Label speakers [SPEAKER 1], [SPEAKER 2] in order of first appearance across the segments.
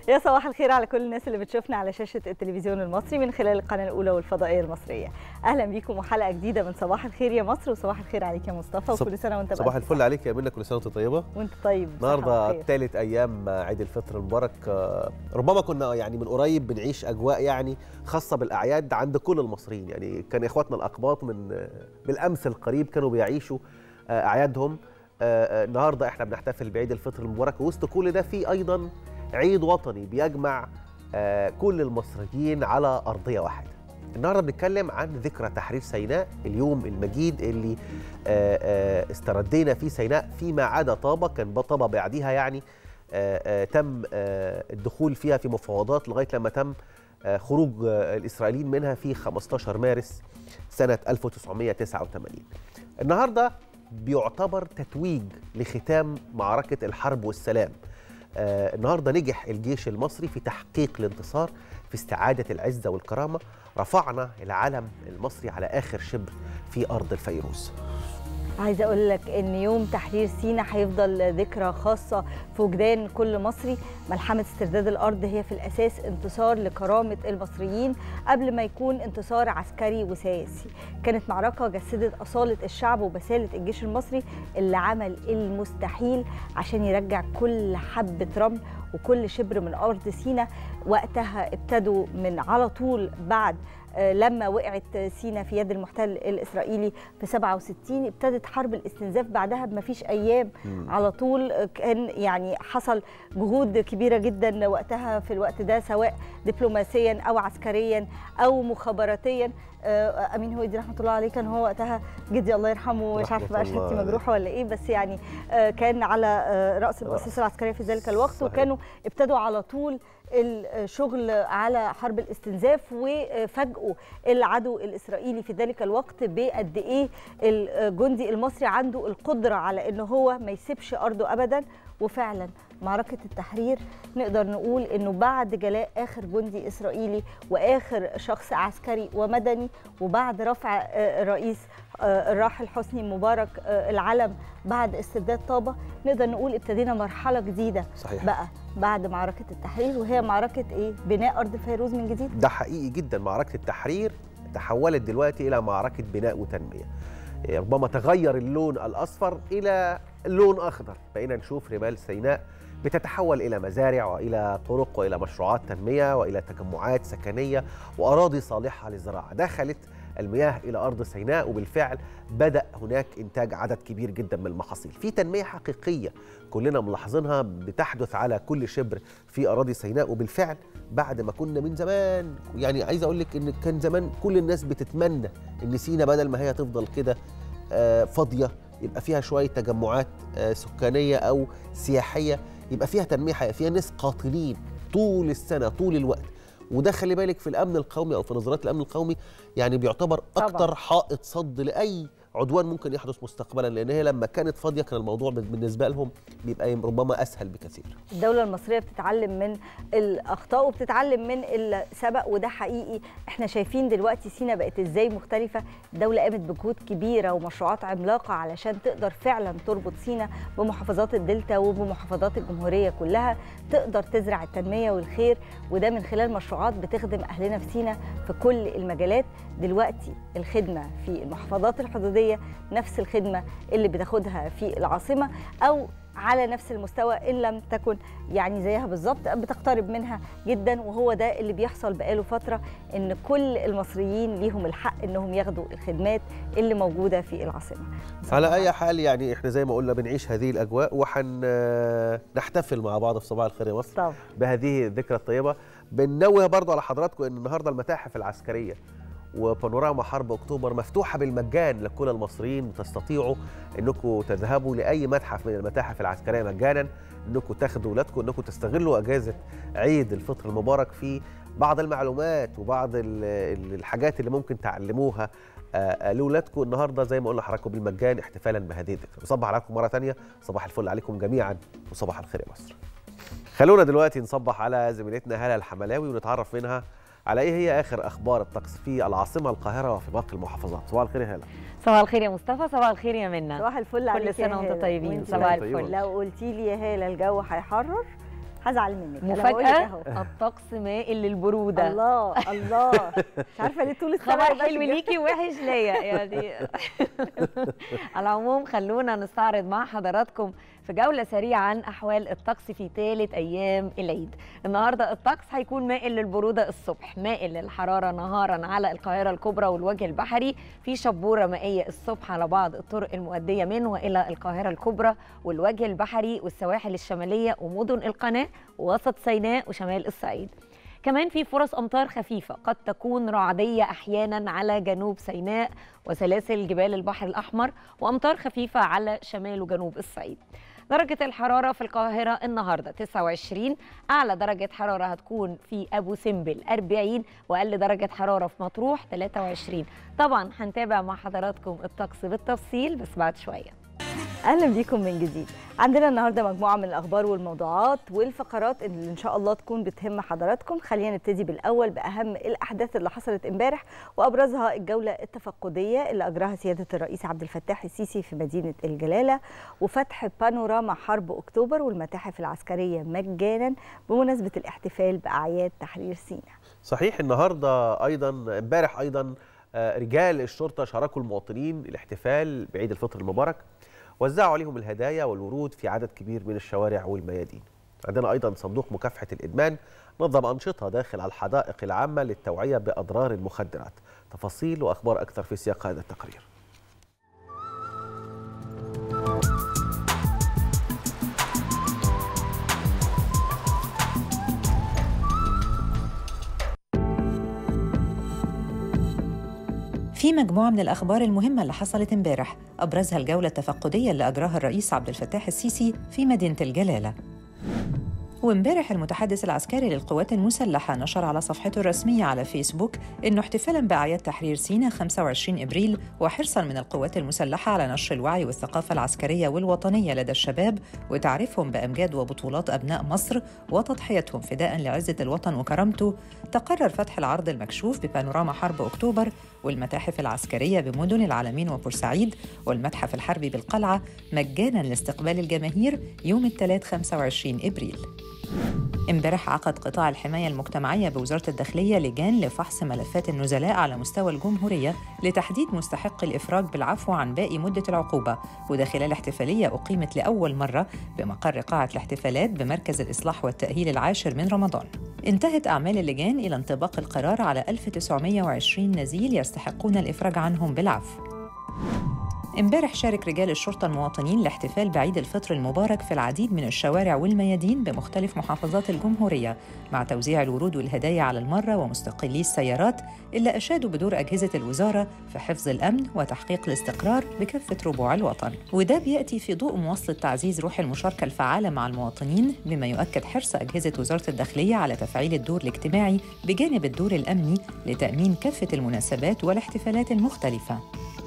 [SPEAKER 1] يا صباح الخير على كل الناس اللي بتشوفنا على شاشة التلفزيون المصري من خلال القناة الأولى والفضائية المصرية أهلا بيكم وحلقة جديدة من صباح الخير يا مصر وصباح الخير عليك يا مصطفى
[SPEAKER 2] صب-
[SPEAKER 1] وكل سنة وأنت
[SPEAKER 2] صباح
[SPEAKER 1] بألف
[SPEAKER 2] الفل عليك يا منى كل سنه وانت طيبه
[SPEAKER 1] وأنت طيب بصحة
[SPEAKER 2] النهارده
[SPEAKER 1] وخير.
[SPEAKER 2] ثالث ايام عيد الفطر المبارك آه، ربما كنا يعني من قريب بنعيش اجواء يعني خاصه بالاعياد عند كل المصريين يعني كان اخواتنا الاقباط من آه، بالامس القريب كانوا بيعيشوا آه، اعيادهم آه، آه، النهارده احنا بنحتفل بعيد الفطر المبارك وسط كل ده في ايضا عيد وطني بيجمع آه، كل المصريين على ارضيه واحده النهارده بنتكلم عن ذكرى تحرير سيناء اليوم المجيد اللي آه، آه، استردينا فيه سيناء فيما عدا طابة كان طابة بعديها يعني آه، آه، تم آه، الدخول فيها في مفاوضات لغاية لما تم آه، خروج آه، الإسرائيليين منها في 15 مارس سنة 1989 النهاردة بيعتبر تتويج لختام معركة الحرب والسلام آه، النهارده نجح الجيش المصري في تحقيق الانتصار في استعادة العزة والكرامة رفعنا العلم المصري على آخر شبر في أرض الفيروز
[SPEAKER 1] عايزه اقول لك ان يوم تحرير سينا هيفضل ذكرى خاصه في وجدان كل مصري ملحمه استرداد الارض هي في الاساس انتصار لكرامه المصريين قبل ما يكون انتصار عسكري وسياسي كانت معركه جسدت اصاله الشعب وبساله الجيش المصري اللي عمل المستحيل عشان يرجع كل حبه رمل وكل شبر من ارض سينا وقتها ابتدوا من على طول بعد آه، لما وقعت سينا في يد المحتل الاسرائيلي في 67 ابتدت حرب الاستنزاف بعدها بما فيش ايام على طول آه، كان يعني حصل جهود كبيره جدا وقتها في الوقت ده سواء دبلوماسيا او عسكريا او مخابراتيا آه، امين هويدي رحمه الله عليه كان هو وقتها جدي الله يرحمه مش
[SPEAKER 2] رحمة
[SPEAKER 1] عارفه بقى
[SPEAKER 2] الله
[SPEAKER 1] شهادتي
[SPEAKER 2] عليه.
[SPEAKER 1] مجروحه ولا ايه بس يعني آه، كان على آه، راس المؤسسه العسكريه في ذلك الوقت
[SPEAKER 2] صحيح.
[SPEAKER 1] وكانوا ابتدوا على طول الشغل على حرب الاستنزاف وفاجئوا العدو الاسرائيلي في ذلك الوقت بقد ايه الجندي المصري عنده القدره على ان هو ما يسيبش ارضه ابدا وفعلا معركة التحرير نقدر نقول انه بعد جلاء اخر جندي اسرائيلي واخر شخص عسكري ومدني وبعد رفع آه، الرئيس آه، الراحل حسني مبارك آه، العلم بعد استرداد طابة نقدر نقول ابتدينا مرحلة جديدة
[SPEAKER 2] صحيح
[SPEAKER 1] بقى بعد معركة التحرير وهي معركة ايه؟ بناء أرض فيروز من جديد
[SPEAKER 2] ده حقيقي جدا معركة التحرير تحولت دلوقتي إلى معركة بناء وتنمية إيه، ربما تغير اللون الأصفر إلى لون أخضر بقينا نشوف رمال سيناء بتتحول إلى مزارع وإلى طرق وإلى مشروعات تنمية وإلى تجمعات سكنية وأراضي صالحة للزراعة دخلت المياه إلى أرض سيناء وبالفعل بدأ هناك إنتاج عدد كبير جدا من المحاصيل في تنمية حقيقية كلنا ملاحظينها بتحدث على كل شبر في أراضي سيناء وبالفعل بعد ما كنا من زمان يعني عايز اقول لك ان كان زمان كل الناس بتتمنى ان سينا بدل ما هي تفضل كده آه، فاضيه يبقى فيها شويه تجمعات آه، سكانيه او سياحيه يبقى فيها تنميه حقيقيه فيها ناس قاتلين طول السنه طول الوقت وده خلي بالك في الامن القومي او في نظريات الامن القومي يعني بيعتبر
[SPEAKER 1] طبعاً.
[SPEAKER 2] اكتر حائط صد لاي عدوان ممكن يحدث مستقبلا لان هي لما كانت فاضيه كان الموضوع بالنسبه لهم بيبقى ربما اسهل بكثير
[SPEAKER 1] الدولة المصرية بتتعلم من الأخطاء وبتتعلم من السبق وده حقيقي احنا شايفين دلوقتي سينا بقت ازاي مختلفة الدولة قامت بجهود كبيرة ومشروعات عملاقة علشان تقدر فعلا تربط سينا بمحافظات الدلتا وبمحافظات الجمهورية كلها تقدر تزرع التنمية والخير وده من خلال مشروعات بتخدم أهلنا في سينا في كل المجالات دلوقتي الخدمة في المحافظات الحدودية نفس الخدمة اللي بتاخدها في العاصمة أو على نفس المستوى ان لم تكن يعني زيها بالظبط بتقترب منها جدا وهو ده اللي بيحصل بقاله فتره ان كل المصريين ليهم الحق انهم ياخدوا الخدمات اللي موجوده في العاصمه
[SPEAKER 2] على اي حال يعني احنا زي ما قلنا بنعيش هذه الاجواء وحنحتفل مع بعض في صباح الخير يا مصر
[SPEAKER 1] طبعا
[SPEAKER 2] بهذه الذكرى الطيبه بننوه برضو على حضراتكم ان النهارده المتاحف العسكريه وبانوراما حرب اكتوبر مفتوحه بالمجان لكل المصريين وتستطيعوا انكم تذهبوا لاي متحف من المتاحف العسكريه مجانا انكم تاخدوا اولادكم انكم تستغلوا اجازه عيد الفطر المبارك في بعض المعلومات وبعض ال- ال- الحاجات اللي ممكن تعلموها آه، آه، لاولادكم النهارده زي ما قلنا لحضراتكم بالمجان احتفالا بهذه الذكرى نصبح عليكم مره ثانيه صباح الفل عليكم جميعا وصباح الخير يا مصر خلونا دلوقتي نصبح على زميلتنا هاله الحملاوي ونتعرف منها على ايه هي اخر اخبار الطقس في العاصمه القاهره وفي باقي المحافظات صباح الخير يا هاله
[SPEAKER 3] صباح الخير يا مصطفى صباح الخير يا منى
[SPEAKER 1] صباح الفل عليك يا
[SPEAKER 3] سنة وانتم
[SPEAKER 1] هالة.
[SPEAKER 3] طيبين.
[SPEAKER 1] وانتي
[SPEAKER 3] صباح
[SPEAKER 1] طيبة.
[SPEAKER 2] الفل.
[SPEAKER 1] لو قلتي لي يا هاله الجو هيحرر هزعل منك أنا بقول لك
[SPEAKER 3] مفاجاه
[SPEAKER 1] أهو.
[SPEAKER 3] الطقس مائل للبروده
[SPEAKER 1] الله الله مش عارفه ليه طول السنه
[SPEAKER 3] خبر
[SPEAKER 1] يبقى
[SPEAKER 3] حلو
[SPEAKER 1] في-
[SPEAKER 3] ليكي ووحش ليا يعني على العموم خلونا نستعرض مع حضراتكم في جولة سريعة عن أحوال الطقس في ثالث أيام العيد النهاردة الطقس هيكون مائل للبرودة الصبح مائل للحرارة نهارا على القاهرة الكبرى والوجه البحري في شبورة مائية الصبح على بعض الطرق المؤدية من وإلى القاهرة الكبرى والوجه البحري والسواحل الشمالية ومدن القناة ووسط سيناء وشمال الصعيد كمان في فرص امطار خفيفه قد تكون رعديه احيانا على جنوب سيناء وسلاسل جبال البحر الاحمر وامطار خفيفه على شمال وجنوب الصعيد درجة الحرارة في القاهرة النهاردة 29 أعلى درجة حرارة هتكون في أبو سمبل 40 وأقل درجة حرارة في مطروح 23 طبعا هنتابع مع حضراتكم الطقس بالتفصيل بس بعد شوية
[SPEAKER 1] اهلا بيكم من جديد عندنا النهارده مجموعه من الاخبار والموضوعات والفقرات اللي ان شاء الله تكون بتهم حضراتكم خلينا نبتدي بالاول باهم الاحداث اللي حصلت امبارح وابرزها الجوله التفقديه اللي اجراها سياده الرئيس عبد الفتاح السيسي في مدينه الجلاله وفتح بانوراما حرب اكتوبر والمتاحف العسكريه مجانا بمناسبه الاحتفال باعياد تحرير سيناء
[SPEAKER 2] صحيح النهارده ايضا امبارح ايضا آه، رجال الشرطه شاركوا المواطنين الاحتفال بعيد الفطر المبارك وزعوا عليهم الهدايا والورود في عدد كبير من الشوارع والميادين عندنا ايضا صندوق مكافحه الادمان نظم انشطه داخل الحدائق العامه للتوعيه باضرار المخدرات تفاصيل واخبار اكثر في سياق هذا التقرير
[SPEAKER 4] في مجموعة من الأخبار المهمة اللي حصلت امبارح أبرزها الجولة التفقدية اللي أجراها الرئيس عبد الفتاح السيسي في مدينة الجلالة وامبارح المتحدث العسكري للقوات المسلحة نشر على صفحته الرسمية على فيسبوك إنه احتفالاً بأعياد تحرير سيناء 25 إبريل وحرصاً من القوات المسلحة على نشر الوعي والثقافة العسكرية والوطنية لدى الشباب وتعريفهم بأمجاد وبطولات أبناء مصر وتضحيتهم فداء لعزة الوطن وكرامته تقرر فتح العرض المكشوف ببانوراما حرب أكتوبر والمتاحف العسكرية بمدن العالمين وبورسعيد والمتحف الحربي بالقلعة مجاناً لاستقبال الجماهير يوم الثلاث 25 إبريل امبارح عقد قطاع الحماية المجتمعية بوزارة الداخلية لجان لفحص ملفات النزلاء على مستوى الجمهورية لتحديد مستحق الإفراج بالعفو عن باقي مدة العقوبة وده خلال احتفالية أقيمت لأول مرة بمقر قاعة الاحتفالات بمركز الإصلاح والتأهيل العاشر من رمضان انتهت أعمال اللجان إلى انطباق القرار على 1920 نزيل يستحقون الإفراج عنهم بالعفو امبارح شارك رجال الشرطة المواطنين لاحتفال بعيد الفطر المبارك في العديد من الشوارع والميادين بمختلف محافظات الجمهورية مع توزيع الورود والهدايا على المرة ومستقلي السيارات اللي أشادوا بدور أجهزة الوزارة في حفظ الأمن وتحقيق الاستقرار بكافة ربوع الوطن وده بيأتي في ضوء مواصلة تعزيز روح المشاركة الفعالة مع المواطنين بما يؤكد حرص أجهزة وزارة الداخلية على تفعيل الدور الاجتماعي بجانب الدور الأمني لتأمين كافة المناسبات والاحتفالات المختلفة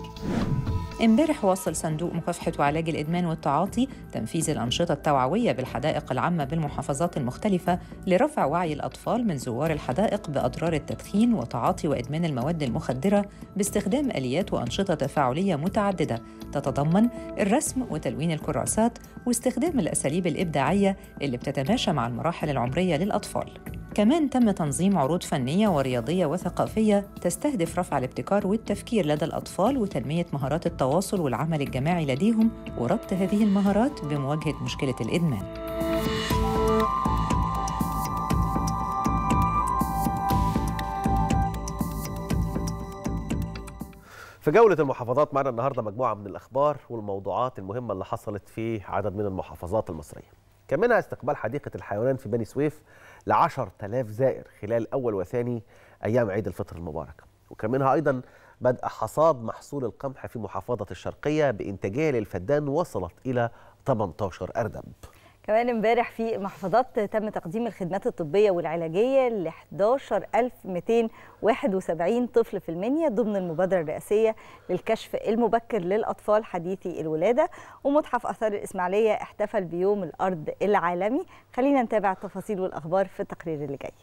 [SPEAKER 4] امبارح واصل صندوق مكافحة وعلاج الإدمان والتعاطي تنفيذ الأنشطة التوعوية بالحدائق العامة بالمحافظات المختلفة لرفع وعي الأطفال من زوار الحدائق بأضرار التدخين وتعاطي وإدمان المواد المخدرة باستخدام آليات وأنشطة تفاعلية متعددة تتضمن الرسم وتلوين الكراسات واستخدام الأساليب الإبداعية اللي بتتماشى مع المراحل العمرية للأطفال كمان تم تنظيم عروض فنية ورياضية وثقافية تستهدف رفع الابتكار والتفكير لدى الأطفال وتنمية مهارات التواصل والعمل الجماعي لديهم وربط هذه المهارات بمواجهة مشكلة الإدمان.
[SPEAKER 2] في جولة المحافظات معنا النهاردة مجموعة من الأخبار والموضوعات المهمة اللي حصلت في عدد من المحافظات المصرية كان منها استقبال حديقة الحيوان في بني سويف ل 10000 زائر خلال أول وثاني أيام عيد الفطر المبارك وكان منها أيضا بدء حصاد محصول القمح في محافظة الشرقية بإنتاجية للفدان وصلت إلى 18 أردب
[SPEAKER 1] كمان امبارح في محافظات تم تقديم الخدمات الطبية والعلاجية ل 11271 طفل في المنيا ضمن المبادرة الرئاسية للكشف المبكر للأطفال حديثي الولادة ومتحف آثار الإسماعيلية احتفل بيوم الأرض العالمي خلينا نتابع التفاصيل والأخبار في التقرير اللي جاي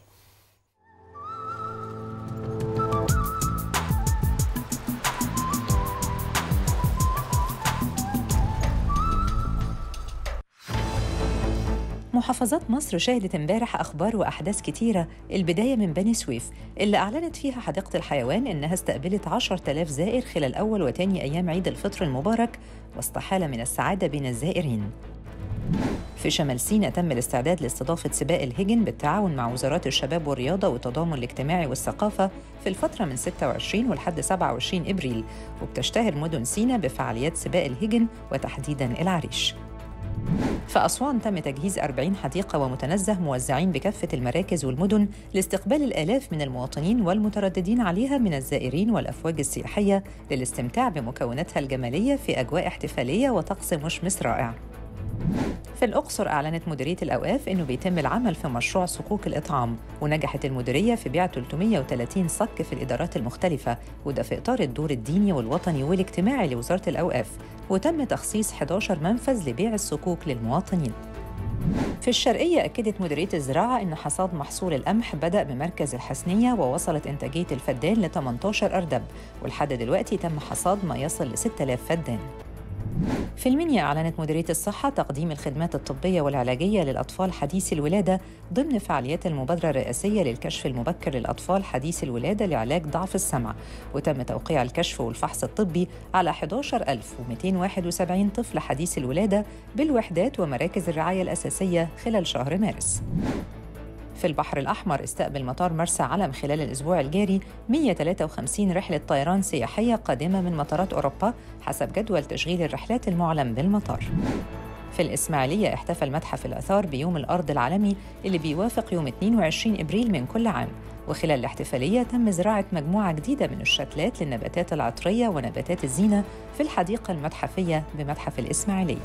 [SPEAKER 4] محافظات مصر شهدت امبارح أخبار وأحداث كتيرة البداية من بني سويف اللي أعلنت فيها حديقة الحيوان إنها استقبلت 10,000 زائر خلال أول وتاني أيام عيد الفطر المبارك وسط حالة من السعادة بين الزائرين في شمال سيناء تم الاستعداد لاستضافة سباق الهجن بالتعاون مع وزارات الشباب والرياضة والتضامن الاجتماعي والثقافة في الفترة من 26 ولحد 27 إبريل وبتشتهر مدن سيناء بفعاليات سباق الهجن وتحديداً العريش في أسوان تم تجهيز 40 حديقة ومتنزه موزعين بكافة المراكز والمدن لاستقبال الآلاف من المواطنين والمترددين عليها من الزائرين والأفواج السياحية للاستمتاع بمكوناتها الجمالية في أجواء احتفالية وطقس مشمس رائع في الأقصر أعلنت مديرية الأوقاف أنه بيتم العمل في مشروع صكوك الإطعام ونجحت المديرية في بيع 330 صك في الإدارات المختلفة وده في إطار الدور الديني والوطني والاجتماعي لوزارة الأوقاف وتم تخصيص 11 منفذ لبيع الصكوك للمواطنين في الشرقية أكدت مديرية الزراعة أن حصاد محصول القمح بدأ بمركز الحسنية ووصلت إنتاجية الفدان ل 18 أردب ولحد دلوقتي تم حصاد ما يصل ل 6000 فدان في المنيا أعلنت مديرية الصحة تقديم الخدمات الطبية والعلاجية للأطفال حديثي الولادة ضمن فعاليات المبادرة الرئاسية للكشف المبكر للأطفال حديثي الولادة لعلاج ضعف السمع وتم توقيع الكشف والفحص الطبي على 11271 طفل حديث الولادة بالوحدات ومراكز الرعاية الأساسية خلال شهر مارس في البحر الأحمر استقبل مطار مرسى علم خلال الأسبوع الجاري 153 رحلة طيران سياحية قادمة من مطارات أوروبا حسب جدول تشغيل الرحلات المعلن بالمطار في الإسماعيلية احتفل متحف الآثار بيوم الأرض العالمي اللي بيوافق يوم 22 إبريل من كل عام وخلال الاحتفالية تم زراعة مجموعة جديدة من الشتلات للنباتات العطرية ونباتات الزينة في الحديقة المتحفية بمتحف الإسماعيلية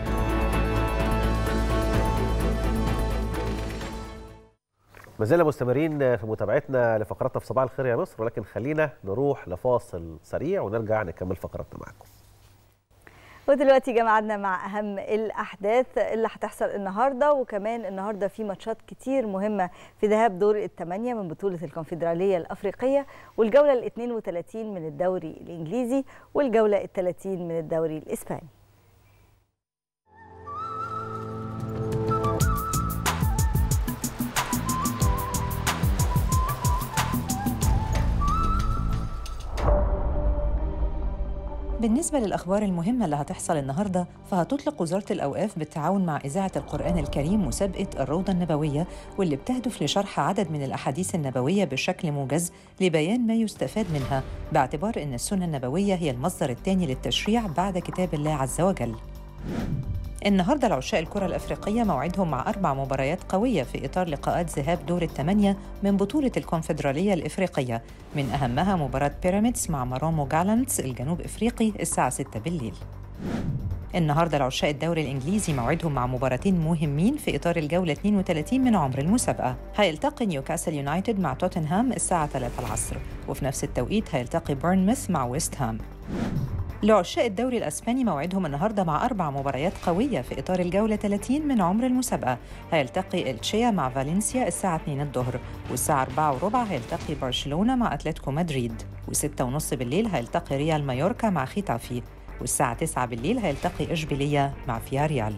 [SPEAKER 2] ما زلنا مستمرين في متابعتنا لفقراتنا في صباح الخير يا مصر ولكن خلينا نروح لفاصل سريع ونرجع نكمل فقراتنا معاكم
[SPEAKER 1] ودلوقتي جمعنا مع اهم الاحداث اللي هتحصل النهارده وكمان النهارده في ماتشات كتير مهمه في ذهاب دور الثمانيه من بطوله الكونفدراليه الافريقيه والجوله ال 32 من الدوري الانجليزي والجوله ال 30 من الدوري الاسباني
[SPEAKER 4] بالنسبة للأخبار المهمة اللي هتحصل النهاردة فهتطلق وزارة الأوقاف بالتعاون مع إذاعة القرآن الكريم مسابقة الروضة النبوية واللي بتهدف لشرح عدد من الأحاديث النبوية بشكل موجز لبيان ما يستفاد منها باعتبار أن السنة النبوية هي المصدر الثاني للتشريع بعد كتاب الله عز وجل النهارده العشاء الكرة الأفريقية موعدهم مع أربع مباريات قوية في إطار لقاءات ذهاب دور الثمانية من بطولة الكونفدرالية الإفريقية من أهمها مباراة بيراميدز مع مارامو جالانتس الجنوب إفريقي الساعة 6 بالليل النهارده العشاء الدوري الانجليزي موعدهم مع مباراتين مهمين في اطار الجوله 32 من عمر المسابقه هيلتقي نيوكاسل يونايتد مع توتنهام الساعه 3 العصر وفي نفس التوقيت هيلتقي بورنموث مع ويست هام لعشاق الدوري الأسباني موعدهم النهاردة مع أربع مباريات قوية في إطار الجولة 30 من عمر المسابقة هيلتقي التشيا مع فالنسيا الساعة 2 الظهر والساعة 4 وربع هيلتقي برشلونة مع أتلتيكو مدريد و6 ونص بالليل هيلتقي ريال مايوركا مع ختافي والساعة 9 بالليل هيلتقي إشبيلية مع فياريال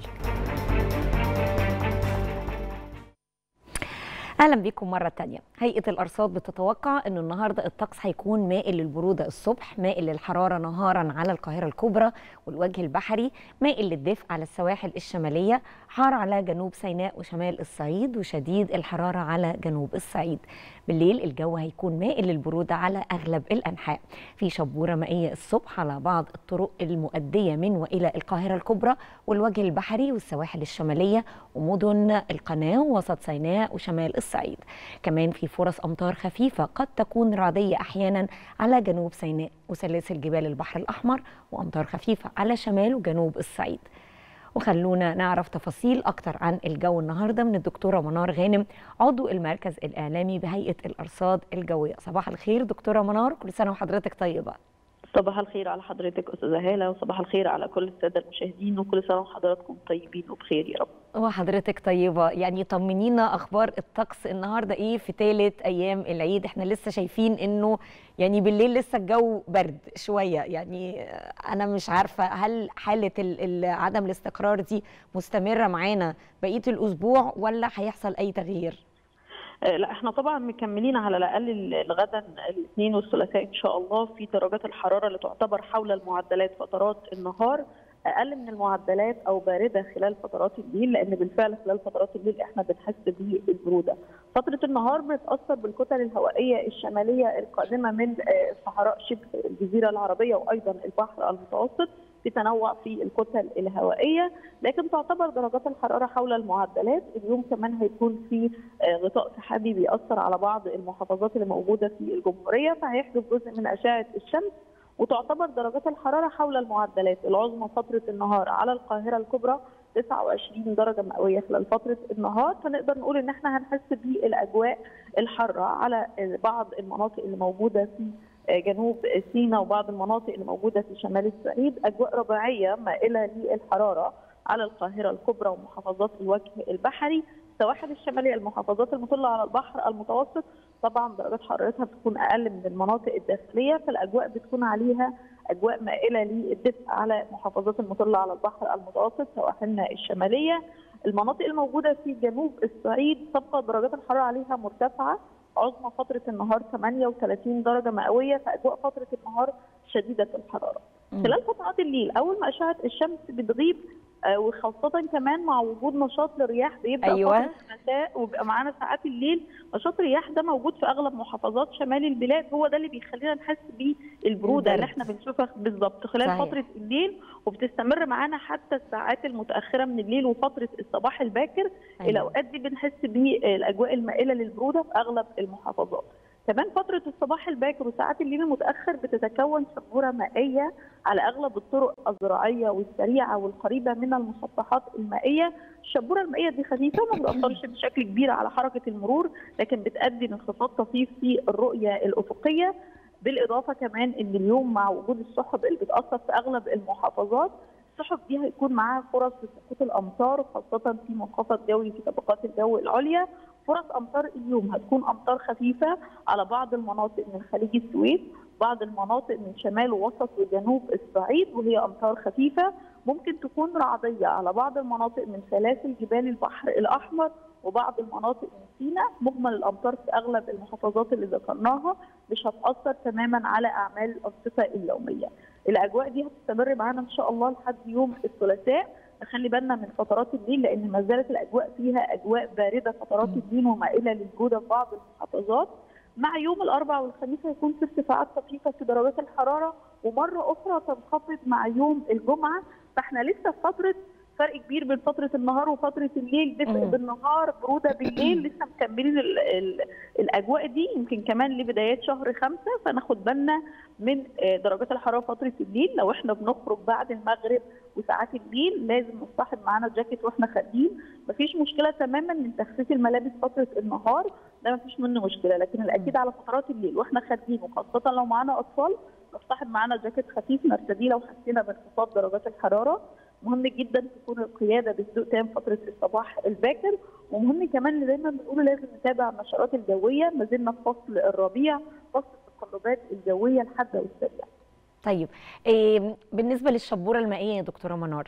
[SPEAKER 3] اهلا بيكم مره تانية هيئه الارصاد بتتوقع ان النهارده الطقس هيكون مائل للبروده الصبح مائل للحراره نهارا على القاهره الكبرى والوجه البحري مائل للدفء على السواحل الشماليه حار على جنوب سيناء وشمال الصعيد وشديد الحراره على جنوب الصعيد بالليل الجو هيكون مائل للبروده على اغلب الانحاء في شبوره مائيه الصبح على بعض الطرق المؤديه من والى القاهره الكبرى والوجه البحري والسواحل الشماليه ومدن القناه ووسط سيناء وشمال الصعيد كمان في فرص امطار خفيفه قد تكون رعديه احيانا على جنوب سيناء وسلاسل جبال البحر الاحمر وامطار خفيفه على شمال وجنوب الصعيد وخلونا نعرف تفاصيل أكتر عن الجو النهاردة من الدكتورة منار غانم عضو المركز الإعلامي بهيئة الأرصاد الجوية صباح الخير دكتورة منار كل سنة وحضرتك طيبة
[SPEAKER 5] صباح الخير على حضرتك استاذه هاله وصباح الخير على كل الساده المشاهدين وكل سنه وحضراتكم طيبين وبخير يا رب
[SPEAKER 3] وحضرتك طيبة يعني طمنينا أخبار الطقس النهاردة إيه في ثالث أيام العيد إحنا لسه شايفين إنه يعني بالليل لسه الجو برد شوية يعني أنا مش عارفة هل حالة ال- ال- عدم الاستقرار دي مستمرة معانا بقية الأسبوع ولا هيحصل أي تغيير؟
[SPEAKER 5] آه، لا احنا طبعا مكملين على الاقل ال- غدا الاثنين والثلاثاء ان شاء الله في درجات الحراره اللي تعتبر حول المعدلات فترات النهار اقل من المعدلات او بارده خلال فترات الليل لان بالفعل خلال فترات الليل احنا بنحس بالبروده. فتره النهار بتتاثر بالكتل الهوائيه الشماليه القادمه من آه، صحراء شبه الجزيره العربيه وايضا البحر المتوسط بتنوع في الكتل الهوائيه لكن تعتبر درجات الحراره حول المعدلات اليوم كمان هيكون في آه، غطاء سحابي بيأثر على بعض المحافظات اللي موجوده في الجمهوريه فهيحجب جزء من اشعه الشمس وتعتبر درجات الحراره حول المعدلات العظمى فتره النهار على القاهره الكبرى 29 درجه مئويه خلال فتره النهار فنقدر نقول ان احنا هنحس بالاجواء الحاره على آه، بعض المناطق اللي موجوده في آه، جنوب سيناء وبعض المناطق اللي موجوده في شمال الصعيد اجواء رباعيه مائله للحراره على القاهره الكبرى ومحافظات الوجه البحري السواحل الشماليه المحافظات المطله على البحر المتوسط طبعا درجات حرارتها بتكون اقل من المناطق الداخليه فالاجواء بتكون عليها اجواء مائله للدفء على محافظات المطله على البحر المتوسط سواحلنا الشماليه المناطق الموجوده في جنوب الصعيد تبقى درجات الحراره عليها مرتفعه عظمى فتره النهار 38 درجه مئويه فاجواء فتره النهار شديده الحراره خلال فترات الليل اول ما اشعه الشمس بتغيب آه، وخاصة كمان مع وجود نشاط للرياح بيبدأ
[SPEAKER 3] أيوة.
[SPEAKER 5] فترة المساء وبيبقى معانا ساعات الليل نشاط الرياح ده موجود في أغلب محافظات شمال البلاد هو ده اللي بيخلينا نحس بالبرودة اللي
[SPEAKER 3] البرد.
[SPEAKER 5] احنا بنشوفها بالظبط خلال
[SPEAKER 3] صحيح.
[SPEAKER 5] فترة الليل وبتستمر معانا حتى الساعات المتأخرة من الليل وفترة الصباح الباكر
[SPEAKER 3] أيوة.
[SPEAKER 5] الأوقات دي بنحس بالأجواء المائلة للبرودة في أغلب المحافظات كمان فترة الصباح الباكر وساعات الليل المتأخر بتتكون شبورة مائية على أغلب الطرق الزراعية والسريعة والقريبة من المسطحات المائية الشبورة المائية دي خفيفة ما بتأثرش بشكل كبير على حركة المرور لكن بتؤدي لانخفاض طفيف في الرؤية الأفقية بالإضافة كمان إن اليوم مع وجود السحب اللي بتأثر في أغلب المحافظات السحب دي هيكون معاها فرص لسقوط الأمطار خاصة في منخفض جوي في طبقات الجو العليا فرص امطار اليوم هتكون امطار خفيفه على بعض المناطق من خليج السويس بعض المناطق من شمال ووسط وجنوب الصعيد وهي امطار خفيفه ممكن تكون رعديه على بعض المناطق من سلاسل جبال البحر الاحمر وبعض المناطق من سيناء مجمل الامطار في اغلب المحافظات اللي ذكرناها مش هتاثر تماما على اعمال الانشطه اليوميه الاجواء دي هتستمر معانا ان شاء الله لحد يوم الثلاثاء نخلي بالنا من فترات الليل لان ما زالت الاجواء فيها اجواء بارده فترات الليل ومائله للجوده في بعض المحافظات مع يوم الاربعاء والخميس هيكون في ارتفاعات طفيفه في درجات الحراره ومره اخرى تنخفض مع يوم الجمعه فاحنا لسه في فتره فرق كبير بين فتره النهار وفتره الليل دفء
[SPEAKER 3] مم.
[SPEAKER 5] بالنهار بروده بالليل لسه مكملين ال ال الاجواء دي يمكن كمان لبدايات شهر خمسة فناخد بالنا من آه، درجات الحراره فتره الليل لو احنا بنخرج بعد المغرب وساعات الليل لازم نصطحب معانا جاكيت واحنا خارجين مفيش مشكله تماما من تخفيف الملابس فتره النهار ده مفيش منه مشكله لكن الاكيد على فترات الليل واحنا خارجين وخاصه لو معانا اطفال نصطحب معانا جاكيت خفيف نرتديه لو حسينا بانخفاض درجات الحراره مهم جدا تكون القياده بهدوء تام فتره الصباح الباكر ومهم كمان اللي دايما بنقوله لازم نتابع النشرات الجويه ما زلنا في فصل الربيع فصل التقلبات الجويه الحاده والسريعه
[SPEAKER 3] طيب إيه بالنسبة للشبورة المائية يا دكتورة منار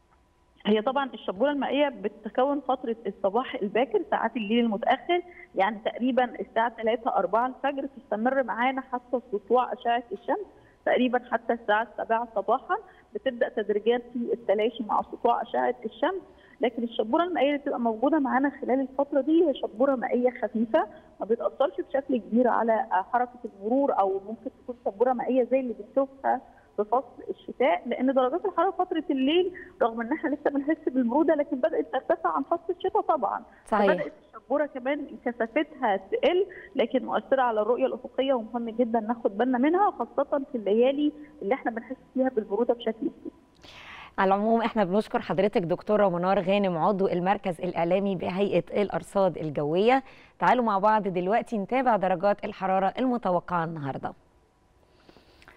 [SPEAKER 5] هي طبعا الشبوره المائيه بتتكون فتره الصباح الباكر ساعات الليل المتاخر يعني تقريبا الساعه 3 4 الفجر تستمر معانا حتى سطوع اشعه الشمس تقريبا حتى الساعه 7 صباحا بتبدا تدريجيا في التلاشي مع سطوع اشعه الشمس لكن الشبوره المائيه اللي بتبقى موجوده معانا خلال الفتره دي هي شبوره مائيه خفيفه ما بتاثرش بشكل كبير على حركه المرور او ممكن تكون شبوره مائيه زي اللي بنشوفها في فصل الشتاء لان درجات الحراره فتره الليل رغم ان احنا لسه بنحس بالبروده لكن بدات ترتفع عن فصل الشتاء طبعا
[SPEAKER 3] صحيح
[SPEAKER 5] بدات الشبوره كمان كثافتها تقل لكن مؤثره على الرؤيه الافقيه ومهم جدا ناخد بالنا منها خاصه في الليالي اللي احنا بنحس فيها بالبروده بشكل كبير
[SPEAKER 3] على العموم احنا بنشكر حضرتك دكتوره منار غانم عضو المركز الاعلامي بهيئه الارصاد الجويه تعالوا مع بعض دلوقتي نتابع درجات الحراره المتوقعه النهارده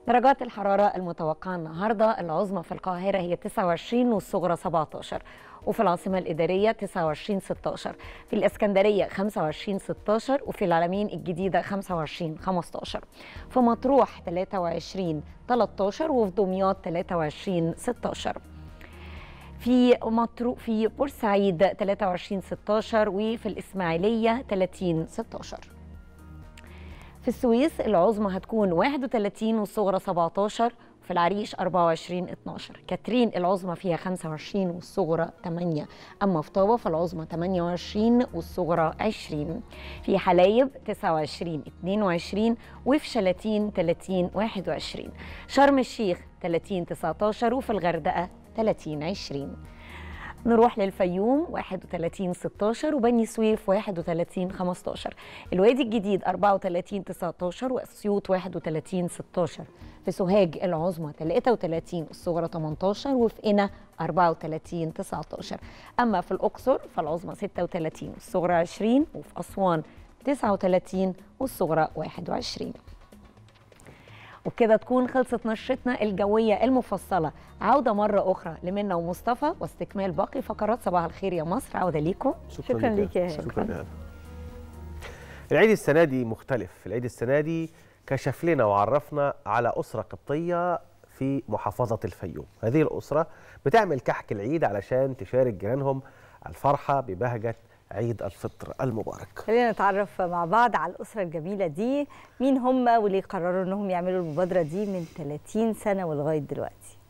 [SPEAKER 3] درجات الحرارة المتوقعة النهاردة العظمى في القاهرة هي 29 والصغرى 17 وفي العاصمة الإدارية 29 16 في الإسكندرية 25 16 وفي العلمين الجديدة 25 15 في مطروح 23 13 وفي دمياط 23 16 في مطرو في بورسعيد 23 16 وفي الإسماعيلية 30 16 في السويس العظمى هتكون 31 والصغرى 17 في العريش 24 12 كاترين العظمى فيها 25 والصغرى 8 اما في طابه فالعظمى 28 والصغرى 20 في حلايب 29 22 وفي شلاتين 30 21 شرم الشيخ 30 19 وفي الغردقه 30 20 نروح للفيوم 31 16 وبني سويف 31 15 الوادي الجديد 34 19 واسيوط 31 16 في سوهاج العظمى 33 الصغرى 18 وفي قنا 34 19 اما في الاقصر فالعظمى 36 والصغرى 20 وفي اسوان 39 والصغرى 21 وبكده تكون خلصت نشرتنا الجوية المفصلة عودة مرة أخرى لمنى ومصطفى واستكمال باقي فقرات صباح الخير يا مصر عودة ليكم
[SPEAKER 1] شكراً ليك يا هبة.
[SPEAKER 2] شكرا يا هبة. العيد السنة دي مختلف العيد السنة دي كشف لنا وعرفنا على أسرة قبطية في محافظة الفيوم هذه الأسرة بتعمل كحك العيد علشان تشارك جيرانهم الفرحة ببهجة عيد الفطر المبارك
[SPEAKER 1] خلينا نتعرف مع بعض على الأسرة الجميلة دي مين هم واللي قرروا أنهم يعملوا المبادرة دي من 30 سنة ولغاية دلوقتي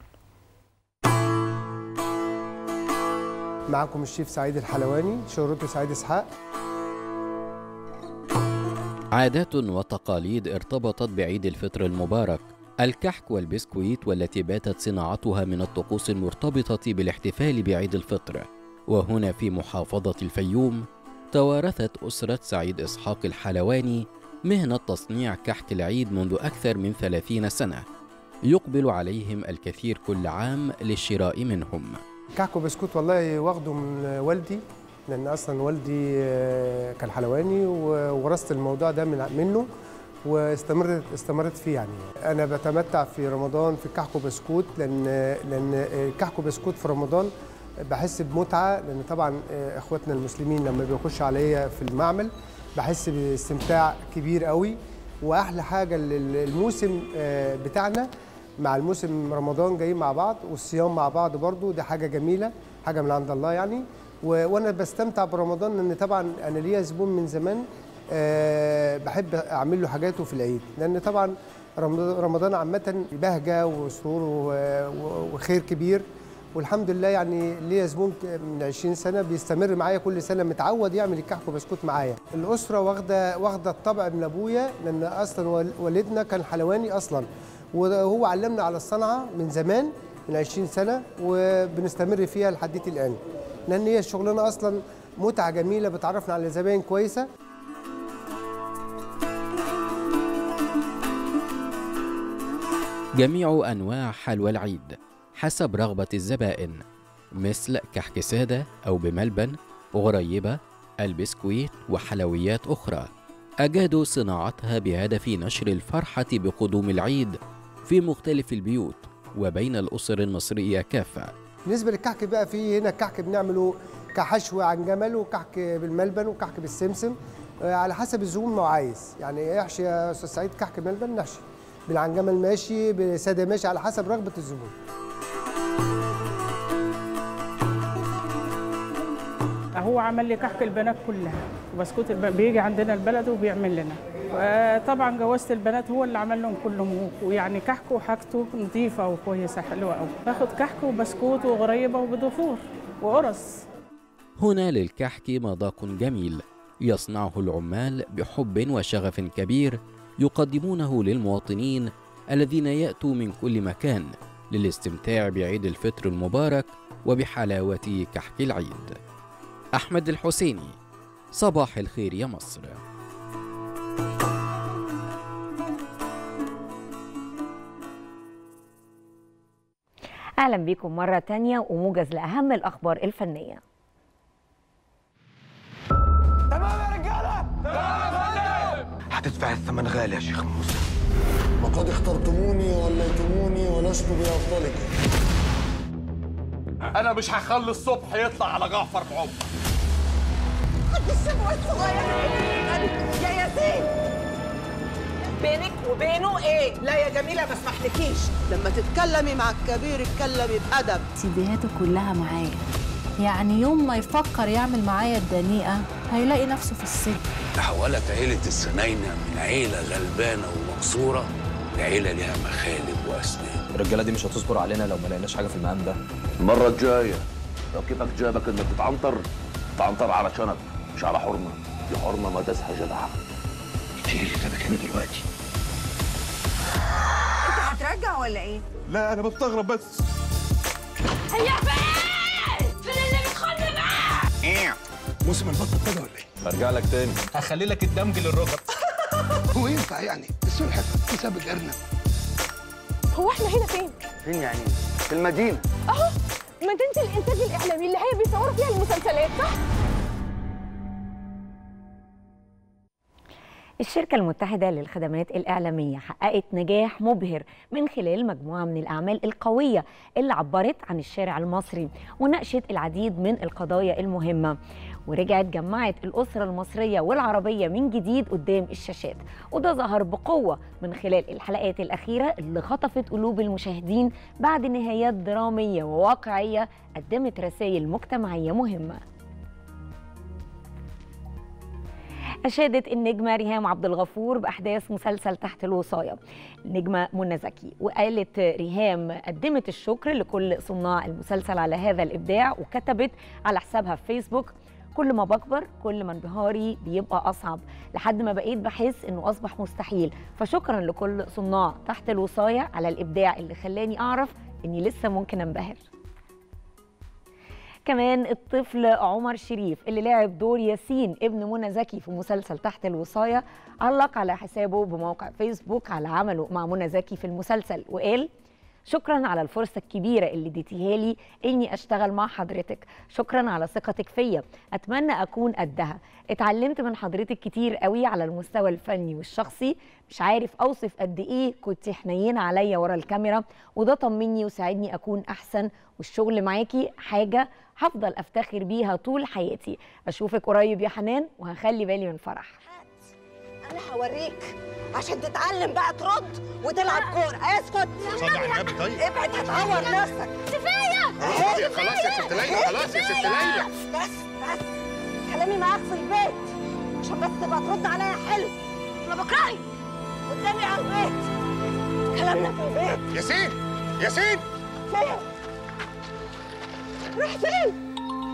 [SPEAKER 6] معكم الشيف سعيد الحلواني شهرته سعيد اسحاق
[SPEAKER 7] عادات وتقاليد ارتبطت بعيد الفطر المبارك الكحك والبسكويت والتي باتت صناعتها من الطقوس المرتبطة بالاحتفال بعيد الفطر وهنا في محافظة الفيوم توارثت أسرة سعيد إسحاق الحلواني مهنة تصنيع كحك العيد منذ أكثر من ثلاثين سنة يقبل عليهم الكثير كل عام للشراء منهم
[SPEAKER 6] كحك وبسكوت والله واخده من والدي لان اصلا والدي آه، كان حلواني وورثت الموضوع ده من منه واستمرت استمرت فيه يعني انا بتمتع في رمضان في كحك وبسكوت لان لان الكحك وبسكوت في رمضان بحس بمتعه لان طبعا آه، اخواتنا المسلمين لما بيخشوا عليا في المعمل بحس باستمتاع كبير قوي واحلى حاجه ال- الموسم آه، بتاعنا مع الموسم رمضان جايين مع بعض والصيام مع بعض برضو دي حاجه جميله حاجه من عند الله يعني و- وانا بستمتع برمضان لان طبعا انا ليا زبون من زمان آه، بحب اعمل له حاجاته في العيد لان طبعا رمضان رمضان عامه بهجه وسرور و- و- وخير كبير والحمد لله يعني ليا زبون ك- من 20 سنه بيستمر معايا كل سنه متعود يعمل الكحك وبسكوت معايا الاسره واخده واخده الطبع من ابويا لان اصلا وال- والدنا كان حلواني اصلا وهو علمنا على الصنعه من زمان من 20 سنه وبنستمر فيها لحد الان لان هي الشغلانه اصلا متعه جميله بتعرفنا على زباين كويسه
[SPEAKER 7] جميع أنواع حلوى العيد حسب رغبة الزبائن مثل كحك سادة أو بملبن غريبة البسكويت وحلويات أخرى أجادوا صناعتها بهدف نشر الفرحة بقدوم العيد في مختلف البيوت وبين الأسر المصرية كافة
[SPEAKER 6] بالنسبه للكحك بقى في هنا الكحك بنعمله كحشو عن جمل وكحك بالملبن وكحك بالسمسم آه، على حسب الزبون ما هو عايز يعني يحشي يا استاذ سعيد كحك ملبن نحشي بالعنجمل ماشي بساده ماشي على حسب رغبه الزبون
[SPEAKER 8] هو عمل لي كحك البنات كلها وبسكوت الب... بيجي عندنا البلد وبيعمل لنا وطبعا جوازة البنات هو اللي عمل لهم كلهم ويعني كحك وحاجته نظيفة وكويسة حلوة قوي باخد كحك وبسكوت وغريبة وبضفور وقرص
[SPEAKER 7] هنا للكحك مذاق جميل يصنعه العمال بحب وشغف كبير يقدمونه للمواطنين الذين ياتوا من كل مكان للاستمتاع بعيد الفطر المبارك وبحلاوه كحك العيد احمد الحسيني صباح الخير يا مصر
[SPEAKER 3] أهلا بكم مرة تانية وموجز لأهم الأخبار الفنية
[SPEAKER 9] هتدفع الثمن غالي يا شيخ موسى وقد اخترتموني وليتموني ولست بأفضلكم
[SPEAKER 10] انا مش هخلي الصبح يطلع على جعفر بعمر
[SPEAKER 11] الشبوة الصغيرة يا ياسين بينك وبينه ايه؟ لا يا جميلة ما اسمحلكيش
[SPEAKER 12] لما تتكلمي مع الكبير اتكلمي بأدب
[SPEAKER 13] سيديهاته كلها معايا يعني يوم ما يفكر يعمل معايا الدنيئة هيلاقي نفسه في السجن
[SPEAKER 14] تحولت عيلة السناينة من عيلة غلبانة ومقصورة لعيلة ليها مخالب وأسنان
[SPEAKER 15] الرجالة دي مش هتصبر علينا لو ما لقيناش حاجة في المقام ده
[SPEAKER 16] المرة الجاية لو كيفك جابك انك تتعنطر تعنطر على شنب مش على حرمة دي حرمة ما تسحى جدعة
[SPEAKER 14] تيجي كده كده دلوقتي
[SPEAKER 11] انت هترجع ولا ايه؟
[SPEAKER 10] لا انا بستغرب بس
[SPEAKER 11] هيا فين؟ فين اللي بتخلي معاه؟
[SPEAKER 14] ايه موسم البط ابتدى ولا ايه؟
[SPEAKER 15] هرجع لك تاني
[SPEAKER 10] هخلي لك الدمج للركب
[SPEAKER 14] هو ينفع يعني السلحة بسبب الأرنب
[SPEAKER 17] هو احنا هنا فين؟
[SPEAKER 14] فين يعني؟ في المدينة
[SPEAKER 17] اهو مدينة الإنتاج الإعلامي اللي هي بيصوروا فيها المسلسلات صح؟
[SPEAKER 3] الشركة المتحدة للخدمات الإعلامية حققت نجاح مبهر من خلال مجموعة من الأعمال القوية اللي عبرت عن الشارع المصري وناقشت العديد من القضايا المهمة ورجعت جمعت الأسرة المصرية والعربية من جديد قدام الشاشات وده ظهر بقوة من خلال الحلقات الأخيرة اللي خطفت قلوب المشاهدين بعد نهايات درامية وواقعية قدمت رسائل مجتمعية مهمة أشادت النجمة ريهام عبد الغفور بأحداث مسلسل تحت الوصاية النجمة منى زكي وقالت ريهام قدمت الشكر لكل صناع المسلسل على هذا الإبداع وكتبت على حسابها في فيسبوك كل ما بكبر كل ما انبهاري بيبقى أصعب لحد ما بقيت بحس إنه أصبح مستحيل فشكرا لكل صناع تحت الوصاية على الإبداع اللي خلاني أعرف إني لسه ممكن أنبهر كمان الطفل عمر شريف اللي لعب دور ياسين ابن منى زكي في مسلسل تحت الوصاية علق على حسابه بموقع فيسبوك على عمله مع منى زكي في المسلسل وقال شكرا على الفرصة الكبيرة اللي اديتيها لي اني اشتغل مع حضرتك شكرا على ثقتك فيا اتمنى اكون قدها اتعلمت من حضرتك كتير قوي على المستوى الفني والشخصي مش عارف اوصف قد ايه كنت حنينه عليا ورا الكاميرا وده طمني وساعدني اكون احسن والشغل معاكي حاجه هفضل افتخر بيها طول حياتي اشوفك قريب يا حنان وهخلي بالي من فرح
[SPEAKER 11] انا هوريك عشان تتعلم بقى ترد وتلعب كوره اسكت
[SPEAKER 10] صلي على النبي طيب
[SPEAKER 11] ابعد هتعور نفسك كفايه
[SPEAKER 10] خلاص يا- خلاص يا ست ليلى، خلاص يا ست ليلى.
[SPEAKER 11] بس بس كلامي معاك في البيت عشان بس تبقى ترد عليا حلو انا بكرهك قدامي على البيت كلامنا في البيت
[SPEAKER 10] ياسين ياسين
[SPEAKER 11] فين راح فين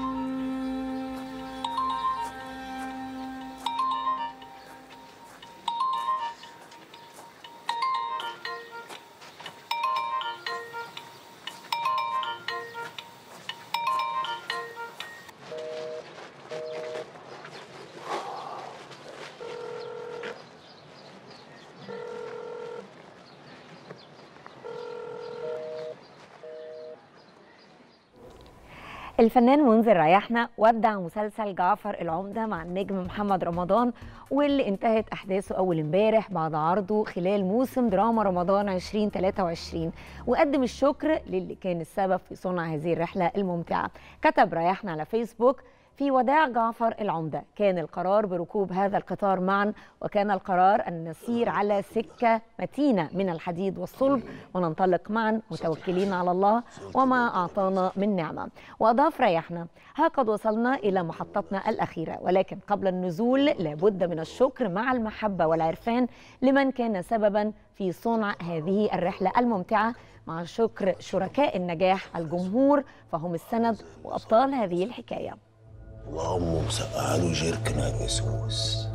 [SPEAKER 3] الفنان منذر ريحنا ودع مسلسل جعفر العمدة مع النجم محمد رمضان واللي انتهت أحداثه أول امبارح بعد عرضه خلال موسم دراما رمضان 2023 وقدم الشكر للي كان السبب في صنع هذه الرحلة الممتعة كتب ريحنا على فيسبوك في وداع جعفر العمدة كان القرار بركوب هذا القطار معا وكان القرار أن نسير على سكة متينة من الحديد والصلب وننطلق معا متوكلين على الله وما أعطانا من نعمة وأضاف ريحنا ها قد وصلنا إلى محطتنا الأخيرة ولكن قبل النزول لابد من الشكر مع المحبة والعرفان لمن كان سببا في صنع هذه الرحلة الممتعة مع شكر شركاء النجاح الجمهور فهم السند وأبطال هذه الحكاية
[SPEAKER 9] وأمه مسقعة له جيركن مسوس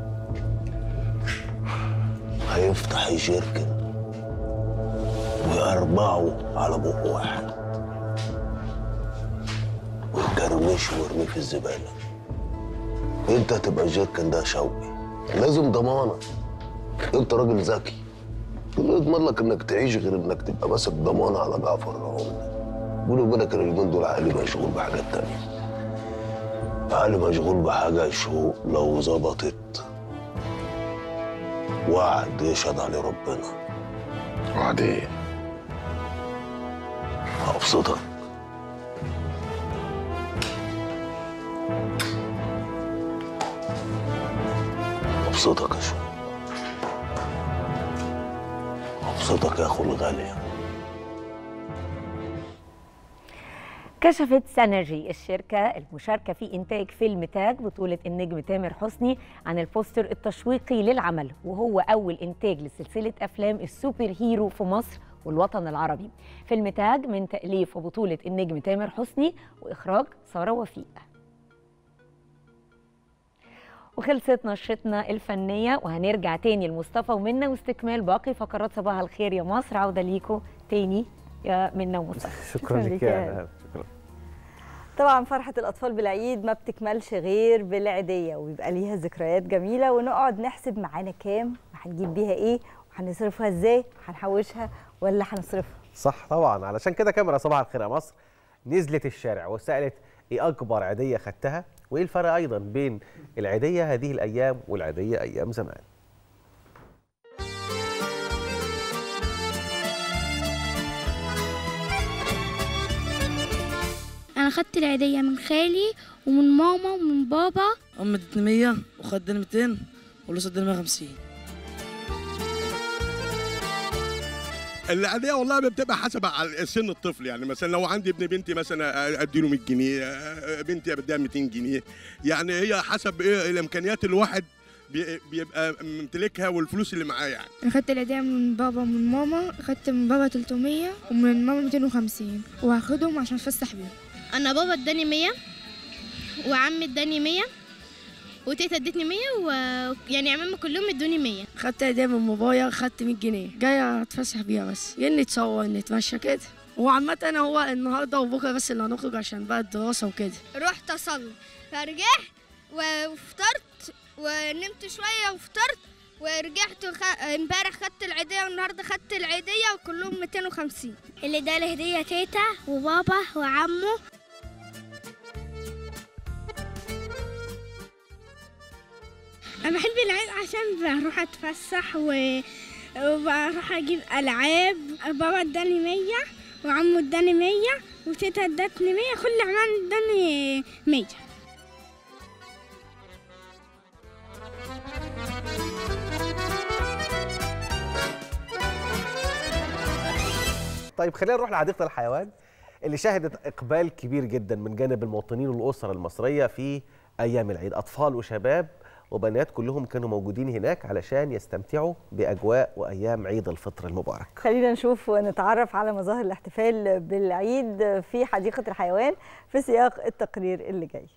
[SPEAKER 9] هيفتح الجيركن ويربعه على بق واحد ويكرمشه ويرميه في الزبالة انت هتبقى الجيركن ده شوقي لازم ضمانة انت راجل ذكي لا يضمن لك انك تعيش غير انك تبقى ماسك ضمانة على جعفر العمدة بيني وبينك اليومين دول عقلي مشغول بحاجات تانية عقلي مشغول بحاجة شو لو ظبطت وعد يشهد عليه ربنا وبعدين ابسطك ابسطك يا شو ابسطك يا اخو الغالي
[SPEAKER 3] كشفت سانرجي الشركة المشاركة في إنتاج فيلم تاج بطولة النجم تامر حسني عن البوستر التشويقي للعمل وهو أول إنتاج لسلسلة أفلام السوبر هيرو في مصر والوطن العربي فيلم تاج من تأليف وبطولة النجم تامر حسني وإخراج سارة وفيق وخلصت نشرتنا الفنية وهنرجع تاني لمصطفى ومنى واستكمال باقي فقرات صباح الخير يا مصر عودة ليكم تاني يا منى ومصطفى
[SPEAKER 2] شكرا لك يا نهار. شكرا
[SPEAKER 1] طبعا فرحة الأطفال بالعيد ما بتكملش غير بالعيدية وبيبقى ليها ذكريات جميلة ونقعد نحسب معانا كام وهنجيب بيها إيه وهنصرفها إزاي هنحوشها ولا هنصرفها
[SPEAKER 2] صح طبعا علشان كده كاميرا صباح الخير يا مصر نزلت الشارع وسالت ايه اكبر عيديه خدتها وايه الفرق ايضا بين العيديه هذه الايام والعيديه ايام زمان
[SPEAKER 18] انا خدت العيديه من خالي ومن ماما ومن بابا
[SPEAKER 19] أم ادتني 100 وخدني 200 ولسه اداني 150
[SPEAKER 10] العادية والله بتبقى حسب على سن الطفل يعني مثلا لو عندي ابن بنتي مثلا اديله 100 جنيه بنتي بديها 200 جنيه يعني هي حسب ايه الامكانيات الواحد بي- بيبقى ممتلكها والفلوس اللي معاه يعني
[SPEAKER 18] انا خدت العيديه من بابا ومن ماما خدت من بابا 300 ومن ماما 250 وهاخدهم عشان اتفسح بيهم انا بابا اداني 100 وعمي اداني 100 وتيتا ادتني 100 ويعني عمامي كلهم ادوني 100
[SPEAKER 19] خدت هدية من بابايا خدت 100 جنيه جاية اتفسح بيها بس يا نتصور نتمشى كده وعامة أنا هو النهاردة وبكرة بس اللي هنخرج عشان بقى الدراسة وكده
[SPEAKER 18] رحت اصلي فرجعت وفطرت ونمت شويه وفطرت ورجعت وخ... امبارح خدت العيديه والنهارده خدت العيديه وكلهم 250 اللي ده الهديه تيتا وبابا وعمه انا بحب العيد عشان بروح اتفسح و... وبروح اجيب العاب بابا اداني 100 وعمو اداني 100 وتيتا ادتني 100 كل عمان اداني 100
[SPEAKER 2] طيب خلينا نروح لحديقه الحيوان اللي شهدت اقبال كبير جدا من جانب المواطنين والاسر المصريه في ايام العيد اطفال وشباب وبنات كلهم كانوا موجودين هناك علشان يستمتعوا باجواء وايام عيد الفطر المبارك
[SPEAKER 1] خلينا نشوف ونتعرف على مظاهر الاحتفال بالعيد في حديقة الحيوان في سياق التقرير اللي جاي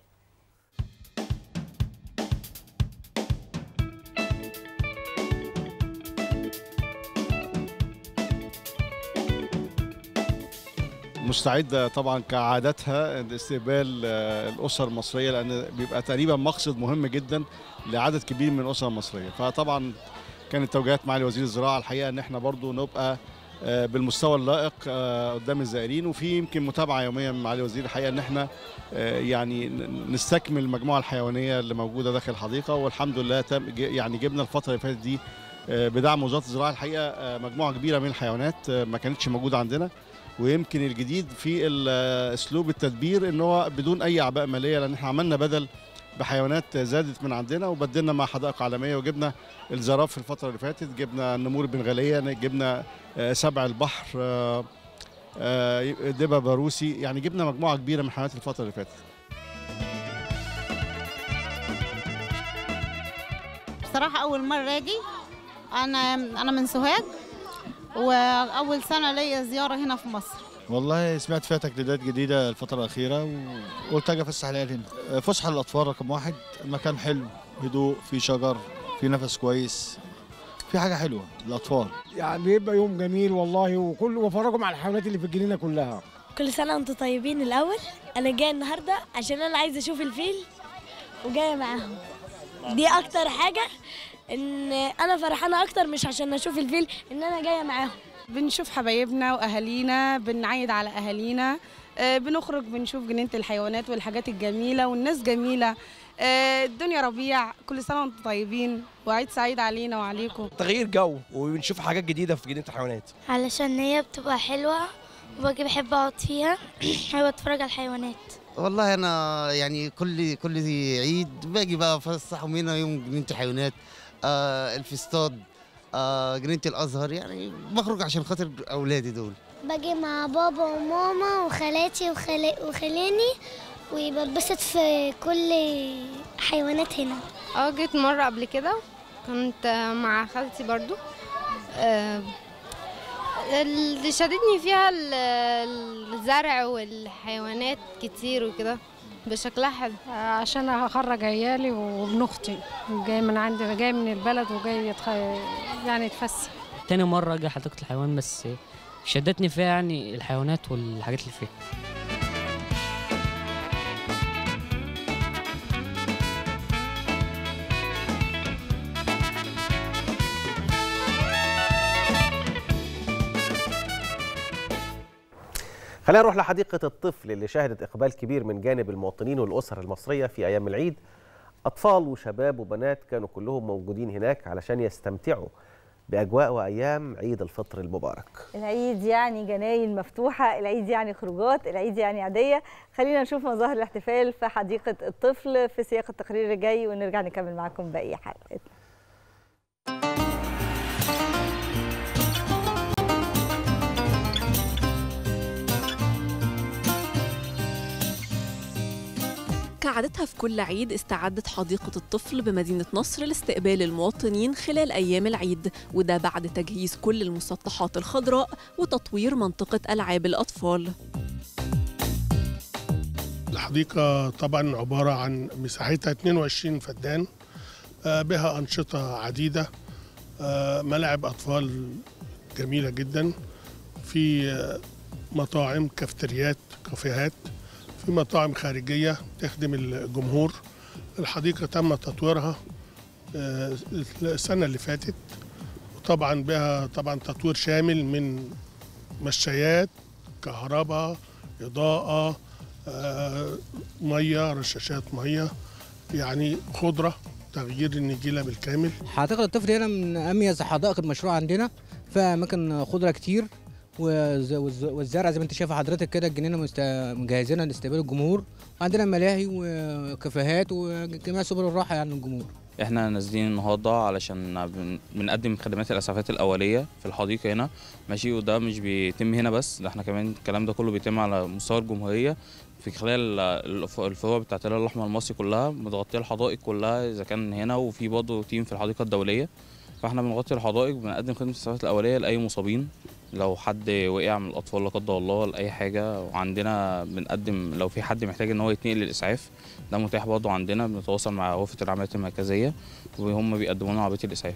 [SPEAKER 20] مستعدة طبعا كعادتها لاستقبال آه، الأسر المصرية لأن بيبقى تقريبا مقصد مهم جدا لعدد كبير من الأسر المصرية فطبعا كانت توجيهات معالي وزير الزراعة الحقيقة إن احنا برضو نبقى آه، بالمستوى اللائق آه، قدام الزائرين وفي يمكن متابعة يومية من معالي وزير الحقيقة إن احنا آه، يعني ن- نستكمل المجموعة الحيوانية اللي موجودة داخل الحديقة والحمد لله تم ج- يعني جبنا الفترة اللي فاتت دي آه، بدعم وزارة الزراعة الحقيقة آه، مجموعة كبيرة من الحيوانات آه، ما كانتش موجودة عندنا ويمكن الجديد في ال- اسلوب التدبير ان هو بدون اي اعباء ماليه لان احنا عملنا بدل بحيوانات زادت من عندنا وبدلنا مع حدائق عالميه وجبنا الزراف في الفتره اللي فاتت جبنا النمور البنغاليه جبنا آه، سبع البحر آه، آه، دبا باروسي يعني جبنا مجموعه كبيره من الحيوانات الفتره اللي فاتت
[SPEAKER 21] بصراحة أول مرة أجي أنا أنا من سوهاج وأول سنة ليا زيارة هنا في مصر
[SPEAKER 22] والله سمعت فيها تجديدات جديدة الفترة الأخيرة وقلت أجي أفسح العيال هنا فسحة للأطفال رقم واحد المكان حلو هدوء في شجر في نفس كويس في حاجة حلوة للأطفال
[SPEAKER 23] يعني بيبقى يوم جميل والله وكل وفرجهم على الحيوانات اللي في الجنينه كلها
[SPEAKER 24] كل سنة وانتم طيبين الأول أنا جاية النهاردة عشان أنا عايزة أشوف الفيل وجاية معاهم دي أكتر حاجة إن أنا فرحانة أكتر مش عشان أشوف الفيل إن أنا جاية معاهم
[SPEAKER 25] بنشوف حبايبنا واهالينا بنعيد على اهالينا
[SPEAKER 4] آه، بنخرج بنشوف جنينة الحيوانات والحاجات الجميلة والناس جميلة آه، الدنيا ربيع كل سنة وانتم طيبين وعيد سعيد علينا وعليكم
[SPEAKER 5] تغيير جو وبنشوف حاجات جديده في جنينه الحيوانات
[SPEAKER 18] علشان هي بتبقى حلوة وباجي بحب اقعد فيها حابة اتفرج على الحيوانات
[SPEAKER 6] والله انا يعني كل كل عيد باجي بقى افسح منها يوم جنينه الحيوانات آه الفستاد آه جنينه الازهر يعني بخرج عشان خاطر اولادي دول
[SPEAKER 18] باجي مع بابا وماما وخالاتي وخالي وخلاني وبتبسط في كل حيوانات هنا
[SPEAKER 8] اه جيت مرة قبل كده كنت مع خالتي برضو آه، اللي شددني فيها ال- الزرع والحيوانات كتير وكده بشكلها حلو
[SPEAKER 25] عشان هخرج عيالي وابن اختي جاي من عندي جاي من البلد وجاي يتخ... يعني يتفسح
[SPEAKER 26] تاني مرة أجي حديقة الحيوان بس شدتني فيها يعني الحيوانات والحاجات اللي فيها
[SPEAKER 2] خلينا نروح لحديقة الطفل اللي شهدت إقبال كبير من جانب المواطنين والأسر المصرية في أيام العيد أطفال وشباب وبنات كانوا كلهم موجودين هناك علشان يستمتعوا بأجواء وأيام عيد الفطر المبارك
[SPEAKER 1] العيد يعني جناين مفتوحة العيد يعني خروجات العيد يعني عادية خلينا نشوف مظاهر الاحتفال في حديقة الطفل في سياق التقرير اللي جاي ونرجع نكمل معاكم باقي حلقتنا
[SPEAKER 27] كعادتها في كل عيد استعدت حديقة الطفل بمدينة نصر لاستقبال المواطنين خلال أيام العيد وده بعد تجهيز كل المسطحات الخضراء وتطوير منطقة ألعاب الأطفال
[SPEAKER 28] الحديقة طبعا عبارة عن مساحتها 22 فدان آه، بها أنشطة عديدة آه، ملاعب أطفال جميلة جدا في آه، مطاعم كافتريات كافيهات في مطاعم خارجية تخدم الجمهور الحديقة تم تطويرها آه، السنة اللي فاتت وطبعا بها طبعا تطوير شامل من مشايات كهرباء إضاءة آه، مية رشاشات مية يعني خضرة تغيير النجيلة بالكامل
[SPEAKER 29] حديقة الطفل هنا من أميز حدائق المشروع عندنا فيها أماكن خضرة كتير والز- والز- والزرع زي ما أنت شايفة حضرتك كده الجنينة مست- مجهزينها لاستقبال الجمهور وعندنا ملاهي وكافيهات وجميع سبل الراحة يعني للجمهور
[SPEAKER 30] احنا نازلين النهارده علشان بن- بنقدم خدمات الاسعافات الاوليه في الحديقه هنا ماشي وده مش بيتم هنا بس ده احنا كمان الكلام ده كله بيتم على مستوى الجمهوريه في خلال الف- الفروع بتاعه الهلال الاحمر المصري كلها متغطيه الحدائق كلها اذا كان هنا وفي برضه تيم في الحديقه الدوليه فاحنا بنغطي الحدائق بنقدم خدمه الاسعافات الاوليه لاي مصابين لو حد وقع من الاطفال لا قدر الله لاي حاجه وعندنا بنقدم لو في حد محتاج ان هو يتنقل للاسعاف ده متاح برضه عندنا بنتواصل مع غرفه العمليات المركزيه وهم بيقدموا لنا عربيه الاسعاف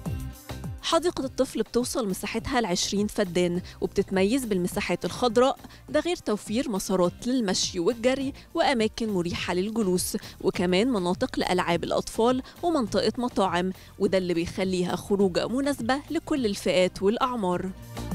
[SPEAKER 27] حديقة الطفل بتوصل مساحتها ل 20 فدان وبتتميز بالمساحات الخضراء ده غير توفير مسارات للمشي والجري وأماكن مريحة للجلوس وكمان مناطق لألعاب الأطفال ومنطقة مطاعم وده اللي بيخليها خروجة مناسبة لكل الفئات والأعمار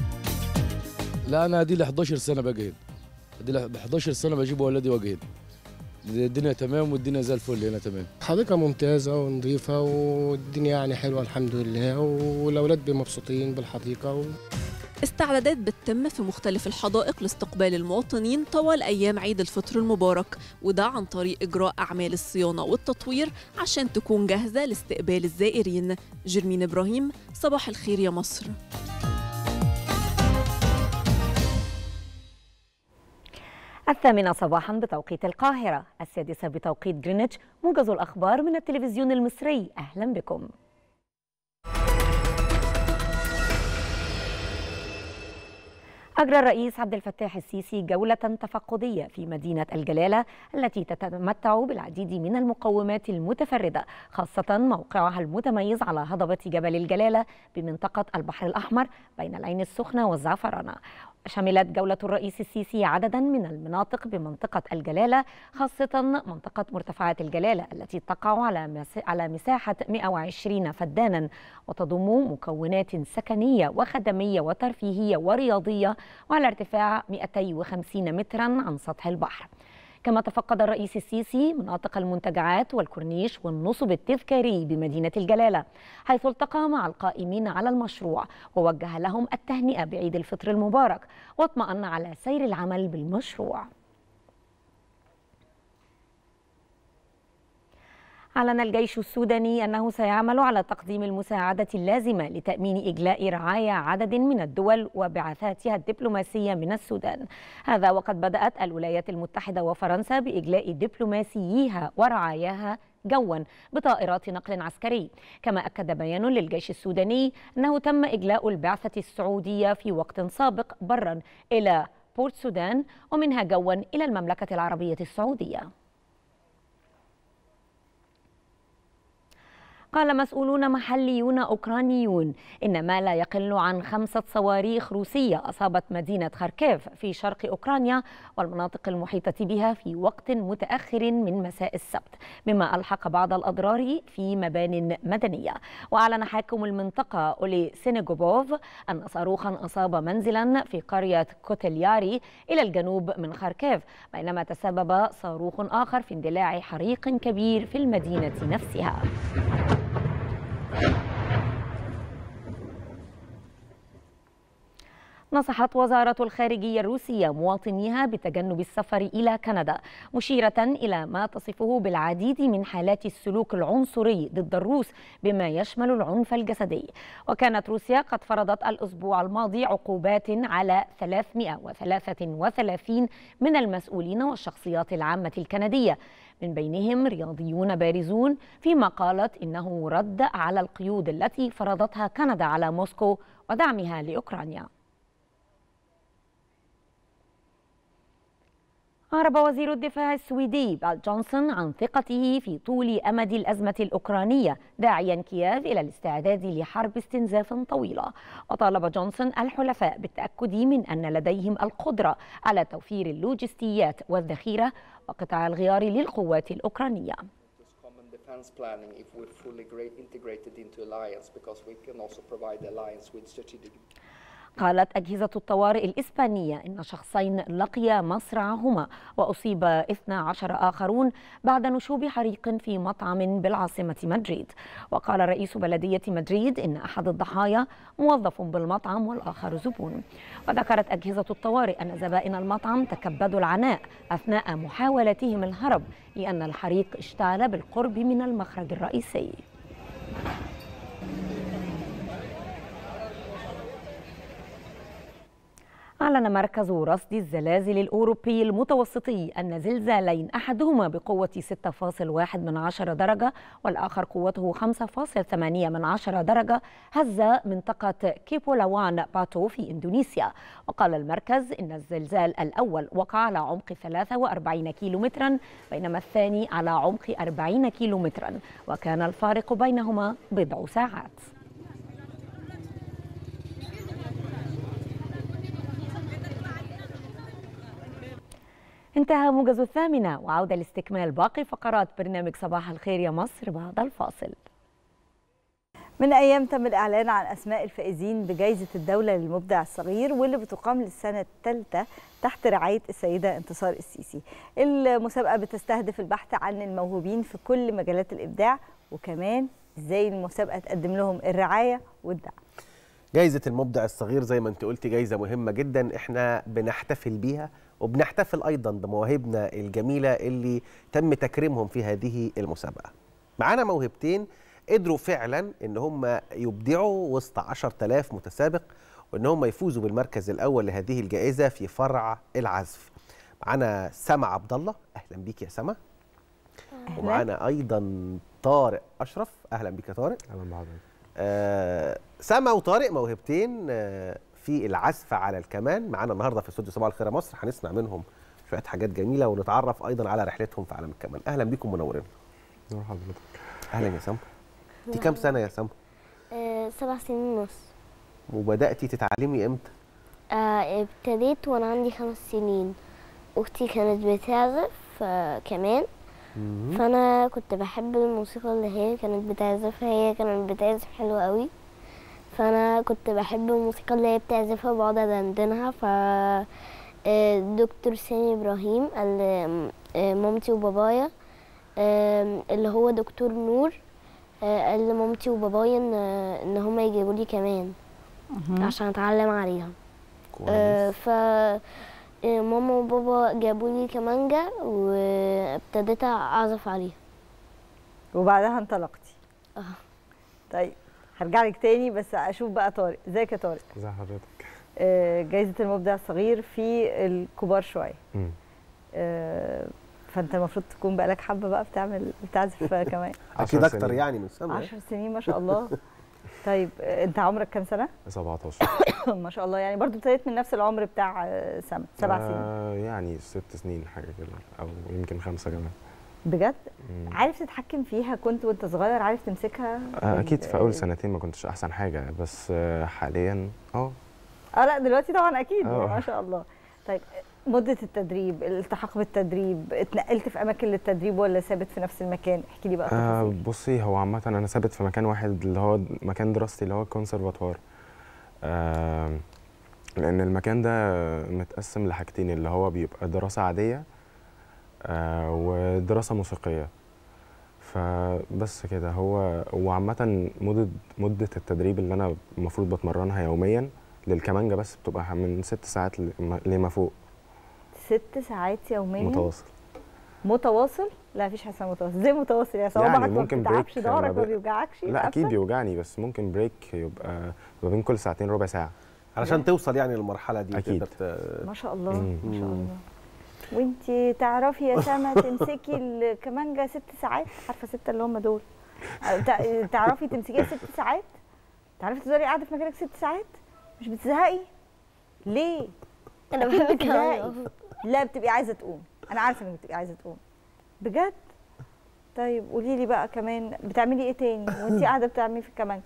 [SPEAKER 31] لا انا دي ل 11 سنه باجي هنا دي ل 11 سنه بجيب ولادي واجي هنا الدنيا تمام والدنيا زي الفل هنا تمام
[SPEAKER 23] حديقة ممتازة ونظيفة والدنيا يعني حلوة الحمد لله والأولاد بيبقوا مبسوطين بالحديقة و...
[SPEAKER 27] استعدادات بتتم في مختلف الحدائق لاستقبال المواطنين طوال أيام عيد الفطر المبارك وده عن طريق إجراء أعمال الصيانة والتطوير عشان تكون جاهزة لاستقبال الزائرين جرمين إبراهيم صباح الخير يا مصر
[SPEAKER 3] الثامنة صباحا بتوقيت القاهرة السادسة بتوقيت جرينتش موجز الأخبار من التلفزيون المصري أهلا بكم أجرى الرئيس عبد الفتاح السيسي جولة تفقدية في مدينة الجلالة التي تتمتع بالعديد من المقومات المتفردة خاصة موقعها المتميز على هضبة جبل الجلالة بمنطقة البحر الأحمر بين العين السخنة والزعفرانة شملت جولة الرئيس السيسي عددا من المناطق بمنطقة الجلالة خاصة منطقة مرتفعات الجلالة التي تقع على مس- على مساحة 120 فدانا وتضم مكونات سكنية وخدمية وترفيهية ورياضية وعلى ارتفاع 250 مترا عن سطح البحر كما تفقد الرئيس السيسي مناطق المنتجعات والكورنيش والنصب التذكاري بمدينة الجلالة حيث التقى مع القائمين على المشروع ووجه لهم التهنئة بعيد الفطر المبارك واطمأن على سير العمل بالمشروع أعلن الجيش السوداني أنه سيعمل على تقديم المساعدة اللازمة لتأمين إجلاء رعايا عدد من الدول وبعثاتها الدبلوماسية من السودان هذا وقد بدأت الولايات المتحدة وفرنسا بإجلاء دبلوماسييها ورعاياها جوا بطائرات نقل عسكري كما أكد بيان للجيش السوداني أنه تم إجلاء البعثة السعودية في وقت سابق برا إلى بورت سودان ومنها جوا إلى المملكة العربية السعودية قال مسؤولون محليون أوكرانيون إن ما لا يقل عن خمسة صواريخ روسية أصابت مدينة خاركيف في شرق أوكرانيا والمناطق المحيطة بها في وقت متأخر من مساء السبت مما ألحق بعض الأضرار في مبان مدنية وأعلن حاكم المنطقة أولي سينيغوبوف أن صاروخا أصاب منزلا في قرية كوتلياري إلى الجنوب من خاركيف بينما تسبب صاروخ آخر في اندلاع حريق كبير في المدينة نفسها نصحت وزارة الخارجية الروسية مواطنيها بتجنب السفر إلى كندا مشيرة إلى ما تصفه بالعديد من حالات السلوك العنصري ضد الروس بما يشمل العنف الجسدي وكانت روسيا قد فرضت الأسبوع الماضي عقوبات على 333 من المسؤولين والشخصيات العامة الكندية من بينهم رياضيون بارزون فيما قالت إنه رد على القيود التي فرضتها كندا على موسكو ودعمها لأوكرانيا أعرب وزير الدفاع السويدي بال جونسون عن ثقته في طول أمد الأزمة الأوكرانية داعيا كييف إلى الاستعداد لحرب استنزاف طويلة وطالب جونسون الحلفاء بالتأكد من أن لديهم القدرة على توفير اللوجستيات والذخيرة وقطع الغيار للقوات الأوكرانية
[SPEAKER 7] common defense planning if we're fully gra- integrated into alliance because we can also provide the alliance with strategic
[SPEAKER 3] قالت أجهزة الطوارئ الإسبانية إن شخصين لقيا مصرعهما وأصيب 12 آخرون بعد نشوب حريق في مطعم بالعاصمة مدريد وقال رئيس بلدية مدريد إن أحد الضحايا موظف بالمطعم والآخر زبون وذكرت أجهزة الطوارئ أن زبائن المطعم تكبدوا العناء أثناء محاولتهم الهرب لأن الحريق اشتعل بالقرب من المخرج الرئيسي أعلن مركز رصد الزلازل الأوروبي المتوسطي أن زلزالين أحدهما بقوة 6.1 من عشرة درجة والآخر قوته 5.8 من عشرة درجة هز منطقة كيبولاوان باتو في إندونيسيا وقال المركز إن الزلزال الأول وقع على عمق 43 كيلومترا بينما الثاني على عمق 40 كيلومترا وكان الفارق بينهما بضع ساعات انتهى موجز الثامنة وعودة لاستكمال باقي فقرات برنامج صباح الخير يا مصر بعد الفاصل
[SPEAKER 1] من أيام تم الإعلان عن أسماء الفائزين بجائزة الدولة للمبدع الصغير واللي بتقام للسنة الثالثة تحت رعاية السيدة انتصار السيسي المسابقة بتستهدف البحث عن الموهوبين في كل مجالات الإبداع وكمان إزاي المسابقة تقدم لهم الرعاية والدعم
[SPEAKER 2] جايزة المبدع الصغير زي ما انت قلتي جايزة مهمة جدا احنا بنحتفل بيها وبنحتفل ايضا بمواهبنا الجميلة اللي تم تكريمهم في هذه المسابقة معانا موهبتين قدروا فعلا ان هم يبدعوا وسط 10000 متسابق وان هم يفوزوا بالمركز الاول لهذه الجائزة في فرع العزف معانا سما عبد الله اهلا بيك يا سما ومعانا ايضا طارق اشرف اهلا بيك يا طارق
[SPEAKER 9] اهلا بحضرتك
[SPEAKER 2] آه سما وطارق موهبتين آه في العزف على الكمان معانا النهارده في استوديو صباح الخير يا مصر هنسمع منهم شويه حاجات جميله ونتعرف ايضا على رحلتهم في عالم الكمان اهلا بيكم منورين
[SPEAKER 9] نور حضرتك
[SPEAKER 2] اهلا يا سما انت كام سنه يا سما
[SPEAKER 10] آه، سبع سنين ونص
[SPEAKER 2] وبداتي تتعلمي امتى
[SPEAKER 9] آه، ابتديت وانا عندي خمس سنين اختي كانت بتعزف آه، كمان فانا كنت بحب الموسيقى اللي هي كانت بتعزفها هي كانت بتعزف حلو قوي فانا كنت بحب الموسيقى اللي هي بتعزفها وبقعد ادندنها ف آه، دكتور سامي ابراهيم قال آه، مامتي وبابايا آه، اللي هو دكتور نور آه، قال لمامتي وبابايا ان ان هما يجيبوا لي كمان
[SPEAKER 1] مهم.
[SPEAKER 9] عشان اتعلم عليها آه، ف آه، ماما وبابا جابوا لي كمانجا وابتديت اعزف عليها
[SPEAKER 1] وبعدها انطلقتي
[SPEAKER 9] اه
[SPEAKER 1] طيب هرجع لك تاني بس اشوف بقى طارق ازيك يا طارق
[SPEAKER 10] ازي حضرتك
[SPEAKER 1] آه، جايزه المبدع الصغير في الكبار شويه
[SPEAKER 10] مم.
[SPEAKER 1] آه، فانت المفروض تكون بقالك حبه بقى بتعمل بتعزف كمان
[SPEAKER 2] اكيد
[SPEAKER 10] عشر
[SPEAKER 2] اكتر
[SPEAKER 10] سنين.
[SPEAKER 2] يعني من سنه
[SPEAKER 1] 10 سنين ما شاء الله طيب آه، انت عمرك كام سنه
[SPEAKER 10] 17
[SPEAKER 1] ما شاء الله يعني برضو ابتديت من نفس العمر بتاع آه، سما سبع سنين
[SPEAKER 10] آه يعني ست سنين حاجه كده او يمكن خمسه كمان
[SPEAKER 1] بجد
[SPEAKER 10] مم.
[SPEAKER 1] عارف تتحكم فيها كنت وانت صغير عارف تمسكها
[SPEAKER 10] آه اكيد في اول
[SPEAKER 1] ال-
[SPEAKER 10] سنتين ما كنتش احسن حاجه بس آه حاليا اه
[SPEAKER 1] اه لا دلوقتي طبعا اكيد
[SPEAKER 10] آه.
[SPEAKER 1] ما شاء الله طيب مدة التدريب الالتحاق بالتدريب اتنقلت في اماكن للتدريب ولا ثابت في نفس المكان احكي لي بقى
[SPEAKER 10] آه
[SPEAKER 1] تفاصيل
[SPEAKER 10] بصي هو عامة أنا ثابت في مكان واحد اللي هو مكان دراستي اللي هو الكونسرفاتوار آه لأن المكان ده متقسم لحاجتين اللي هو بيبقى دراسة عادية آه ودراسة موسيقية فبس كده هو وعامة مدة مدة التدريب اللي أنا المفروض بتمرنها يوميا للكمانجة بس بتبقى من ست ساعات لما- لما فوق
[SPEAKER 1] ست ساعات يوميا
[SPEAKER 10] متواصل
[SPEAKER 1] متواصل لا مفيش حاجه اسمها متواصل زي متواصل يا صوابعك
[SPEAKER 10] يعني
[SPEAKER 1] ما
[SPEAKER 10] ممكن
[SPEAKER 1] بتتعبش
[SPEAKER 10] بريك
[SPEAKER 1] ظهرك ما
[SPEAKER 10] بين-
[SPEAKER 1] بيوجعكش
[SPEAKER 10] لا اكيد
[SPEAKER 1] قفا؟
[SPEAKER 10] بيوجعني بس ممكن بريك يبقى ما بين كل ساعتين ربع ساعه
[SPEAKER 2] علشان توصل يعني للمرحله دي
[SPEAKER 10] أكيد.
[SPEAKER 2] تقدر ت-
[SPEAKER 1] ما شاء الله
[SPEAKER 10] مم.
[SPEAKER 1] ما شاء الله وانتي تعرفي يا سما تمسكي الكمانجه ست ساعات عارفه ستة اللي هم دول تع- تعرفي تمسكيها ست ساعات تعرفي تفضلي قاعده في مكانك ست ساعات مش بتزهقي ليه
[SPEAKER 9] أنا
[SPEAKER 1] أكيد
[SPEAKER 9] بحب
[SPEAKER 1] بتزهقي.
[SPEAKER 9] كمان.
[SPEAKER 1] لا بتبقي عايزه تقوم انا عارفه انك بتبقي عايزه تقوم بجد طيب قولي لي بقى كمان بتعملي ايه تاني وانتي قاعده بتعملي في الكمانجه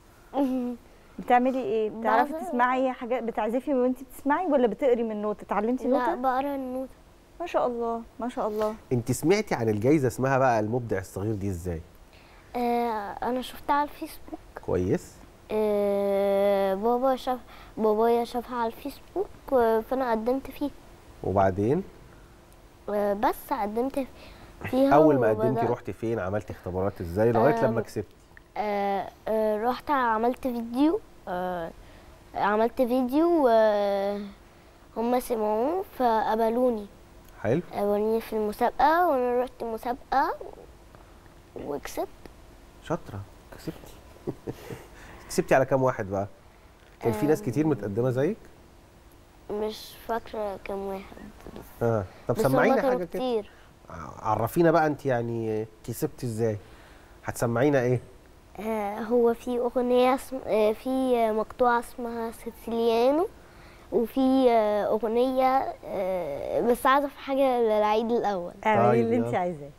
[SPEAKER 1] بتعملي ايه بتعرفي
[SPEAKER 9] بعزف.
[SPEAKER 1] تسمعي حاجات بتعزفي وانتي بتسمعي ولا بتقري من نوت اتعلمتي
[SPEAKER 9] لا
[SPEAKER 1] نوتة
[SPEAKER 9] بقرا النوت
[SPEAKER 1] ما شاء الله ما شاء الله
[SPEAKER 2] انت سمعتي عن الجائزه اسمها بقى المبدع الصغير دي ازاي
[SPEAKER 9] آه انا شفتها على الفيسبوك
[SPEAKER 2] كويس
[SPEAKER 9] آه بابا شاف بابايا شافها على الفيسبوك آه، فانا قدمت فيه
[SPEAKER 2] وبعدين
[SPEAKER 9] آه بس قدمت فيها
[SPEAKER 2] اول ما قدمتي
[SPEAKER 9] وبدأ-
[SPEAKER 2] رحتي فين عملتي اختبارات ازاي لغايه
[SPEAKER 9] آه،
[SPEAKER 2] لما كسبتي
[SPEAKER 9] آه آه رحت عملت فيديو آه عملت فيديو آه هم سمعوه فقبلوني
[SPEAKER 2] حلو
[SPEAKER 9] قبلوني في المسابقة وانا رحت مسابقة وكسبت
[SPEAKER 2] شاطره كسبتي كسبتي على كام واحد بقى كان في ناس كتير متقدمه زيك
[SPEAKER 9] مش فاكرة كام واحد
[SPEAKER 2] اه طب
[SPEAKER 9] بس هما
[SPEAKER 2] سمعينا
[SPEAKER 9] كانوا
[SPEAKER 2] حاجه كده
[SPEAKER 9] كتير
[SPEAKER 2] عرفينا بقى انت يعني كسبتي ازاي هتسمعينا ايه
[SPEAKER 9] آه هو في أغنية اسم... آه في مقطوعة اسمها سيسيليانو وفي آه أغنية آه بس عايزة في حاجة للعيد الأول
[SPEAKER 1] اعملي اللي انت عايزاه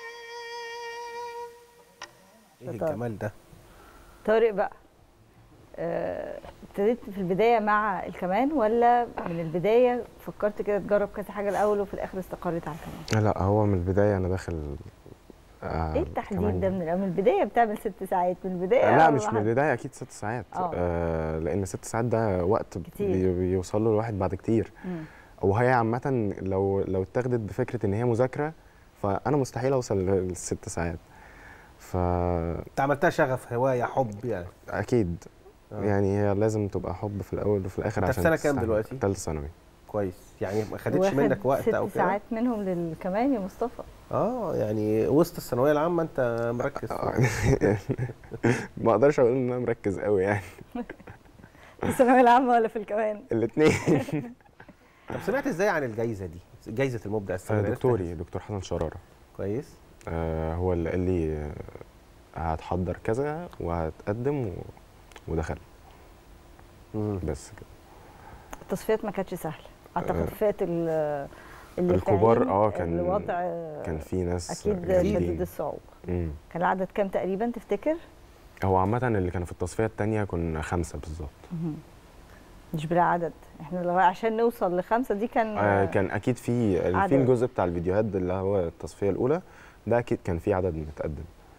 [SPEAKER 2] ايه
[SPEAKER 1] طبعا.
[SPEAKER 2] الجمال ده
[SPEAKER 1] طارق بقى آه، ابتديت في البدايه مع الكمان ولا من البدايه فكرت كده تجرب كذا حاجه الاول وفي الاخر استقريت على الكمان
[SPEAKER 10] لا هو من البدايه انا داخل آه
[SPEAKER 1] ايه التحديد
[SPEAKER 10] كمان.
[SPEAKER 1] ده من الأول؟ من البدايه بتعمل ست ساعات من البدايه
[SPEAKER 10] لا
[SPEAKER 1] أول
[SPEAKER 10] مش
[SPEAKER 1] ما
[SPEAKER 10] من
[SPEAKER 1] حد-
[SPEAKER 10] البدايه اكيد ست ساعات
[SPEAKER 1] آه.
[SPEAKER 10] آه لان ست ساعات ده وقت
[SPEAKER 1] كتير.
[SPEAKER 10] بي بيوصل له الواحد بعد كتير
[SPEAKER 1] مم.
[SPEAKER 10] وهي عامه لو لو اتاخدت بفكره ان هي مذاكره فانا مستحيل اوصل للست ساعات ف
[SPEAKER 2] انت عملتها شغف هوايه حب يعني
[SPEAKER 10] اكيد
[SPEAKER 2] آه.
[SPEAKER 10] يعني هي لازم تبقى حب في الاول وفي الاخر
[SPEAKER 2] أنت في
[SPEAKER 10] عشان
[SPEAKER 2] سنة كام
[SPEAKER 10] تستحمل.
[SPEAKER 2] دلوقتي؟
[SPEAKER 10] تالتة ثانوي
[SPEAKER 2] كويس يعني ما خدتش
[SPEAKER 1] واخد
[SPEAKER 2] منك وقت
[SPEAKER 1] ست
[SPEAKER 2] او كده
[SPEAKER 1] ساعات منهم للكمان يا مصطفى
[SPEAKER 2] اه يعني وسط الثانويه العامه انت مركز
[SPEAKER 10] ما اقدرش اقول ان انا مركز قوي يعني
[SPEAKER 1] في الثانويه العامه ولا في الكمان
[SPEAKER 10] الاثنين
[SPEAKER 2] طب سمعت ازاي عن الجائزه دي جائزه المبدع السنويه
[SPEAKER 10] دكتوري دكتور حسن شراره
[SPEAKER 2] كويس
[SPEAKER 10] آه هو اللي قال لي آه، هتحضر كذا وهتقدم و... ودخل بس كده
[SPEAKER 1] التصفيات ما كانتش سهله اعتقد
[SPEAKER 10] آه.
[SPEAKER 1] فات ال- اللي
[SPEAKER 10] الكبار
[SPEAKER 1] فاهم
[SPEAKER 10] اه كان
[SPEAKER 1] الوضع
[SPEAKER 10] كان في ناس
[SPEAKER 1] اكيد
[SPEAKER 10] جامدين.
[SPEAKER 1] شديد الصعوبه
[SPEAKER 10] مم.
[SPEAKER 1] كان العدد كام تقريبا تفتكر
[SPEAKER 10] هو عامة اللي كانوا في التصفية التانية كنا خمسة بالظبط
[SPEAKER 1] مهم. مش بلا عدد احنا لو عشان نوصل لخمسه دي كان
[SPEAKER 10] آه كان أكيد في
[SPEAKER 1] عدد.
[SPEAKER 10] في الجزء بتاع الفيديوهات اللي هو التصفية الأولى ده أكيد كان في عدد متقدم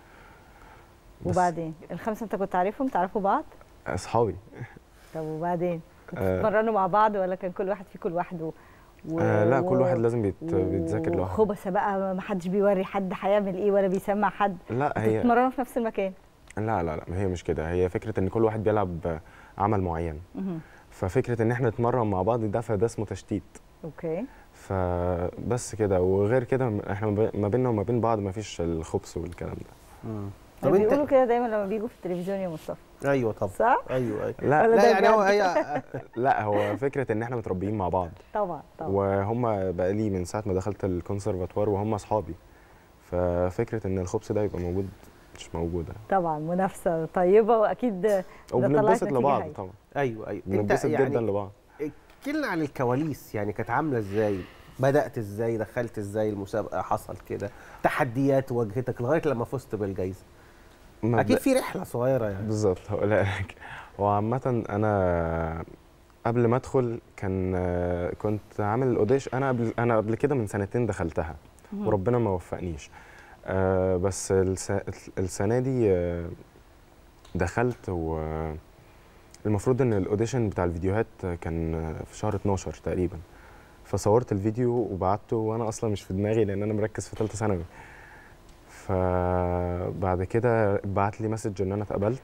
[SPEAKER 10] بس
[SPEAKER 1] وبعدين الخمسه انت كنت عارفهم تعرفوا بعض
[SPEAKER 10] أصحابي
[SPEAKER 1] طب وبعدين كنتوا
[SPEAKER 10] آه.
[SPEAKER 1] بتتمرنوا مع بعض ولا كان كل واحد فيكم لوحده و...
[SPEAKER 10] آه لا كل
[SPEAKER 1] و-
[SPEAKER 10] واحد لازم بيت... بيتذاكر لوحده
[SPEAKER 1] وخبثه بقى ما حدش بيوري حد هيعمل ايه ولا بيسمع حد
[SPEAKER 10] لا
[SPEAKER 1] انتوا
[SPEAKER 10] هي
[SPEAKER 1] بتتمرنوا في نفس المكان
[SPEAKER 10] لا لا لا ما هي مش كده هي فكرة إن كل واحد بيلعب عمل معين
[SPEAKER 1] مهم.
[SPEAKER 10] ففكرة إن إحنا نتمرن مع بعض ده فده اسمه تشتيت
[SPEAKER 1] اوكي
[SPEAKER 10] فبس كده وغير كده احنا ما بي- ما بيننا وما بين بعض ما فيش الخبث والكلام ده
[SPEAKER 2] طب
[SPEAKER 1] طب بيقولوا
[SPEAKER 2] انت
[SPEAKER 1] كده دايما لما بيجوا في التلفزيون يا مصطفى
[SPEAKER 2] ايوه طبعا
[SPEAKER 1] صح؟
[SPEAKER 2] ايوه ايوه
[SPEAKER 10] لا
[SPEAKER 1] ولا
[SPEAKER 2] لا
[SPEAKER 1] ده
[SPEAKER 2] يعني هو
[SPEAKER 1] بجد؟
[SPEAKER 2] هي
[SPEAKER 10] لا هو فكره ان احنا متربيين مع بعض
[SPEAKER 1] طبعا طبعا
[SPEAKER 10] وهم بقى لي من ساعه ما دخلت الكونسرفاتوار وهم اصحابي ففكره ان الخبث ده يبقى موجود مش موجوده
[SPEAKER 1] طبعا منافسه طيبه واكيد ده طلعت
[SPEAKER 10] وبنتبسط
[SPEAKER 1] نتيجة
[SPEAKER 10] لبعض
[SPEAKER 1] هايلة.
[SPEAKER 10] طبعا
[SPEAKER 2] ايوه ايوه
[SPEAKER 10] بنتبسط جدا لبعض
[SPEAKER 2] احكي لنا عن الكواليس يعني كانت عامله ازاي بدات ازاي دخلت ازاي المسابقه حصل كده تحديات واجهتك لغايه لما فزت بالجائزه
[SPEAKER 10] مبدأ-
[SPEAKER 2] اكيد في رحله صغيره يعني
[SPEAKER 10] بالظبط هقولها لك هو عامة أنا قبل ما أدخل كان كنت عامل الأوديش أنا قبل أنا قبل كده من سنتين دخلتها
[SPEAKER 11] مهم.
[SPEAKER 10] وربنا ما وفقنيش آه، بس الس- السنة دي آه، دخلت و المفروض ان الاوديشن بتاع الفيديوهات كان في شهر 12 تقريبا فصورت الفيديو وبعته وانا اصلا مش في دماغي لان انا مركز في ثالثه ثانوي فبعد كده بعت لي مسج ان انا اتقبلت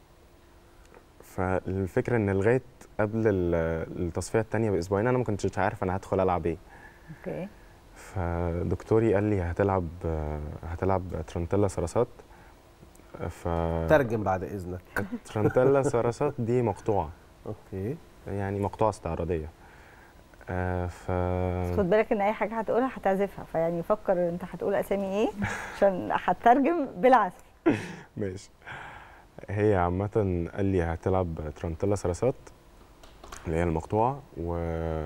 [SPEAKER 10] فالفكره ان لغايه قبل ال- التصفيه الثانيه باسبوعين انا ما كنتش عارف انا هدخل العب ايه
[SPEAKER 1] اوكي
[SPEAKER 10] فدكتوري قال لي هتلعب هتلعب ترنتيلا سراسات ف
[SPEAKER 2] ترجم بعد اذنك
[SPEAKER 10] ترنتيلا سراسات دي مقطوعه
[SPEAKER 2] اوكي
[SPEAKER 10] يعني مقطوعه استعراضيه آه ف
[SPEAKER 1] بس خد بالك ان اي حاجه هتقولها هتعزفها فيعني فكر انت هتقول اسامي ايه عشان هتترجم بالعزف
[SPEAKER 10] ماشي هي عامة قال لي هتلعب ترنتيلا سراسات اللي هي المقطوعة و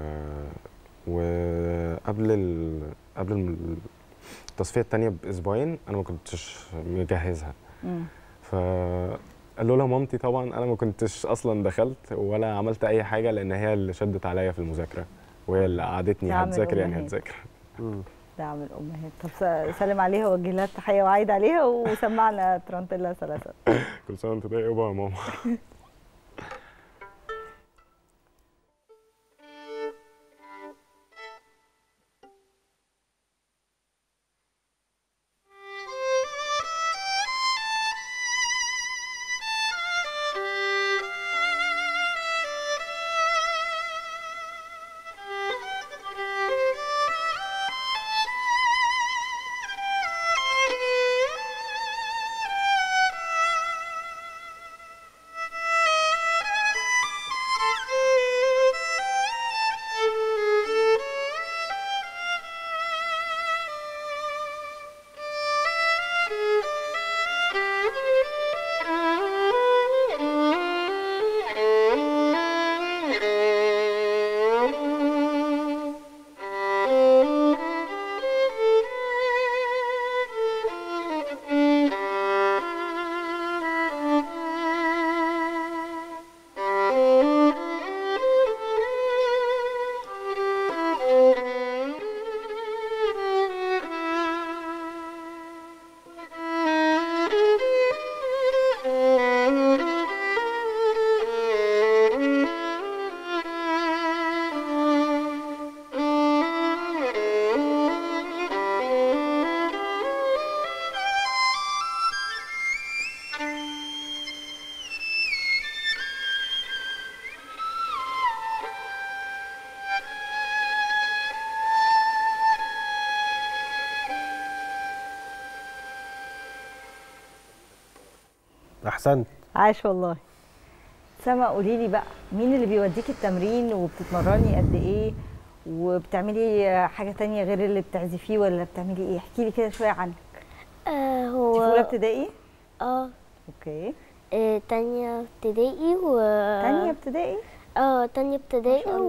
[SPEAKER 10] وقبل ال... قبل الم- التصفية التانية بأسبوعين أنا ما كنتش مجهزها
[SPEAKER 1] مم.
[SPEAKER 10] فقالوا لها مامتي طبعا أنا ما كنتش أصلا دخلت ولا عملت أي حاجة لأن هي اللي شدت عليا في المذاكرة وهي اللي قعدتني
[SPEAKER 1] دعم
[SPEAKER 10] هتذاكر يعني
[SPEAKER 1] الأمهات.
[SPEAKER 10] هتذاكر
[SPEAKER 1] دعم الامهات طب س- سلم عليها ووجه لها التحيه وعيد عليها وسمعنا ترانتيلا ثلاثه
[SPEAKER 10] كل سنة وأنت طيبة يا ماما
[SPEAKER 11] Thank
[SPEAKER 2] احسنت
[SPEAKER 1] عاش والله سما قولي لي بقى مين اللي بيوديكي التمرين وبتتمرني قد ايه وبتعملي حاجه تانية غير اللي بتعزفيه ولا بتعملي ايه احكي لي كده شويه عنك
[SPEAKER 9] آه هو
[SPEAKER 1] انت في اولى ابتدائي
[SPEAKER 9] اه
[SPEAKER 1] اوكي
[SPEAKER 9] آه، تانية ابتدائي و
[SPEAKER 1] تانية ابتدائي
[SPEAKER 9] اه تانية ابتدائي
[SPEAKER 1] ما شاء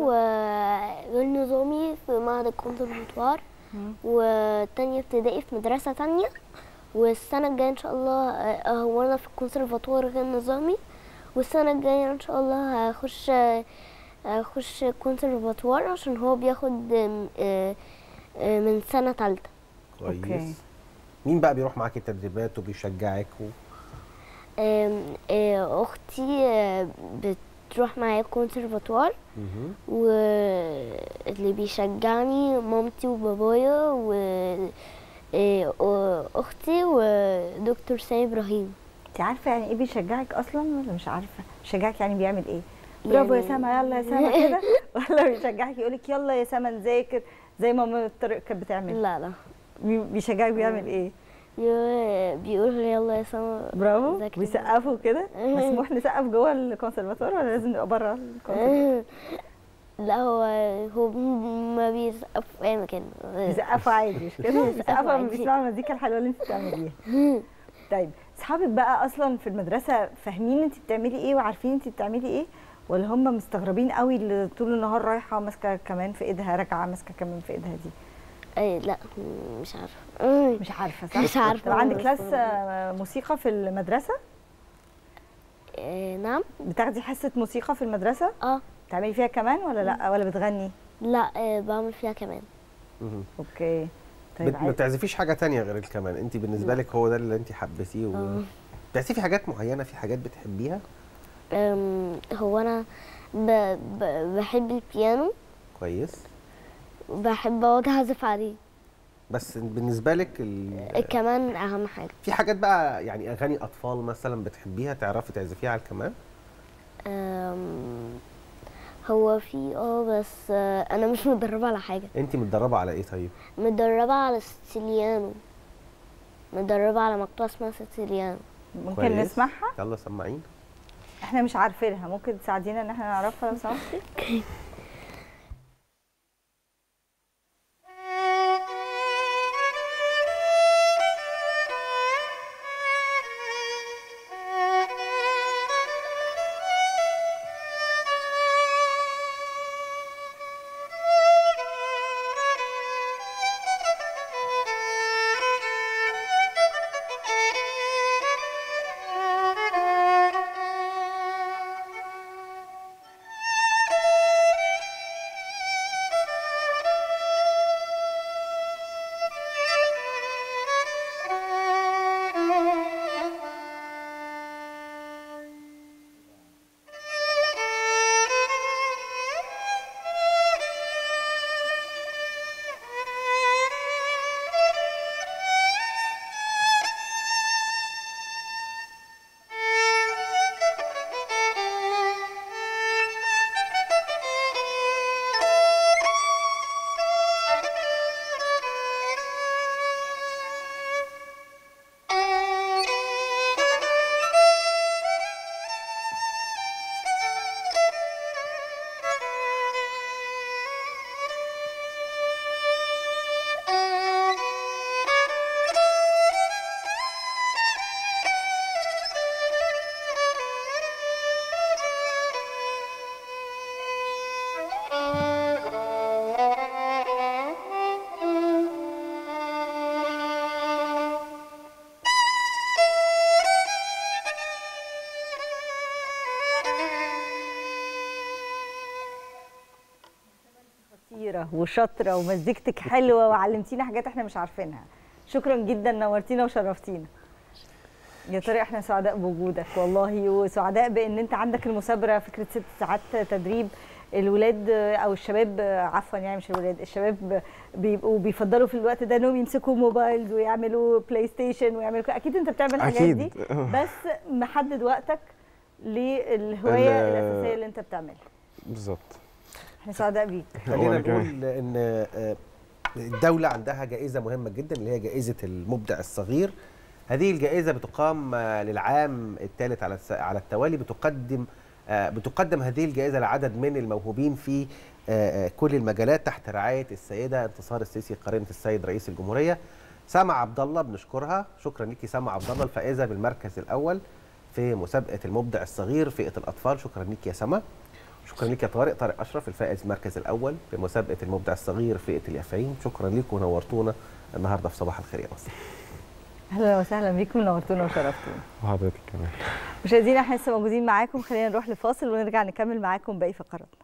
[SPEAKER 9] والنظامي في معهد الكونسرفتوار وتانية ابتدائي في مدرسة تانية والسنة الجاية ان شاء الله آه، هو انا في الكونسرفتوار غير نظامي والسنة الجاية ان شاء الله هخش هخش كونسرفتوار عشان هو بياخد آم، آه، آه، من سنة تالتة
[SPEAKER 2] كويس مين بقى بيروح معاكي التدريبات وبيشجعك و...
[SPEAKER 9] آم، آه، اختي آه، بتروح معايا كونسرفتوار
[SPEAKER 2] مهم.
[SPEAKER 9] واللي بيشجعني مامتي وبابايا و آه، واختي ودكتور سامي ابراهيم
[SPEAKER 1] انت عارفه يعني ايه بيشجعك اصلا ولا مش عارفه بيشجعك يعني بيعمل ايه برافو يا
[SPEAKER 9] يعني-
[SPEAKER 1] سما يلا يا سما كده ولا بيشجعك يقولك يلا يا سما نذاكر زي ما ماما طارق كانت بتعمل
[SPEAKER 9] لا لا
[SPEAKER 1] بيشجعك بيعمل ايه
[SPEAKER 9] بيقول لي يلا يا سما
[SPEAKER 1] برافو
[SPEAKER 9] ذاكري.
[SPEAKER 1] بيسقفوا كده مسموح نسقف جوه الكونسرفاتوار ولا لازم نبقى بره الكونسرفاتوار
[SPEAKER 9] لا هو هو ما بيسقف في اي مكان
[SPEAKER 1] بيسقفوا عادي مش كده
[SPEAKER 9] بيسقفوا
[SPEAKER 1] بيسقفوا لما
[SPEAKER 9] عادي.
[SPEAKER 1] بيسمعوا المزيكا الحلوه اللي انت بتعمليها طيب اصحابك بقى اصلا في المدرسه فاهمين انت بتعملي ايه وعارفين انت بتعملي ايه ولا هم مستغربين قوي اللي طول النهار رايحه ماسكه كمان في ايدها راجعه ماسكه كمان في ايدها دي
[SPEAKER 9] اي لا مش عارفه
[SPEAKER 1] مش عارفه صح
[SPEAKER 9] مش عارفة
[SPEAKER 1] طب عندك
[SPEAKER 9] بس-
[SPEAKER 1] كلاس آه، موسيقى في المدرسه
[SPEAKER 9] آه، نعم
[SPEAKER 1] بتاخدي حصه موسيقى في المدرسه
[SPEAKER 9] اه
[SPEAKER 1] بتعملي فيها كمان ولا لا ولا بتغني
[SPEAKER 9] لا آه، بعمل فيها كمان
[SPEAKER 2] مهم.
[SPEAKER 1] اوكي
[SPEAKER 2] بت- ما
[SPEAKER 1] عايز-
[SPEAKER 2] بتعزفيش حاجه تانية غير الكمان انت بالنسبه لك هو ده اللي انت حبيتيه و...
[SPEAKER 9] آه.
[SPEAKER 2] بتعزفي حاجات معينه في حاجات بتحبيها
[SPEAKER 9] أم، هو انا ب... ب... بحب البيانو
[SPEAKER 2] كويس
[SPEAKER 9] وبحب اقعد اعزف عليه
[SPEAKER 2] بس بالنسبه لك ال...
[SPEAKER 9] كمان اهم حاجه
[SPEAKER 2] في حاجات بقى يعني اغاني اطفال مثلا بتحبيها تعرفي تعزفيها على الكمان
[SPEAKER 9] أم، هو في اه بس آه، انا مش متدربه على حاجه
[SPEAKER 2] انت متدربه على ايه طيب
[SPEAKER 9] متدربه على السيليانو متدربه على مقطوعه اسمها سيليانو
[SPEAKER 1] ممكن
[SPEAKER 2] كويس.
[SPEAKER 1] نسمعها
[SPEAKER 2] يلا سمعين
[SPEAKER 1] احنا مش عارفينها ممكن تساعدينا ان احنا نعرفها لو سمحتي خطيره وشاطره ومزيكتك حلوه وعلمتينا حاجات احنا مش عارفينها شكرا جدا نورتينا وشرفتينا يا طارق احنا سعداء بوجودك والله وسعداء بان انت عندك المثابره فكره ست ساعات تدريب الولاد او الشباب عفوا يعني مش الولاد الشباب بيبقوا بيفضلوا في الوقت ده انهم يمسكوا موبايلز ويعملوا بلاي ستيشن ويعملوا كده. اكيد انت بتعمل الحاجات
[SPEAKER 10] أكيد.
[SPEAKER 1] دي بس محدد وقتك للهوايه
[SPEAKER 10] ال-
[SPEAKER 1] الاساسيه اللي انت بتعملها
[SPEAKER 10] بالظبط
[SPEAKER 1] احنا سعداء بيك
[SPEAKER 2] خلينا
[SPEAKER 10] وأنا كمان.
[SPEAKER 2] نقول ان آه، الدوله عندها جائزه مهمه جدا اللي هي جائزه المبدع الصغير هذه الجائزه بتقام آه، للعام الثالث على الس- على التوالي بتقدم آه، بتقدم هذه الجائزه لعدد من الموهوبين في آه، آه، كل المجالات تحت رعايه السيده انتصار السيسي قرينه السيد رئيس الجمهوريه سما عبد الله بنشكرها شكرا ليكي سما عبد الله الفائزه بالمركز الاول في مسابقه المبدع الصغير فئه الاطفال شكرا ليك يا سما شكرا ليك يا طارق طارق اشرف الفائز المركز الاول في مسابقه المبدع الصغير فئه اليافعين شكرا ليكم ونورتونا النهارده في صباح الخير يا مصر
[SPEAKER 1] اهلا وسهلا بيكم نورتونا وشرفتونا
[SPEAKER 10] وحضرتك كمان
[SPEAKER 1] مشاهدينا احنا لسه موجودين معاكم خلينا نروح لفاصل ونرجع نكمل معاكم باقي فقراتنا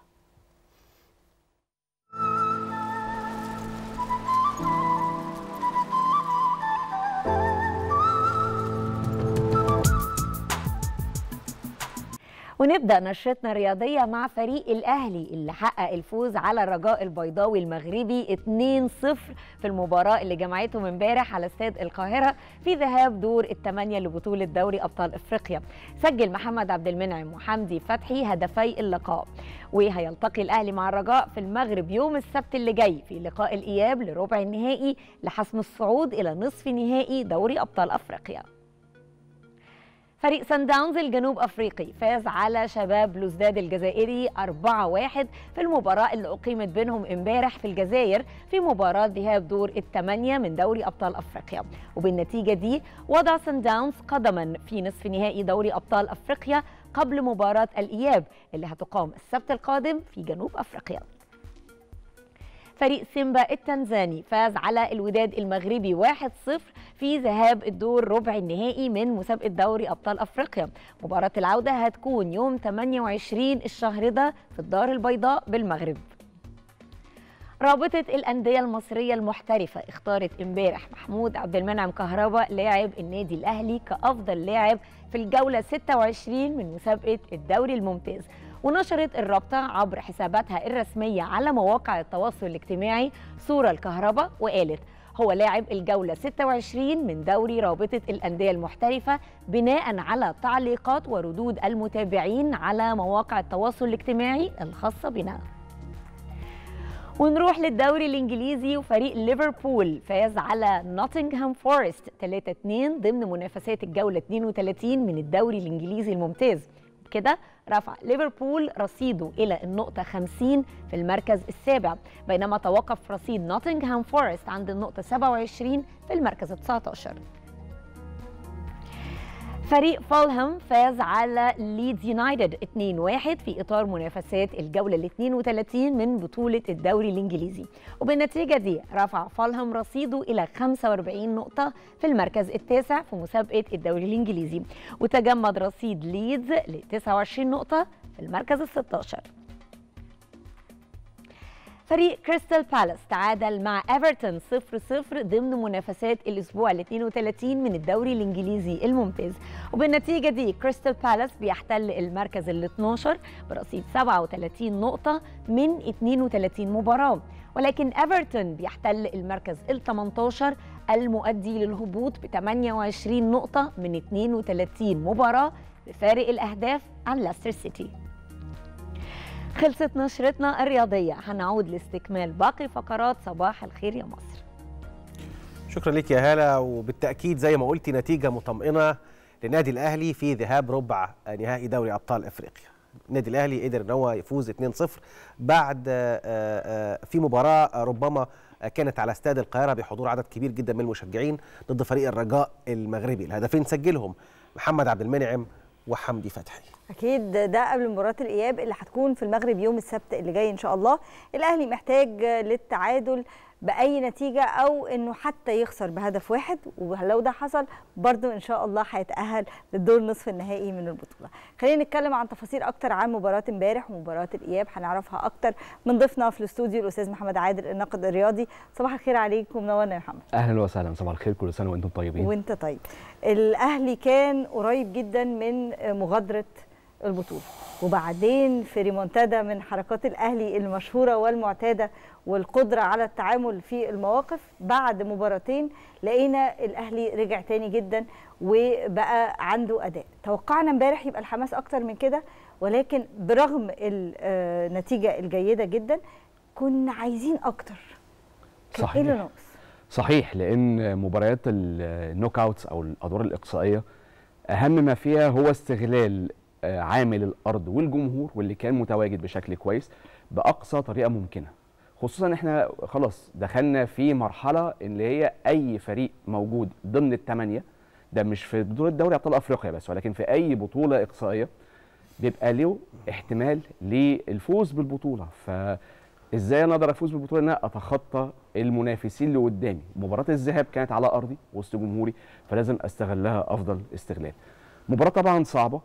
[SPEAKER 3] ونبدا نشرتنا الرياضيه مع فريق الاهلي اللي حقق الفوز على الرجاء البيضاوي المغربي 2-0 في المباراه اللي جمعتهم امبارح على استاد القاهره في ذهاب دور الثمانيه لبطوله دوري ابطال افريقيا سجل محمد عبد المنعم وحمدي فتحي هدفي اللقاء وهيلتقي الاهلي مع الرجاء في المغرب يوم السبت اللي جاي في لقاء الاياب لربع النهائي لحسم الصعود الى نصف نهائي دوري ابطال افريقيا فريق سان داونز الجنوب افريقي فاز على شباب بلوزداد الجزائري 4-1 في المباراه اللي اقيمت بينهم امبارح في الجزائر في مباراه ذهاب دور الثمانيه من دوري ابطال افريقيا وبالنتيجه دي وضع سان داونز قدما في نصف نهائي دوري ابطال افريقيا قبل مباراه الاياب اللي هتقام السبت القادم في جنوب افريقيا فريق سيمبا التنزاني فاز على الوداد المغربي 1-0 في ذهاب الدور ربع النهائي من مسابقة دوري أبطال أفريقيا مباراة العودة هتكون يوم 28 الشهر ده في الدار البيضاء بالمغرب رابطة الأندية المصرية المحترفة اختارت امبارح محمود عبد المنعم كهربا لاعب النادي الأهلي كأفضل لاعب في الجولة 26 من مسابقة الدوري الممتاز ونشرت الرابطة عبر حساباتها الرسمية على مواقع التواصل الاجتماعي صورة الكهرباء وقالت هو لاعب الجولة 26 من دوري رابطة الأندية المحترفة بناء على تعليقات وردود المتابعين على مواقع التواصل الاجتماعي الخاصة بنا ونروح للدوري الانجليزي وفريق ليفربول فاز على نوتنغهام فورست 3-2 ضمن منافسات الجوله 32 من الدوري الانجليزي الممتاز بكده رفع ليفربول رصيده الى النقطه 50 في المركز السابع بينما توقف رصيد نوتنغهام فورست عند النقطه 27 في المركز ال 19 فريق فولهام فاز على ليدز يونايتد 2-1 في اطار منافسات الجوله ال 32 من بطوله الدوري الانجليزي وبالنتيجه دي رفع فولهام رصيده الى 45 نقطه في المركز التاسع في مسابقه الدوري الانجليزي وتجمد رصيد ليدز ل 29 نقطه في المركز ال 16 فريق كريستال بالاس تعادل مع ايفرتون 0-0 ضمن منافسات الاسبوع ال 32 من الدوري الانجليزي الممتاز وبالنتيجه دي كريستال بالاس بيحتل المركز ال 12 برصيد 37 نقطه من 32 مباراه ولكن ايفرتون بيحتل المركز ال 18 المؤدي للهبوط ب 28 نقطه من 32 مباراه بفارق الاهداف عن لاستر سيتي خلصت نشرتنا الرياضية هنعود لاستكمال باقي فقرات صباح الخير يا مصر
[SPEAKER 2] شكرا لك يا هاله وبالتاكيد زي ما قلتي نتيجه مطمئنه للنادي الاهلي في ذهاب ربع نهائي دوري ابطال افريقيا النادي الاهلي قدر ان هو يفوز 2-0 بعد في مباراه ربما كانت على استاد القاهره بحضور عدد كبير جدا من المشجعين ضد فريق الرجاء المغربي الهدفين سجلهم محمد عبد المنعم وحمدي فتحي
[SPEAKER 1] اكيد ده قبل مباراه الاياب اللي هتكون في المغرب يوم السبت اللي جاي ان شاء الله الاهلي محتاج للتعادل باي نتيجه او انه حتى يخسر بهدف واحد ولو ده حصل برضو ان شاء الله هيتاهل للدور نصف النهائي من البطوله خلينا نتكلم عن تفاصيل اكتر عن مباراه امبارح ومباراه الاياب هنعرفها اكتر من ضيفنا في الاستوديو الاستاذ محمد عادل الناقد الرياضي صباح الخير عليك ومنورنا يا محمد
[SPEAKER 11] اهلا وسهلا صباح الخير كل سنه وانتم طيبين
[SPEAKER 1] وانت طيب الاهلي كان قريب جدا من مغادره البطوله وبعدين في ريمونتادا من حركات الاهلي المشهوره والمعتاده والقدره على التعامل في المواقف بعد مباراتين لقينا الاهلي رجع تاني جدا وبقى عنده اداء توقعنا امبارح يبقى الحماس اكتر من كده ولكن برغم النتيجه الجيده جدا كنا عايزين اكتر
[SPEAKER 11] صحيح
[SPEAKER 1] ايه اللي ناقص
[SPEAKER 11] صحيح لان مباريات النوك اوتس او الادوار الاقصائيه اهم ما فيها هو استغلال آه، عامل الارض والجمهور واللي كان متواجد بشكل كويس باقصى طريقه ممكنه خصوصا احنا خلاص دخلنا في مرحله اللي هي اي فريق موجود ضمن الثمانيه ده مش في بطوله دوري ابطال افريقيا بس ولكن في اي بطوله اقصائيه بيبقى له احتمال للفوز بالبطوله فازاي انا اقدر افوز بالبطوله ان انا اتخطى المنافسين اللي قدامي مباراه الذهاب كانت على ارضي وسط جمهوري فلازم استغلها افضل استغلال مباراه طبعا صعبه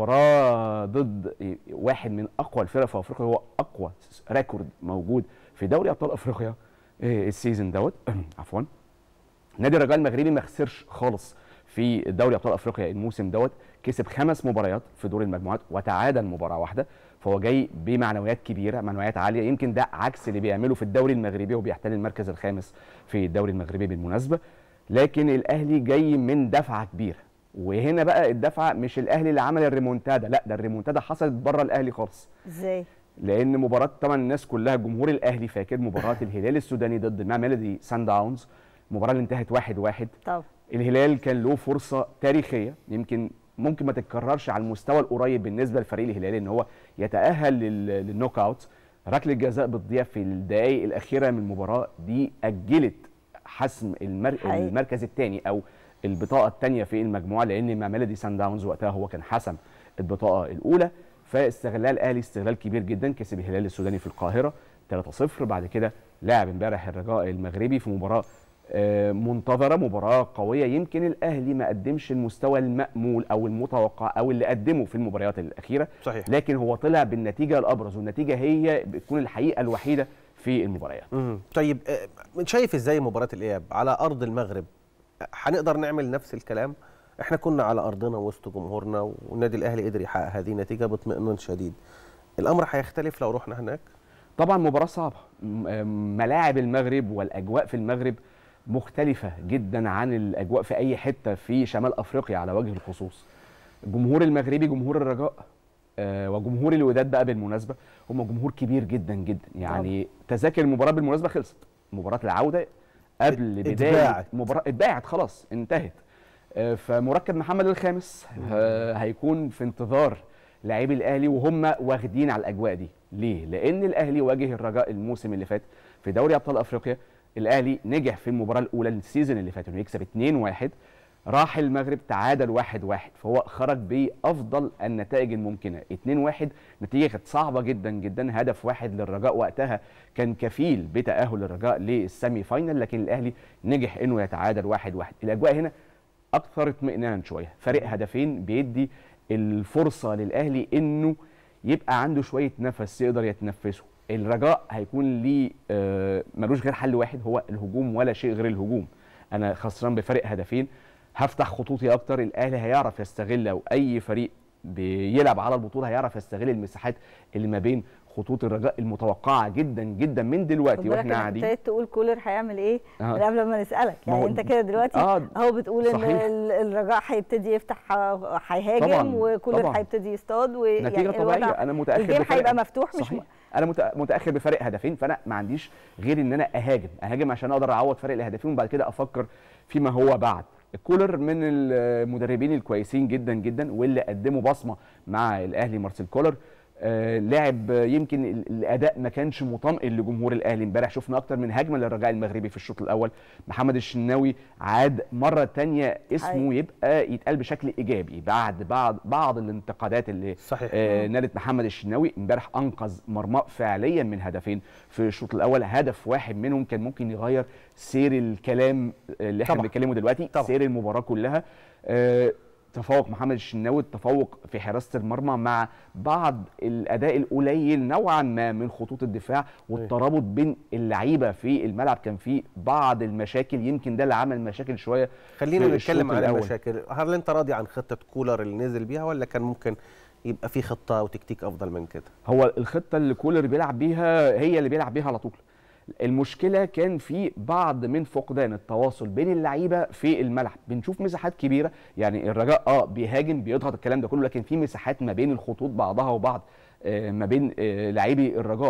[SPEAKER 11] مباراه ضد واحد من اقوى الفرق في افريقيا هو اقوى ريكورد موجود في دوري ابطال افريقيا إيه، السيزون دوت عفوا نادي الرجاء المغربي ما خسرش خالص في دوري ابطال افريقيا الموسم دوت كسب خمس مباريات في دور المجموعات وتعادل مباراه واحده فهو جاي بمعنويات كبيره معنويات عاليه يمكن ده عكس اللي بيعمله في الدوري المغربي وبيحتل المركز الخامس في الدوري المغربي بالمناسبه لكن الاهلي جاي من دفعه كبيره وهنا بقى الدفعه مش الاهلي اللي عمل الريمونتادا لا ده الريمونتادا حصلت بره الاهلي خالص
[SPEAKER 1] ازاي
[SPEAKER 11] لان مباراه طبعا الناس كلها جمهور الاهلي فاكر مباراه الهلال السوداني ضد ميلودي سان داونز المباراه اللي انتهت واحد واحد
[SPEAKER 1] طب
[SPEAKER 11] الهلال كان له فرصه تاريخيه يمكن ممكن ما تتكررش على المستوى القريب بالنسبه للفريق الهلالي ان هو يتاهل لل- للنوك اوت ركله جزاء بتضيع في الدقائق الاخيره من المباراه دي اجلت حسم المر...
[SPEAKER 1] حقيقي.
[SPEAKER 11] المركز الثاني او البطاقه الثانيه في المجموعه لان مع ميلودي سان داونز وقتها هو كان حسم البطاقه الاولى فاستغلال الاهلي استغلال كبير جدا كسب الهلال السوداني في القاهره 3-0 بعد كده لعب امبارح الرجاء المغربي في مباراه آه، منتظره مباراه قويه يمكن الاهلي ما قدمش المستوى المامول او المتوقع او اللي قدمه في المباريات الاخيره
[SPEAKER 2] صحيح.
[SPEAKER 11] لكن هو طلع بالنتيجه الابرز والنتيجه هي بتكون الحقيقه الوحيده في المباريات
[SPEAKER 2] مم. طيب آه، شايف ازاي مباراه الاياب على ارض المغرب آه، هنقدر نعمل نفس الكلام احنا كنا على ارضنا وسط جمهورنا والنادي الاهلي قدر يحقق هذه النتيجه باطمئنان شديد الامر هيختلف لو رحنا هناك
[SPEAKER 11] طبعا مباراه صعبه م- آم، ملاعب المغرب والاجواء في المغرب مختلفه جدا عن الاجواء في اي حته في شمال افريقيا على وجه الخصوص الجمهور المغربي جمهور الرجاء آه، وجمهور الوداد بقى بالمناسبه هم جمهور كبير جدا جدا يعني تذاكر المباراه بالمناسبه خلصت مباراه العوده قبل بدايه
[SPEAKER 2] اتباعت.
[SPEAKER 11] مباراه اتباعت خلاص انتهت آه، فمركب محمد الخامس آه، هيكون في انتظار لاعبي الاهلي وهم واخدين على الاجواء دي ليه لان الاهلي واجه الرجاء الموسم اللي فات في دوري ابطال افريقيا الاهلي نجح في المباراه الاولى السيزون اللي فات انه يكسب 2-1 راح المغرب تعادل 1-1 فهو خرج بافضل النتائج الممكنه 2-1 نتيجه كانت صعبه جدا جدا هدف واحد للرجاء وقتها كان كفيل بتاهل الرجاء للسيمي فاينل لكن الاهلي نجح انه يتعادل 1-1 الاجواء هنا اكثر اطمئنان شويه فرق هدفين بيدي الفرصه للاهلي انه يبقى عنده شويه نفس يقدر يتنفسه الرجاء هيكون ليه آه، ملوش غير حل واحد هو الهجوم ولا شيء غير الهجوم انا خسران بفرق هدفين هفتح خطوطي اكتر الاهلي هيعرف يستغل او اي فريق بيلعب على البطوله هيعرف يستغل المساحات اللي ما بين خطوط الرجاء المتوقعه جدا جدا من
[SPEAKER 1] خد
[SPEAKER 11] دلوقتي
[SPEAKER 1] بالك
[SPEAKER 11] واحنا
[SPEAKER 1] انك
[SPEAKER 11] قاعدين
[SPEAKER 1] ابتديت تقول كولر هيعمل ايه
[SPEAKER 11] آه.
[SPEAKER 1] من قبل ما نسالك
[SPEAKER 11] ما
[SPEAKER 1] يعني
[SPEAKER 11] هو-
[SPEAKER 1] انت كده دلوقتي
[SPEAKER 11] آه،
[SPEAKER 1] اهو بتقول ان
[SPEAKER 11] صحيح.
[SPEAKER 1] ال- الرجاء هيبتدي يفتح ه- هيهاجم
[SPEAKER 11] طبعاً،
[SPEAKER 1] وكولر
[SPEAKER 11] طبعاً.
[SPEAKER 1] هيبتدي يصطاد ويعني
[SPEAKER 11] نتيجه طبيعيه
[SPEAKER 1] الوضع-
[SPEAKER 11] انا متاخر
[SPEAKER 1] الجيم
[SPEAKER 11] بفرق-
[SPEAKER 1] هيبقى مفتوح مش
[SPEAKER 11] صحيح. انا مت- متاخر بفرق هدفين فانا ما عنديش غير ان انا اهاجم اهاجم عشان اقدر اعوض فرق الهدفين وبعد كده افكر فيما هو بعد الكولر من المدربين الكويسين جدا جدا واللي قدموا بصمه مع الاهلي مارسيل كولر آه لاعب آه، يمكن ال- الاداء ما كانش مطمئن لجمهور الاهلي امبارح شفنا اكتر من هجمه للرجاء المغربي في الشوط الاول محمد الشناوي عاد مره تانية اسمه يبقى يتقال بشكل ايجابي بعد بعض بعض الانتقادات اللي
[SPEAKER 2] صحيح.
[SPEAKER 11] آه نالت محمد الشناوي امبارح انقذ مرماه فعليا من هدفين في الشوط الاول هدف واحد منهم كان ممكن يغير سير الكلام اللي احنا
[SPEAKER 2] طبعاً.
[SPEAKER 11] بنتكلمه دلوقتي طبعا. سير المباراه كلها آه تفوق محمد الشناوي التفوق في حراسه المرمى مع بعض الاداء القليل نوعا ما من خطوط الدفاع والترابط بين اللعيبه في الملعب كان في بعض المشاكل يمكن ده اللي عمل مشاكل شويه
[SPEAKER 2] خلينا
[SPEAKER 11] في
[SPEAKER 2] نتكلم
[SPEAKER 11] الشوط
[SPEAKER 2] عن
[SPEAKER 11] الأول.
[SPEAKER 2] المشاكل هل انت راضي عن خطه كولر اللي نزل بيها ولا كان ممكن يبقى في خطه وتكتيك افضل من كده
[SPEAKER 11] هو الخطه اللي كولر بيلعب بيها هي اللي بيلعب بيها على طول المشكله كان في بعض من فقدان التواصل بين اللعيبه في الملعب بنشوف مساحات كبيره يعني الرجاء اه بيهاجم بيضغط الكلام ده كله لكن في مساحات ما بين الخطوط بعضها وبعض آه ما بين آه لاعبي الرجاء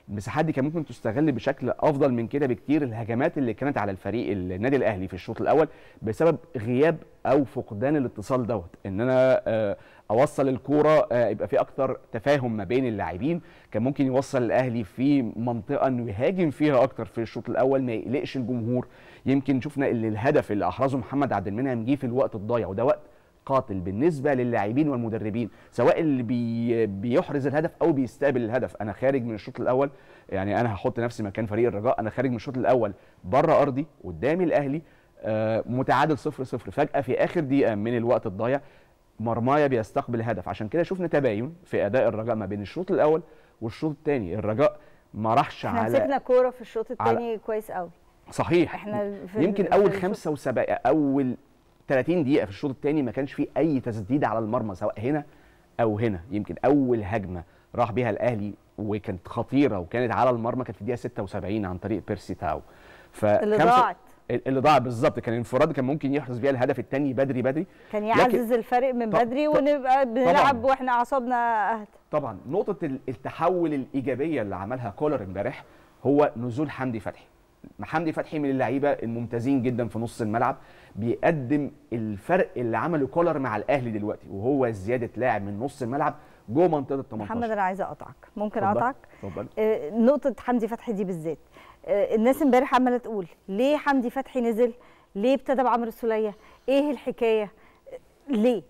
[SPEAKER 11] المساحات دي كان ممكن تستغل بشكل افضل من كده بكتير الهجمات اللي كانت على الفريق النادي الاهلي في الشوط الاول بسبب غياب او فقدان الاتصال دوت ان انا آه، اوصل الكوره آه، يبقى في اكتر تفاهم ما بين اللاعبين كان ممكن يوصل الاهلي في منطقه انه يهاجم فيها اكتر في الشوط الاول ما يقلقش الجمهور يمكن شفنا اللي الهدف اللي احرزه محمد عبد المنعم جه في الوقت الضايع وده وقت قاتل بالنسبه للاعبين والمدربين سواء اللي بي بيحرز الهدف او بيستقبل الهدف انا خارج من الشوط الاول يعني انا هحط نفسي مكان فريق الرجاء انا خارج من الشوط الاول بره ارضي قدامي الاهلي آه، متعادل 0 0 فجاه في اخر دقيقه من الوقت الضايع مرمايا بيستقبل هدف عشان كده شفنا تباين في اداء الرجاء ما بين الشوط الاول والشوط الثاني الرجاء ما راحش
[SPEAKER 1] احنا
[SPEAKER 11] على
[SPEAKER 1] مسكنا كوره في الشوط
[SPEAKER 11] على-
[SPEAKER 1] الثاني كويس قوي
[SPEAKER 11] صحيح
[SPEAKER 1] احنا في
[SPEAKER 11] يمكن
[SPEAKER 1] ال-
[SPEAKER 11] اول
[SPEAKER 1] في
[SPEAKER 11] خمسة وسبع اول 30 دقيقه في الشوط الثاني ما كانش فيه اي تسديد على المرمى سواء هنا او هنا يمكن اول هجمه راح بيها الاهلي وكانت خطيره وكانت على المرمى كانت في الدقيقه 76 عن طريق بيرسي تاو ف
[SPEAKER 1] اللي
[SPEAKER 11] خمسة-
[SPEAKER 1] ضاعت.
[SPEAKER 11] اللي ضاع بالظبط كان انفراد كان ممكن يحرز بيها الهدف الثاني بدري بدري
[SPEAKER 1] كان
[SPEAKER 11] لكن-
[SPEAKER 1] يعزز الفرق من
[SPEAKER 11] ط-
[SPEAKER 1] بدري
[SPEAKER 11] ط-
[SPEAKER 1] ونبقى بنلعب
[SPEAKER 11] طبعاً.
[SPEAKER 1] واحنا اعصابنا اهدى
[SPEAKER 11] طبعا نقطة ال- التحول الإيجابية اللي عملها كولر امبارح هو نزول حمدي فتحي حمدي فتحي من اللعيبة الممتازين جدا في نص الملعب بيقدم الفرق اللي عمله كولر مع الأهلي دلوقتي وهو زيادة لاعب من نص الملعب جوه منطقة ال 18
[SPEAKER 1] محمد انا عايزه اقطعك ممكن
[SPEAKER 11] اتفضل.
[SPEAKER 1] اقطعك
[SPEAKER 11] اتفضل
[SPEAKER 1] آه، نقطه حمدي فتحي دي بالذات آه، الناس امبارح عماله تقول ليه حمدي فتحي نزل ليه ابتدى بعمرو السوليه ايه الحكايه آه، ليه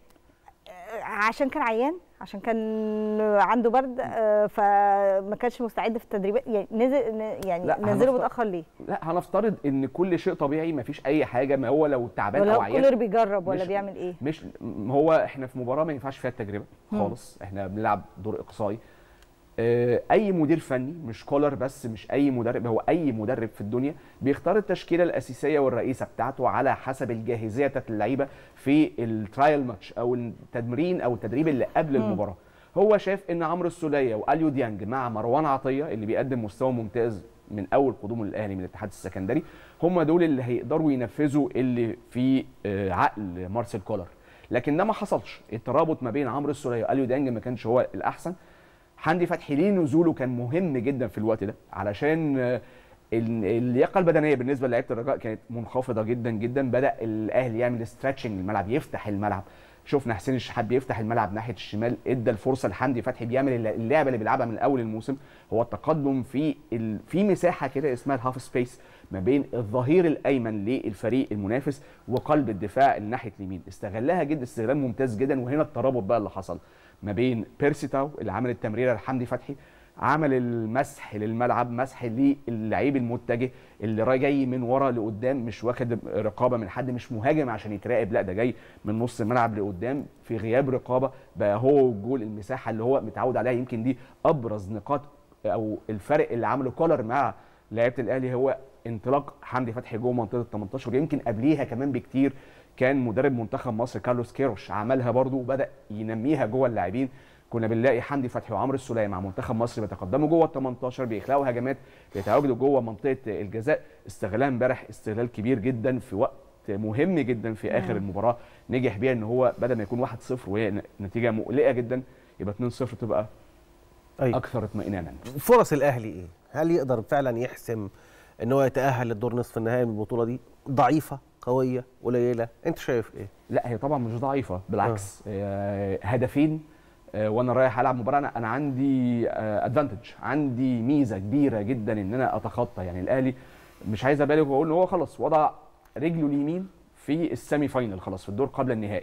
[SPEAKER 1] آه، عشان كان عيان عشان كان عنده برد آه، فما كانش مستعد في التدريبات يعني نزل يعني
[SPEAKER 11] لا،
[SPEAKER 1] نزله
[SPEAKER 11] هنفترض-
[SPEAKER 1] متاخر ليه
[SPEAKER 11] لا هنفترض ان كل شيء طبيعي مفيش اي حاجه ما هو لو تعبان
[SPEAKER 1] ولا
[SPEAKER 11] او
[SPEAKER 1] هو
[SPEAKER 11] عيان
[SPEAKER 1] كولر بيجرب ولا
[SPEAKER 11] مش-
[SPEAKER 1] بيعمل ايه
[SPEAKER 11] مش م- هو احنا في مباراه ما ينفعش فيها التجربه
[SPEAKER 1] مم.
[SPEAKER 11] خالص احنا بنلعب دور اقصائي آه، اي مدير فني مش كولر بس مش اي مدرب هو اي مدرب في الدنيا بيختار التشكيله الاساسيه والرئيسه بتاعته على حسب الجاهزيه بتاعت اللعيبه في الترايل ماتش او التمرين او التدريب اللي قبل
[SPEAKER 12] مم.
[SPEAKER 11] المباراه هو شاف ان عمرو السوليه واليو ديانج مع مروان عطيه اللي بيقدم مستوى ممتاز من اول قدوم الاهلي من الاتحاد السكندري هم دول اللي هيقدروا ينفذوا اللي في آه، عقل مارسيل كولر لكن ده ما حصلش الترابط ما بين عمرو السوليه واليو ديانج ما كانش هو الاحسن حمدي فتحي ليه نزوله كان مهم جدا في الوقت ده علشان آه، ال- اللياقه البدنيه بالنسبه للعيبه الرجاء كانت منخفضه جدا جدا بدا الاهلي يعمل ستريتشنج الملعب يفتح الملعب شفنا حسين الشحات بيفتح الملعب ناحيه الشمال ادى الفرصه لحمدي فتحي بيعمل الل- اللعبه اللي بيلعبها من اول الموسم هو التقدم في ال... في مساحه كده اسمها الهاف سبيس ما بين الظهير الايمن للفريق المنافس وقلب الدفاع ناحيه اليمين استغلها جدا استغلال ممتاز جدا وهنا الترابط بقى اللي حصل ما بين بيرسي تاو اللي عمل التمريره لحمدي فتحي عمل المسح للملعب مسح للعيب المتجه اللي راي جاي من ورا لقدام مش واخد رقابه من حد مش مهاجم عشان يتراقب لا ده جاي من نص الملعب لقدام في غياب رقابه بقى هو الجول المساحه اللي هو متعود عليها يمكن دي ابرز نقاط او الفرق اللي عمله كولر مع لعيبه الاهلي هو انطلاق حمدي فتحي جوه منطقه ال 18 يمكن قبليها كمان بكتير كان مدرب منتخب مصر كارلوس كيروش عملها برضو وبدا ينميها جوه اللاعبين كنا بنلاقي حمدي فتحي وعمرو السوليه مع منتخب مصر بيتقدموا جوه ال 18 بيخلقوا هجمات بيتواجدوا جوه منطقه الجزاء استغلها امبارح استغلال كبير جدا في وقت مهم جدا في اخر
[SPEAKER 12] نعم.
[SPEAKER 11] المباراه نجح بيها ان هو بدل ما يكون 1-0 وهي ن- نتيجه مقلقه جدا يبقى 2-0 تبقى
[SPEAKER 2] أيوة.
[SPEAKER 11] اكثر اطمئنانا
[SPEAKER 2] فرص الاهلي ايه؟ هل يقدر فعلا يحسم ان هو يتاهل للدور نصف النهائي من البطوله دي؟ ضعيفه، قويه، قليله، انت شايف ايه؟
[SPEAKER 11] لا هي طبعا مش ضعيفه بالعكس آه. هدفين آه، وانا رايح العب مباراه انا أنا عندي ادفانتج عندي ميزه كبيره جدا ان انا اتخطى يعني الاهلي مش عايز ابالغ واقول ان هو خلاص وضع رجله اليمين في السيمي فاينل خلاص في الدور قبل النهائي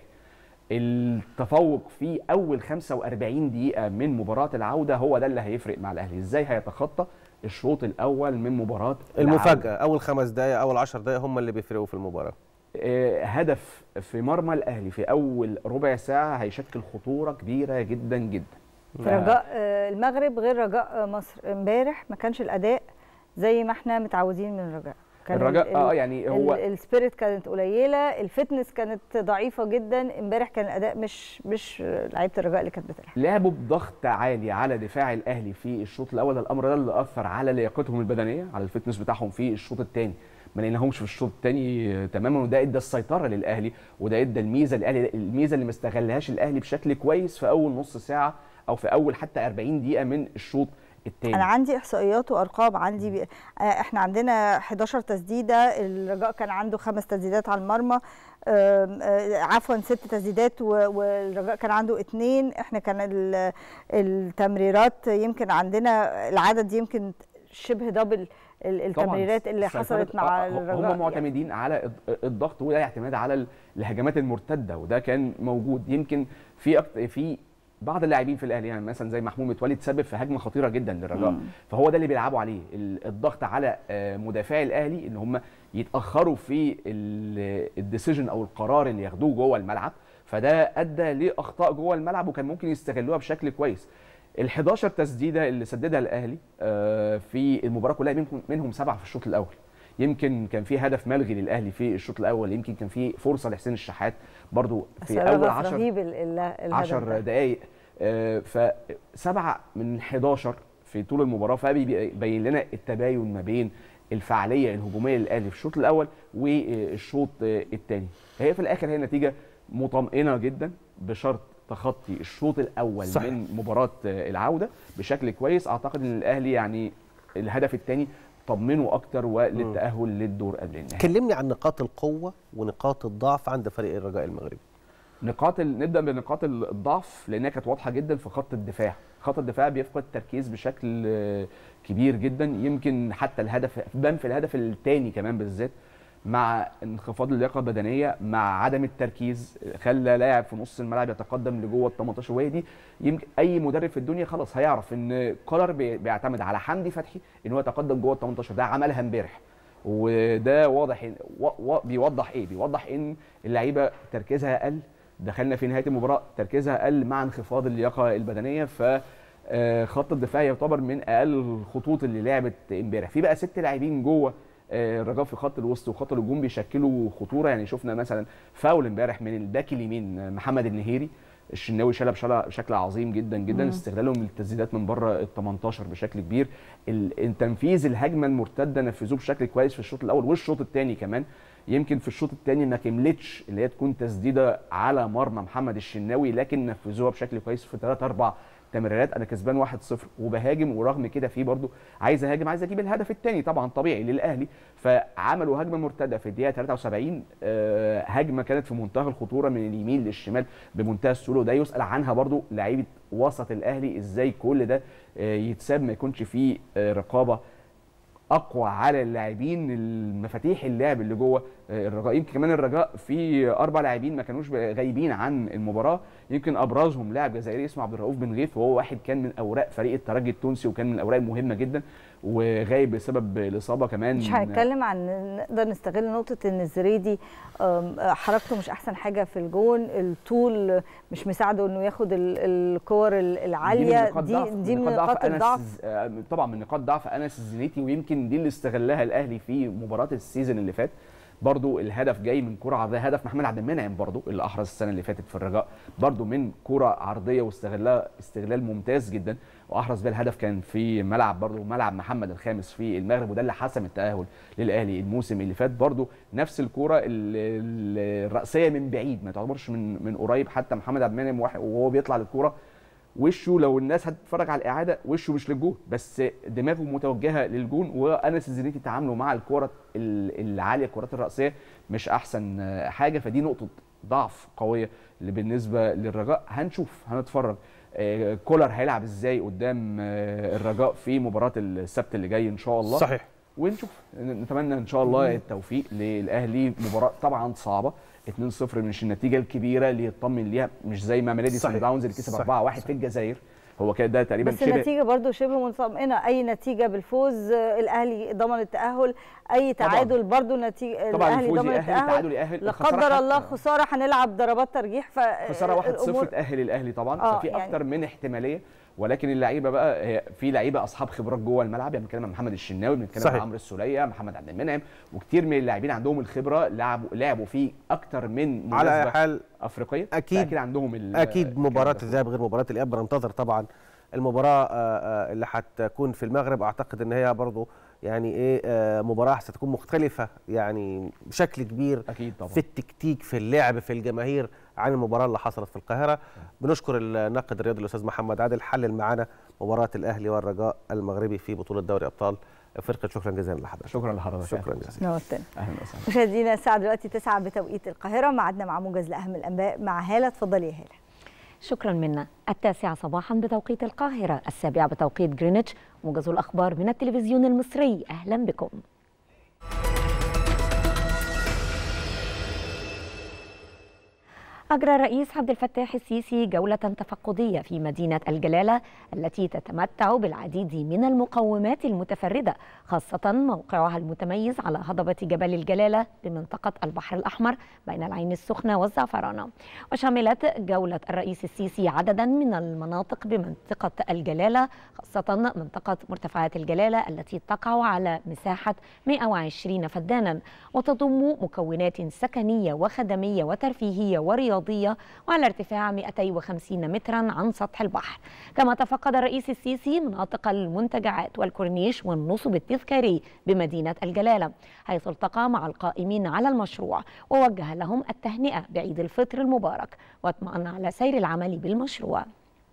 [SPEAKER 11] التفوق في اول 45 دقيقه من مباراه العوده هو ده اللي هيفرق مع الاهلي ازاي هيتخطى الشوط الاول من مباراه العودة.
[SPEAKER 2] المفاجاه اول خمس دقائق اول 10 دقائق هم اللي بيفرقوا في المباراه
[SPEAKER 11] آه، هدف في مرمى الاهلي في اول ربع ساعه هيشكل خطوره كبيره جدا جدا
[SPEAKER 1] في رجاء آه، المغرب غير رجاء آه، مصر امبارح ما كانش الاداء زي ما احنا متعودين من الرجاء كان
[SPEAKER 11] الرجاء-
[SPEAKER 1] ال-
[SPEAKER 11] آه،
[SPEAKER 1] ال-
[SPEAKER 11] يعني هو-
[SPEAKER 1] ال- السبيريت كانت قليله الفتنس كانت ضعيفه جدا امبارح كان الاداء مش مش لعيبه الرجاء اللي كانت بتلعب
[SPEAKER 11] لعبوا بضغط عالي على دفاع الاهلي في الشوط الاول الامر ده اللي اثر على لياقتهم البدنيه على الفتنس بتاعهم في الشوط الثاني ما لقيناهمش في الشوط الثاني تماما وده ادى السيطره للاهلي وده ادى الميزه للاهلي الميزه اللي ما استغلهاش الاهلي بشكل كويس في اول نص ساعه او في اول حتى 40 دقيقه من الشوط الثاني
[SPEAKER 1] انا عندي احصائيات وارقام عندي بي... آه، احنا عندنا 11 تسديده الرجاء كان عنده خمس تسديدات على المرمى آم، آه، عفوا ست تسديدات و- والرجاء كان عنده اثنين احنا كان ال- التمريرات يمكن عندنا العدد يمكن شبه دبل ال- التمريرات اللي
[SPEAKER 11] السيطرة-
[SPEAKER 1] حصلت مع
[SPEAKER 11] آه،
[SPEAKER 1] الرجاء
[SPEAKER 11] هم معتمدين على الض- الضغط وده اعتماد على ال- الهجمات المرتده وده كان موجود يمكن في أكت... في بعض اللاعبين في الاهلي يعني مثلا زي محمود متولي تسبب في هجمه خطيره جدا للرجاء
[SPEAKER 1] مم.
[SPEAKER 11] فهو ده اللي بيلعبوا عليه ال- الضغط على آه، مدافعي الاهلي ان هم يتاخروا في الديسيجن او القرار اللي ياخدوه جوه الملعب فده ادى لاخطاء جوه الملعب وكان ممكن يستغلوها بشكل كويس ال 11 تسديده اللي سددها الاهلي آه، في المباراه كلها منهم منهم سبعه في الشوط الاول يمكن كان في هدف ملغي للاهلي في الشوط الاول يمكن كان في فرصه لحسين الشحات برضو
[SPEAKER 1] بس
[SPEAKER 11] في اول
[SPEAKER 1] رغم
[SPEAKER 11] 10
[SPEAKER 1] رهيب ال- ال- الهدف
[SPEAKER 11] 10
[SPEAKER 1] ده.
[SPEAKER 11] دقائق فسبعه من 11 في طول المباراه فبيبين لنا التباين ما بين الفعاليه الهجوميه للاهلي في الشوط الاول والشوط الثاني فهي في الاخر هي نتيجه مطمئنه جدا بشرط تخطي الشوط الاول
[SPEAKER 2] صح.
[SPEAKER 11] صح. من مباراه العوده بشكل كويس اعتقد ان الاهلي يعني الهدف الثاني طمنه اكتر وللتاهل للدور قبل النهائي
[SPEAKER 2] كلمني عن نقاط القوه ونقاط الضعف عند فريق الرجاء المغربي
[SPEAKER 11] نقاط ال... نبدا بنقاط الضعف لانها كانت واضحه جدا في خط الدفاع خط الدفاع بيفقد تركيز بشكل آه، كبير جدا يمكن حتى الهدف بان في الهدف الثاني كمان بالذات مع انخفاض اللياقه البدنيه مع عدم التركيز خلى لاعب في نص الملعب يتقدم لجوه ال 18 وهي دي يمكن اي مدرب في الدنيا خلاص هيعرف ان كولر بي- بيعتمد على حمدي فتحي ان هو يتقدم جوه ال 18 ده عملها امبارح وده واضح إن- و... و... بيوضح ايه بيوضح ان اللعيبه تركيزها قل دخلنا في نهايه المباراه تركيزها قل مع انخفاض اللياقه البدنيه ف آه، خط الدفاع يعتبر من اقل الخطوط اللي لعبت امبارح في بقى ست لاعبين جوه آه، الرجاء في خط الوسط وخط الهجوم بيشكلوا خطوره يعني شفنا مثلا فاول امبارح من الباك اليمين آه، محمد النهيري الشناوي شالها بشلا- بشكل عظيم جدا جدا
[SPEAKER 12] مم.
[SPEAKER 11] استغلالهم للتسديدات من بره ال 18 بشكل كبير ال- تنفيذ الهجمه المرتده نفذوه بشكل كويس في الشوط الاول والشوط الثاني كمان يمكن في الشوط الثاني ما كملتش اللي هي تكون تسديده على مرمى محمد الشناوي لكن نفذوها بشكل كويس في 3 4 تمريرات انا كسبان 1-0 وبهاجم ورغم كده في برضو عايز اهاجم عايز اجيب الهدف الثاني طبعا طبيعي للاهلي فعملوا هجمه مرتده في الدقيقه 73 آه، هجمه كانت في منتهى الخطوره من اليمين للشمال بمنتهى السهوله وده يسال عنها برضو لعيبه وسط الاهلي ازاي كل ده آه، يتساب ما يكونش فيه آه، رقابه اقوى على اللاعبين المفاتيح اللعب اللي جوه آه، الرجاء يمكن كمان الرجاء في اربع لاعبين ما كانوش غايبين عن المباراه يمكن ابرزهم لاعب جزائري اسمه عبد الرؤوف بن غيث وهو واحد كان من اوراق فريق الترجي التونسي وكان من الاوراق المهمه جدا وغايب بسبب الاصابه كمان
[SPEAKER 1] مش هنتكلم عن نقدر نستغل نقطة ان الزريدي آم، حركته مش احسن حاجة في الجون الطول مش مساعده انه ياخد ال- الكور ال- العالية دي دي من نقاط
[SPEAKER 11] أنس
[SPEAKER 1] الضعف
[SPEAKER 11] الز- آه، طبعا من نقاط ضعف انس الزنيتي ويمكن دي اللي استغلها الاهلي في مباراه السيزون اللي فات برضو الهدف جاي من كرة عرضية هدف محمد عبد المنعم برضو اللي أحرز السنة اللي فاتت في الرجاء برضو من كرة عرضية واستغلها استغلال ممتاز جدا وأحرز بيها الهدف كان في ملعب برضو ملعب محمد الخامس في المغرب وده اللي حسم التأهل للأهلي الموسم اللي فات برضو نفس الكرة ال- ال- الرأسية من بعيد ما تعتبرش من من قريب حتى محمد عبد المنعم واحد- وهو بيطلع للكرة وشه لو الناس هتتفرج على الاعاده وشه مش للجون بس دماغه متوجهه للجون وانس الزنيتي تعامله مع الكره ال- العاليه الكرات الراسيه مش احسن آه، حاجه فدي نقطه ضعف قويه اللي بالنسبه للرجاء هنشوف هنتفرج آه، كولر هيلعب ازاي قدام آه، الرجاء في مباراه السبت اللي جاي ان شاء الله
[SPEAKER 2] صحيح.
[SPEAKER 11] ونشوف نتمنى ان شاء الله التوفيق للاهلي مباراه طبعا صعبه 2-0 مش النتيجه الكبيره اللي يطمن ليها مش زي ما ميلادي
[SPEAKER 2] صحيح.
[SPEAKER 11] سان داونز اللي كسب
[SPEAKER 2] صحيح.
[SPEAKER 11] 4-1 في الجزائر هو كده ده تقريبا
[SPEAKER 1] بس النتيجة برضو شبه مطمئنة أي نتيجة بالفوز آه، الأهلي ضمن التأهل أي تعادل برضو نتيجة
[SPEAKER 11] طبعا
[SPEAKER 1] الأهلي
[SPEAKER 11] الفوز
[SPEAKER 1] ضمن
[SPEAKER 11] يأهل،
[SPEAKER 1] التأهل
[SPEAKER 11] التعادل يأهل،
[SPEAKER 1] لا
[SPEAKER 11] الخسارة
[SPEAKER 1] قدر
[SPEAKER 11] حتى-
[SPEAKER 1] الله خسارة هنلعب ضربات ترجيح ف
[SPEAKER 11] خساره 1-0
[SPEAKER 1] الأمور-
[SPEAKER 11] تاهل الاهلي طبعا
[SPEAKER 1] آه،
[SPEAKER 11] ففي
[SPEAKER 1] يعني-
[SPEAKER 11] اكتر من احتماليه ولكن اللعيبه بقى هي في لعيبه اصحاب خبرات جوه الملعب يعني بنتكلم عن محمد الشناوي بنتكلم عن
[SPEAKER 2] صحيح.
[SPEAKER 11] عمرو السوليه محمد عبد المنعم وكتير من اللاعبين عندهم الخبره لعبوا لعبوا في اكتر من
[SPEAKER 2] على أي
[SPEAKER 11] مناسبة
[SPEAKER 2] حال
[SPEAKER 11] افريقيه
[SPEAKER 2] اكيد
[SPEAKER 11] فأكيد عندهم ال-
[SPEAKER 2] اكيد مباراه الذهاب غير مباراه الاياب بننتظر طبعا المباراه آه، آه، اللي هتكون في المغرب اعتقد ان هي برضو يعني ايه آه، مباراه ستكون مختلفه يعني بشكل كبير
[SPEAKER 11] اكيد طبعا
[SPEAKER 2] في التكتيك في اللعب في الجماهير عن المباراه اللي حصلت في القاهره بنشكر الناقد الرياضي الاستاذ محمد عادل حلل معانا مباراه الاهلي والرجاء المغربي في بطوله دوري ابطال افريقيا شكرا جزيلا لحضرتك
[SPEAKER 11] شكرا لحضرتك
[SPEAKER 2] شكرا جزيلا
[SPEAKER 1] نورتنا
[SPEAKER 11] اهلا وسهلا
[SPEAKER 1] مشاهدينا الساعه دلوقتي 9 بتوقيت القاهره معدنا مع موجز لاهم الانباء مع هاله اتفضلي يا هاله
[SPEAKER 3] شكرا منا التاسعة صباحا بتوقيت القاهرة السابعة بتوقيت جرينتش موجز الأخبار من التلفزيون المصري أهلا بكم أجرى الرئيس عبد الفتاح السيسي جولة تفقدية في مدينة الجلالة التي تتمتع بالعديد من المقومات المتفردة خاصة موقعها المتميز على هضبة جبل الجلالة بمنطقة البحر الأحمر بين العين السخنة والزعفرانة وشملت جولة الرئيس السيسي عددا من المناطق بمنطقة الجلالة خاصة منطقة مرتفعات الجلالة التي تقع على مساحة 120 فدانا وتضم مكونات سكنية وخدمية وترفيهية ورياضية رياضية وعلى ارتفاع 250 مترا عن سطح البحر كما تفقد الرئيس السيسي مناطق المنتجعات والكورنيش والنصب التذكاري بمدينة الجلالة حيث التقى مع القائمين على المشروع ووجه لهم التهنئة بعيد الفطر المبارك واطمأن على سير العمل بالمشروع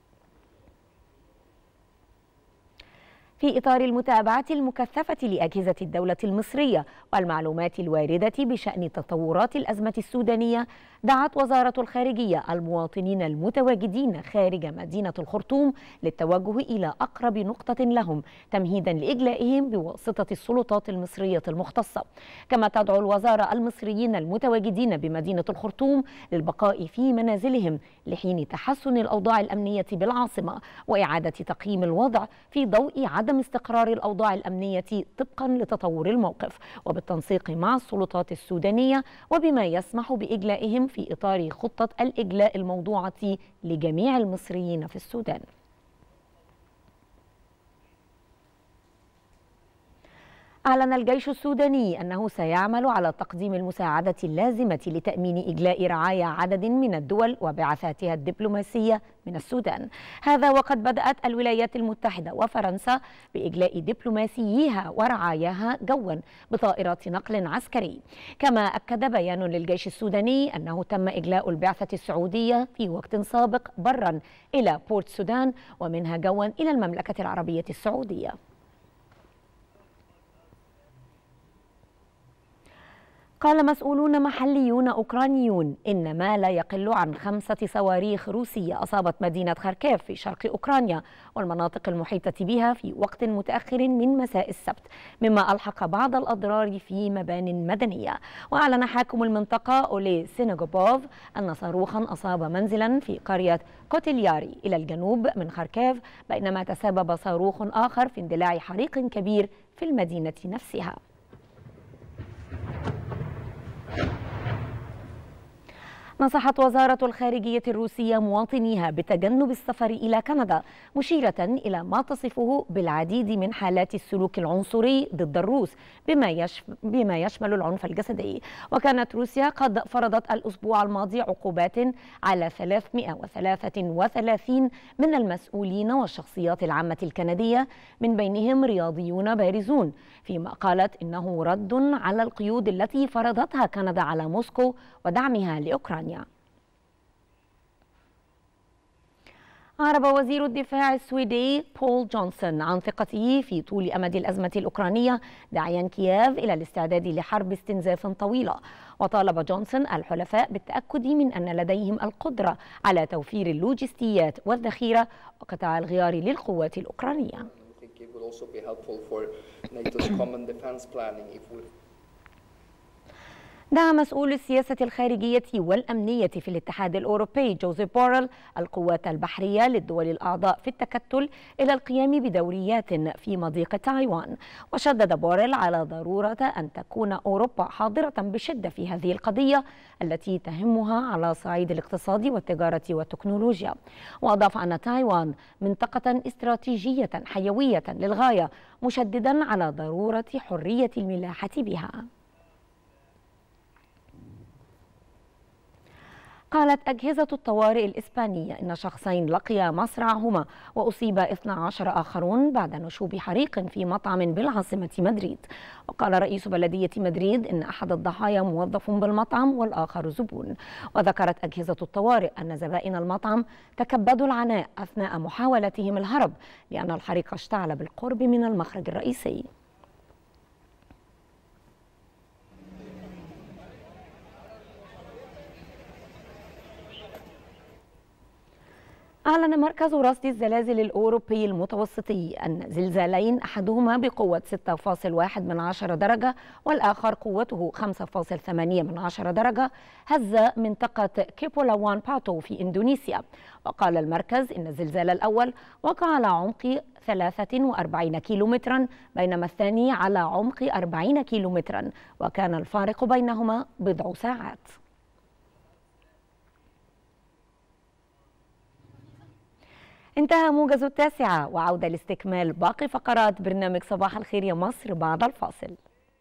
[SPEAKER 3] في إطار المتابعة المكثفة لأجهزة الدولة المصرية والمعلومات الواردة بشأن تطورات الأزمة السودانية دعت وزارة الخارجية المواطنين المتواجدين خارج مدينة الخرطوم للتوجه إلى أقرب نقطة لهم تمهيدا لإجلائهم بواسطة السلطات المصرية المختصة كما تدعو الوزارة المصريين المتواجدين بمدينة الخرطوم للبقاء في منازلهم لحين تحسن الأوضاع الأمنية بالعاصمة وإعادة تقييم الوضع في ضوء عدم استقرار الأوضاع الأمنية طبقا لتطور الموقف وبالتنسيق مع السلطات السودانية وبما يسمح بإجلائهم في إطار خطة الإجلاء الموضوعة لجميع المصريين في السودان أعلن الجيش السوداني أنه سيعمل على تقديم المساعدة اللازمة لتأمين إجلاء رعايا عدد من الدول وبعثاتها الدبلوماسية من السودان هذا وقد بدأت الولايات المتحدة وفرنسا بإجلاء دبلوماسييها ورعاياها جوا بطائرات نقل عسكري كما أكد بيان للجيش السوداني أنه تم إجلاء البعثة السعودية في وقت سابق برا إلى بورت سودان ومنها جوا إلى المملكة العربية السعودية قال مسؤولون محليون أوكرانيون إن ما لا يقل عن خمسة صواريخ روسية أصابت مدينة خاركيف في شرق أوكرانيا والمناطق المحيطة بها في وقت متأخر من مساء السبت مما ألحق بعض الأضرار في مبان مدنية وأعلن حاكم المنطقة أولي سيناغوبوف أن صاروخا أصاب منزلا في قرية كوتيلياري إلى الجنوب من خاركيف بينما تسبب صاروخ آخر في اندلاع حريق كبير في المدينة نفسها نصحت وزارة الخارجية الروسية مواطنيها بتجنب السفر إلى كندا مشيرة إلى ما تصفه بالعديد من حالات السلوك العنصري ضد الروس بما, يشف بما يشمل العنف الجسدي وكانت روسيا قد فرضت الأسبوع الماضي عقوبات على 333 من المسؤولين والشخصيات العامة الكندية من بينهم رياضيون بارزون فيما قالت إنه رد على القيود التي فرضتها كندا على موسكو ودعمها لأوكرانيا أعرب وزير الدفاع السويدي بول جونسون عن ثقته في طول أمد الأزمة الأوكرانية داعيا كييف إلى الاستعداد لحرب استنزاف طويلة وطالب جونسون الحلفاء بالتأكد من أن لديهم القدرة على توفير اللوجستيات والذخيرة وقطاع الغيار للقوات الأوكرانية
[SPEAKER 7] I think it would also be helpful for NATO's common defense planning if we
[SPEAKER 3] دعا مسؤول السياسة الخارجية والأمنية في الاتحاد الأوروبي جوزيف بوريل القوات البحرية للدول الأعضاء في التكتل إلى القيام بدوريات في مضيق تايوان وشدد بوريل على ضرورة أن تكون أوروبا حاضرة بشدة في هذه القضية التي تهمها على صعيد الاقتصاد والتجارة والتكنولوجيا وأضاف أن تايوان منطقة استراتيجية حيوية للغاية مشددا على ضرورة حرية الملاحة بها قالت أجهزة الطوارئ الإسبانية إن شخصين لقيا مصرعهما وأصيب 12 آخرون بعد نشوب حريق في مطعم بالعاصمة مدريد وقال رئيس بلدية مدريد إن أحد الضحايا موظف بالمطعم والآخر زبون وذكرت أجهزة الطوارئ أن زبائن المطعم تكبدوا العناء أثناء محاولتهم الهرب لأن الحريق اشتعل بالقرب من المخرج الرئيسي أعلن مركز رصد الزلازل الأوروبي المتوسطي أن زلزالين أحدهما بقوة 6.1 من عشرة درجة والآخر قوته 5.8 من عشرة درجة هز منطقة كيبولاوان باتو في إندونيسيا وقال المركز إن الزلزال الأول وقع على عمق 43 كيلومترا بينما الثاني على عمق 40 كيلومترا وكان الفارق بينهما بضع ساعات انتهى موجز التاسعة وعودة لاستكمال باقي فقرات برنامج صباح الخير يا مصر بعد الفاصل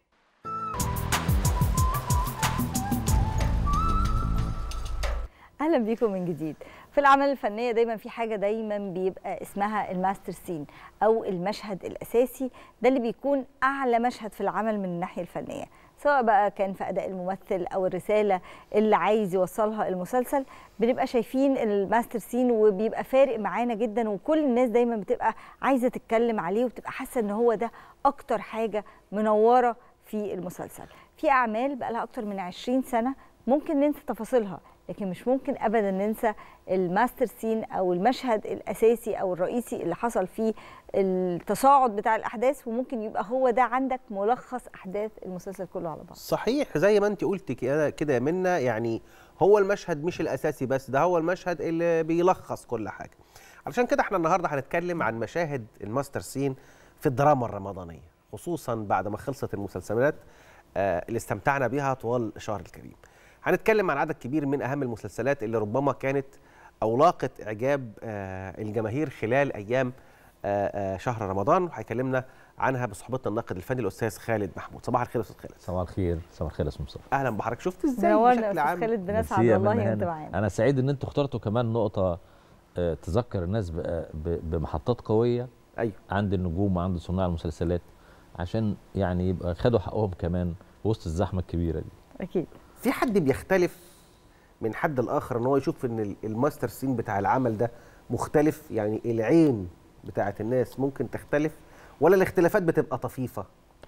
[SPEAKER 1] اهلا بيكم من جديد في الاعمال الفنيه دايما في حاجه دايما بيبقى اسمها الماستر سين او المشهد الاساسي ده اللي بيكون اعلى مشهد في العمل من الناحيه الفنيه سواء بقى كان في اداء الممثل او الرساله اللي عايز يوصلها المسلسل بنبقى شايفين الماستر سين وبيبقى فارق معانا جدا وكل الناس دايما بتبقى عايزه تتكلم عليه وبتبقى حاسه ان هو ده اكتر حاجه منوره في المسلسل في اعمال بقى لها اكتر من 20 سنه ممكن ننسى تفاصيلها لكن مش ممكن ابدا ننسى الماستر سين او المشهد الاساسي او الرئيسي اللي حصل فيه التصاعد بتاع الاحداث وممكن يبقى هو ده عندك ملخص احداث المسلسل كله على بعض
[SPEAKER 2] صحيح زي ما انت قلت كده كده يا منى يعني هو المشهد مش الاساسي بس ده هو المشهد اللي بيلخص كل حاجه علشان كده احنا النهارده هنتكلم عن مشاهد الماستر سين في الدراما الرمضانيه خصوصا بعد ما خلصت المسلسلات آه اللي استمتعنا بيها طوال الشهر الكريم هنتكلم عن عدد كبير من اهم المسلسلات اللي ربما كانت او لاقت اعجاب آه الجماهير خلال ايام آه شهر رمضان وهيكلمنا عنها بصحبتنا الناقد الفني الاستاذ خالد محمود صباح الخير يا استاذ خالد
[SPEAKER 12] صباح الخير صباح الخير يا استاذ مصطفى
[SPEAKER 2] اهلا بحضرتك شفت ازاي
[SPEAKER 1] منورنا
[SPEAKER 2] بشكل
[SPEAKER 1] يا
[SPEAKER 2] عام
[SPEAKER 1] استاذ خالد بنسعد
[SPEAKER 12] ميرسي يا
[SPEAKER 1] والله
[SPEAKER 12] منى
[SPEAKER 1] وانت
[SPEAKER 12] هانم.
[SPEAKER 1] معانا
[SPEAKER 12] انا سعيد ان انتوا اخترتوا كمان نقطه آه، تذكر الناس بقى- ب- بمحطات قويه
[SPEAKER 2] ايوه
[SPEAKER 12] عند النجوم وعند صناع المسلسلات عشان يعني يبقى خدوا حقهم كمان وسط الزحمه الكبيره دي
[SPEAKER 1] اكيد
[SPEAKER 2] في حد بيختلف من حد الاخر ان هو يشوف ان ال- الماستر سين بتاع العمل ده مختلف يعني العين بتاعت الناس ممكن تختلف ولا الاختلافات بتبقى طفيفه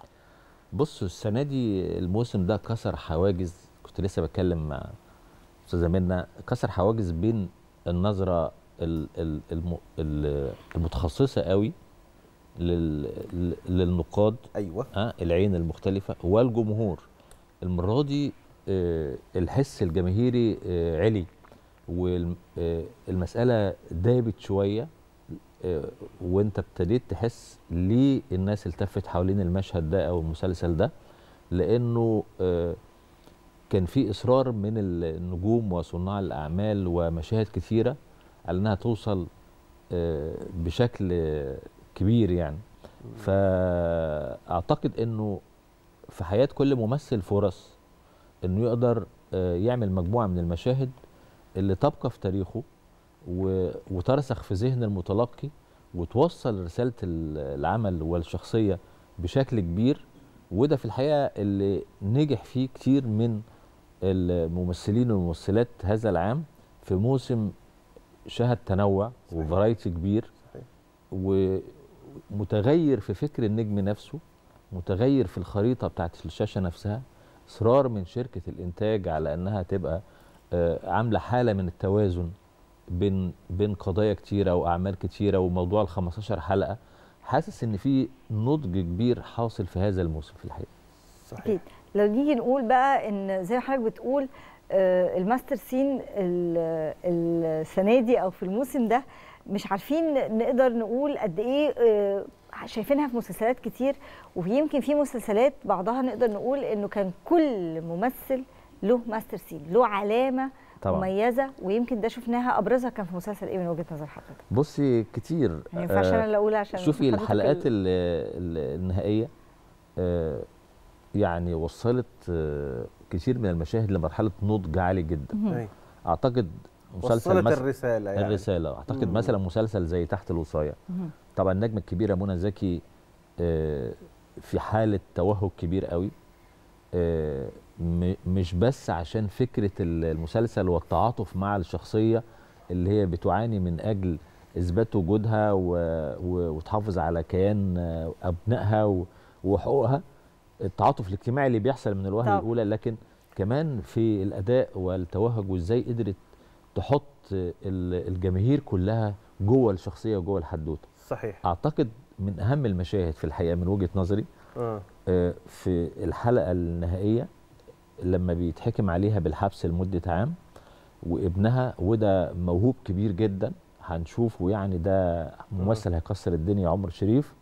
[SPEAKER 12] بصوا السنه دي الموسم ده كسر حواجز كنت لسه بتكلم مع استاذه منى كسر حواجز بين النظره ال- ال- الم- ال- المتخصصه قوي لل- لل- للنقاد
[SPEAKER 2] ايوه
[SPEAKER 12] اه العين المختلفه والجمهور المره دي آه الحس الجماهيري آه علي والمساله دابت شويه آه وانت ابتديت تحس ليه الناس التفت حوالين المشهد ده او المسلسل ده لانه آه كان في اصرار من النجوم وصناع الاعمال ومشاهد كثيره على انها توصل آه بشكل آه، كبير يعني فاعتقد انه في حياه كل ممثل فرص انه يقدر آه، يعمل مجموعه من المشاهد اللي تبقى في تاريخه و- وترسخ في ذهن المتلقي وتوصل رساله ال- العمل والشخصيه بشكل كبير وده في الحقيقه اللي نجح فيه كتير من الممثلين والممثلات هذا العام في موسم شهد تنوع وفرايتي كبير ومتغير في فكر النجم نفسه متغير في الخريطه بتاعت الشاشه نفسها اصرار من شركه الانتاج على انها تبقى آه، عامله حاله من التوازن بين بين قضايا كتيره واعمال كتيره وموضوع ال 15 حلقه حاسس ان في نضج كبير حاصل في هذا الموسم في الحقيقه
[SPEAKER 1] اكيد لو نيجي نقول بقى ان زي ما حضرتك بتقول آه، الماستر سين ال- السنه دي او في الموسم ده مش عارفين نقدر نقول قد ايه آه، شايفينها في مسلسلات كتير ويمكن في مسلسلات بعضها نقدر نقول انه كان كل ممثل له ماستر سين له علامه
[SPEAKER 12] طبعاً.
[SPEAKER 1] مميزه ويمكن ده شفناها ابرزها كان في مسلسل ايه من وجهه نظر حضرتك
[SPEAKER 12] بصي كتير
[SPEAKER 1] ما ينفعش أنا اللي أقول عشان
[SPEAKER 12] شوفي
[SPEAKER 1] حضرتك
[SPEAKER 12] الحلقات
[SPEAKER 1] ال-
[SPEAKER 12] ال- ال- النهائيه آه، يعني وصلت آه، كتير من المشاهد لمرحله نضج عالي جدا
[SPEAKER 1] مهم. أيوة.
[SPEAKER 12] اعتقد مسلسل
[SPEAKER 2] وصلت
[SPEAKER 12] مثلا
[SPEAKER 2] الرسالة يعني.
[SPEAKER 12] الرساله اعتقد
[SPEAKER 2] مم.
[SPEAKER 12] مثلا مسلسل زي تحت الوصايه
[SPEAKER 2] مم.
[SPEAKER 12] طبعا النجمه الكبيره منى زكي آه، في حاله توهج كبير قوي آه، م- مش بس عشان فكره ال- المسلسل والتعاطف مع الشخصيه اللي هي بتعاني من اجل اثبات وجودها و... و... وتحافظ على كيان آه، ابنائها و... وحقوقها التعاطف الاجتماعي اللي بيحصل من الوهله
[SPEAKER 1] طبعا.
[SPEAKER 12] الاولى لكن كمان في الاداء والتوهج وازاي قدرت تحط ال- الجماهير كلها جوه الشخصيه وجوه الحدوته
[SPEAKER 2] صحيح
[SPEAKER 12] اعتقد من اهم المشاهد في الحقيقه من وجهه نظري
[SPEAKER 2] آه.
[SPEAKER 12] آه، في الحلقه النهائيه لما بيتحكم عليها بالحبس لمده عام وابنها وده موهوب كبير جدا هنشوفه يعني ده ممثل هيكسر الدنيا عمر شريف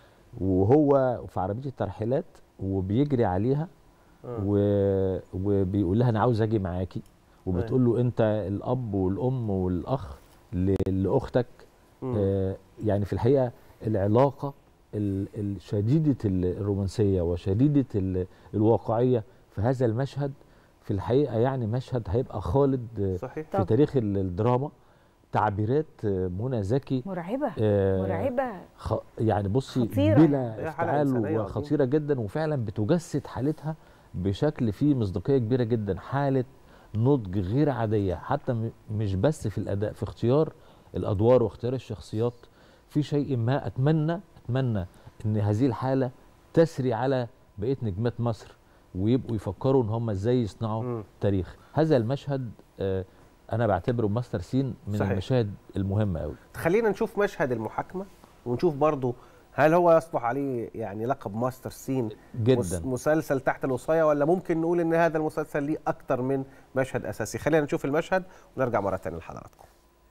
[SPEAKER 12] وهو في عربيه الترحيلات وبيجري عليها
[SPEAKER 2] آه.
[SPEAKER 12] و... وبيقول لها انا عاوز اجي معاكي وبتقول له انت الاب والام والاخ ل... لاختك
[SPEAKER 2] مم.
[SPEAKER 12] آه يعني في الحقيقه العلاقه ال- ال- شديده ال- الرومانسيه وشديده ال- الواقعيه في هذا المشهد في الحقيقه يعني مشهد هيبقى خالد آه،
[SPEAKER 2] صحيح.
[SPEAKER 12] في
[SPEAKER 1] طبعا.
[SPEAKER 12] تاريخ ال- الدراما تعبيرات آه، منى زكي
[SPEAKER 1] مرعبه
[SPEAKER 12] آه،
[SPEAKER 1] مرعبه
[SPEAKER 12] خ... يعني بصي
[SPEAKER 1] خطيرة.
[SPEAKER 12] بلا
[SPEAKER 2] هي حلقة
[SPEAKER 12] افتعال
[SPEAKER 2] إنسانية عظيمة.
[SPEAKER 12] وخطيره جدا وفعلا بتجسد حالتها بشكل فيه مصداقيه كبيره جدا حاله نضج غير عاديه حتى م... مش بس في الاداء في اختيار الادوار واختيار الشخصيات في شيء ما اتمنى اتمنى ان هذه الحاله تسري على بقيه نجمات مصر ويبقوا يفكروا ان هم ازاي يصنعوا تاريخ هذا المشهد آه انا بعتبره ماستر سين من
[SPEAKER 2] صحيح.
[SPEAKER 12] المشاهد المهمه قوي
[SPEAKER 2] خلينا نشوف مشهد المحاكمة ونشوف برضو هل هو يصلح عليه يعني لقب ماستر سين
[SPEAKER 12] جداً.
[SPEAKER 2] مس- مسلسل تحت الوصاية ولا ممكن نقول ان هذا المسلسل ليه اكتر من مشهد اساسي خلينا نشوف المشهد ونرجع مرة تانية لحضراتكم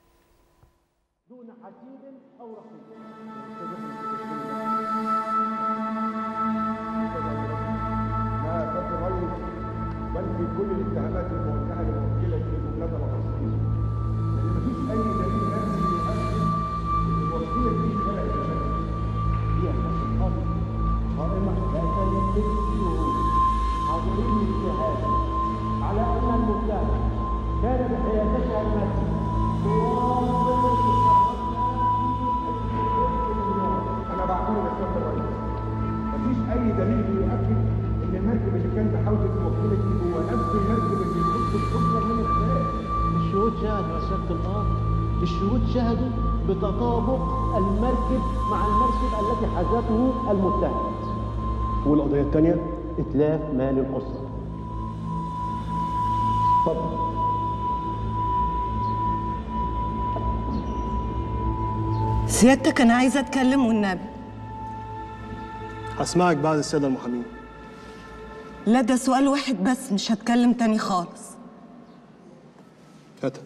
[SPEAKER 4] لا بس الرئيس بل في كل الاتهامات الموجهه للوكيله للمملكه العربيه لان مفيش اي دليل نفسي يؤكد ان الوكيله دي خلقت المشاكل هي نفس الامر قائمه لا تملك شهود حاضرين الشهاده على ان المتهم كان بحياتها المادي انا بعتذر يا سياده الرئيس مفيش اي دليل يؤكد ان المركب اللي كان بحوزه الوكيله دي هو نفس المركب اللي يخص الاسره من الخارج
[SPEAKER 13] الشهود شهدوا يا سيادة القاضي الشهود شهدوا بتطابق المركب مع المركب التي حازته المتهم
[SPEAKER 4] والقضيه الثانيه
[SPEAKER 13] إتلاف مال الأسرة
[SPEAKER 4] اتفضل
[SPEAKER 14] سيادتك أنا عايزة أتكلم والنبي
[SPEAKER 4] هسمعك بعد الساده المحامين
[SPEAKER 14] لا ده سؤال واحد بس مش هتكلم تاني خالص
[SPEAKER 4] هاتها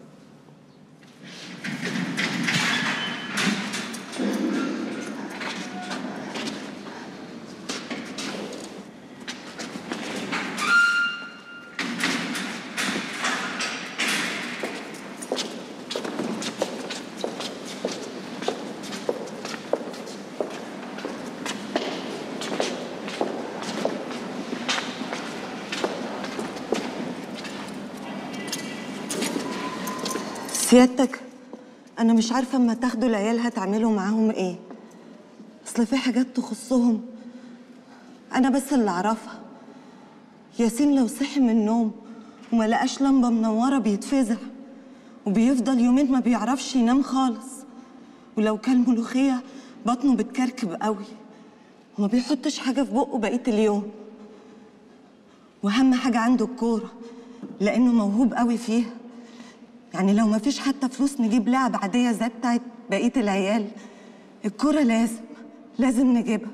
[SPEAKER 14] سيادتك أنا مش عارفة أما تاخدوا العيال هتعملوا معاهم إيه أصل في حاجات تخصهم أنا بس اللي أعرفها ياسين لو صحي من النوم وما لقاش لمبة منورة بيتفزع وبيفضل يومين ما بيعرفش ينام خالص ولو كان ملوخية بطنه بتكركب قوي وما بيحطش حاجة في بقه بقية اليوم وأهم حاجة عنده الكورة لأنه موهوب قوي فيها يعني لو ما فيش حتى فلوس نجيب لعب عادية زي بتاعت بقية العيال الكورة لازم لازم نجيبها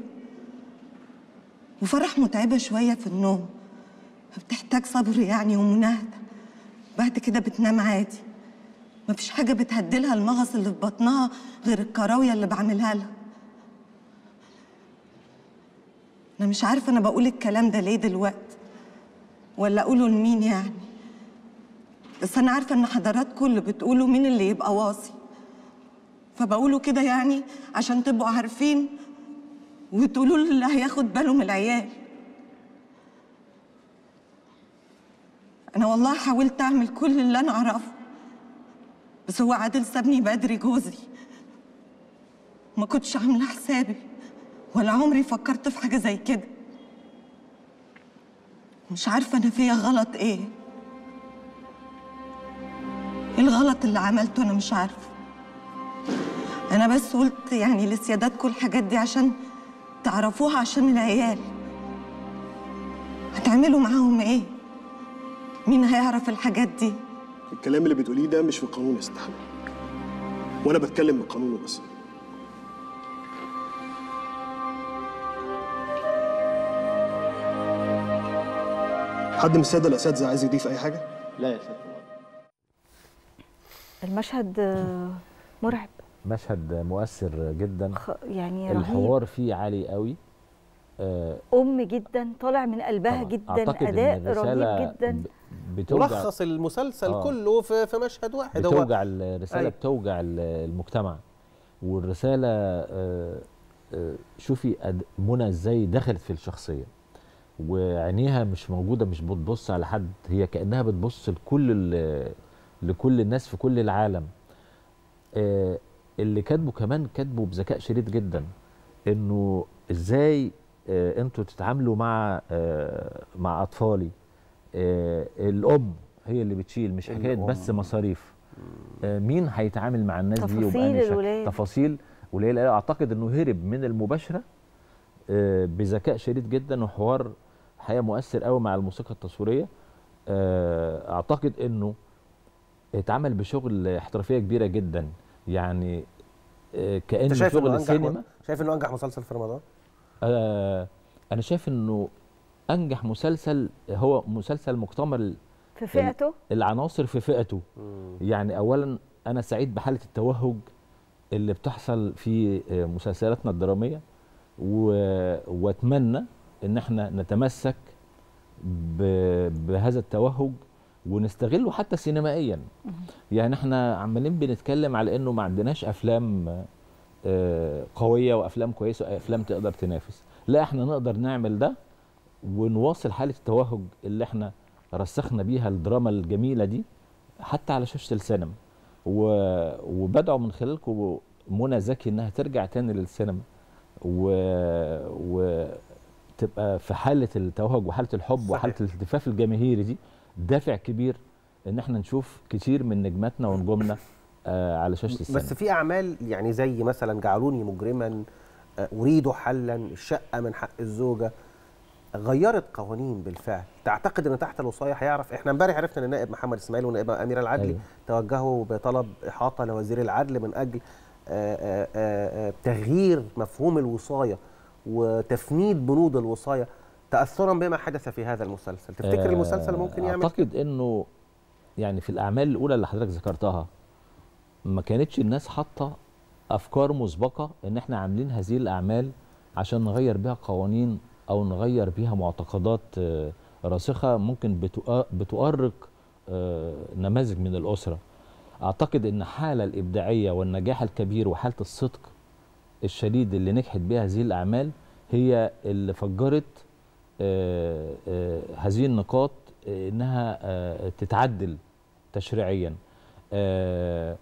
[SPEAKER 14] وفرح متعبة شوية في النوم بتحتاج صبر يعني ومناهدة بعد كده بتنام عادي مفيش حاجة بتهدلها المغص اللي في بطنها غير الكراوية اللي بعملها لها أنا مش عارفة أنا بقول الكلام ده ليه دلوقتي ولا أقوله لمين يعني بس أنا عارفة إن حضراتكم اللي بتقولوا مين اللي يبقى واصي فبقوله كده يعني عشان تبقوا عارفين وتقولوا له اللي هياخد باله من العيال أنا والله حاولت أعمل كل اللي أنا أعرفه بس هو عادل سابني بدري جوزي ما كنتش عامله حسابي ولا عمري فكرت في حاجه زي كده مش عارفه انا فيا غلط ايه ايه الغلط اللي عملته انا مش عارفه انا بس قلت يعني لسيادتكم الحاجات دي عشان تعرفوها عشان العيال هتعملوا معاهم ايه مين هيعرف الحاجات دي
[SPEAKER 5] الكلام اللي بتقوليه ده مش في القانون يا ست حنان وانا بتكلم بالقانون وبس حد من الساده الاساتذه عايز يضيف اي حاجه
[SPEAKER 31] لا يا ست
[SPEAKER 1] المشهد آه، مرعب
[SPEAKER 12] مشهد مؤثر جدا
[SPEAKER 1] خ- يعني رهيب
[SPEAKER 12] الحوار فيه عالي قوي آه،
[SPEAKER 1] ام جدا طالع من قلبها
[SPEAKER 12] طبعاً.
[SPEAKER 1] جدا
[SPEAKER 12] أعتقد إن
[SPEAKER 1] اداء
[SPEAKER 12] الرسالة
[SPEAKER 1] رهيب جدا
[SPEAKER 12] ب- بتوجع
[SPEAKER 2] ملخص المسلسل
[SPEAKER 12] آه.
[SPEAKER 2] كله في في مشهد واحد هو
[SPEAKER 12] بتوجع الرساله
[SPEAKER 2] أيوة.
[SPEAKER 12] بتوجع ال- المجتمع والرساله آه، آه، شوفي أد- منى ازاي دخلت في الشخصيه وعينيها مش موجوده مش بتبص على حد هي كانها بتبص لكل ال- لكل الناس في كل العالم آه، اللي كاتبه كمان كاتبه بذكاء شديد جدا انه ازاي آه، انتوا تتعاملوا مع آه، مع اطفالي آه، الام هي اللي بتشيل مش حكايه
[SPEAKER 2] الأم.
[SPEAKER 12] بس مصاريف آه، مين هيتعامل مع الناس دي
[SPEAKER 1] تفاصيل
[SPEAKER 12] وبأنهي شكل؟
[SPEAKER 1] الولاد.
[SPEAKER 12] تفاصيل وليلى اعتقد انه هرب من المباشره آه، بذكاء شديد جدا وحوار حقيقه مؤثر قوي مع الموسيقى التصويريه آه، اعتقد انه اتعمل بشغل احترافيه كبيره جدا يعني آه،
[SPEAKER 2] انت
[SPEAKER 12] كانه
[SPEAKER 2] شايف
[SPEAKER 12] شغل
[SPEAKER 2] انه انجح
[SPEAKER 12] سينما
[SPEAKER 2] شايف انه انجح مسلسل في رمضان
[SPEAKER 12] آه انا شايف انه انجح مسلسل هو مسلسل مكتمل
[SPEAKER 1] في فئته
[SPEAKER 12] العناصر في فئته يعني اولا انا سعيد بحاله التوهج اللي بتحصل في آه، مسلسلاتنا الدراميه و... واتمنى ان احنا نتمسك ب... بهذا التوهج ونستغله حتى سينمائيا يعني احنا عمالين بنتكلم على انه ما عندناش افلام آه، قويه وافلام كويسه وافلام تقدر تنافس لا احنا نقدر نعمل ده ونواصل حاله التوهج اللي احنا رسخنا بيها الدراما الجميله دي حتى على شاشه السينما و... وبدعو من خلالكم منى زكي انها ترجع تاني للسينما و... وتبقى في حاله التوهج وحاله الحب وحاله الالتفاف الجماهيري دي دافع كبير ان احنا نشوف كتير من نجماتنا ونجومنا آه على شاشه السينما
[SPEAKER 2] بس في اعمال يعني زي مثلا جعلوني مجرما آه، اريد حلا الشقه من حق الزوجه غيرت قوانين بالفعل تعتقد ان تحت الوصايه هيعرف احنا امبارح عرفنا ان النائب محمد اسماعيل ونائبه اميره العدلي
[SPEAKER 12] أيوة.
[SPEAKER 2] توجهوا بطلب احاطه لوزير العدل من اجل آه، آه، آه، آه، تغيير مفهوم الوصايه وتفنيد بنود الوصايه تاثرا بما حدث في هذا المسلسل تفتكر
[SPEAKER 12] آه،
[SPEAKER 2] المسلسل ممكن يعمل
[SPEAKER 12] اعتقد انه يعني في الاعمال الاولى اللي حضرتك ذكرتها ما كانتش الناس حاطه افكار مسبقه ان احنا عاملين هذه الاعمال عشان نغير بيها قوانين او نغير بيها معتقدات آه، راسخه ممكن بتؤ- بتؤرق آه، نماذج من الاسره اعتقد ان الحاله الابداعيه والنجاح الكبير وحاله الصدق الشديد اللي نجحت بها هذه الاعمال هي اللي فجرت آه، آه، هذه النقاط آه، انها آه، تتعدل تشريعيا آه،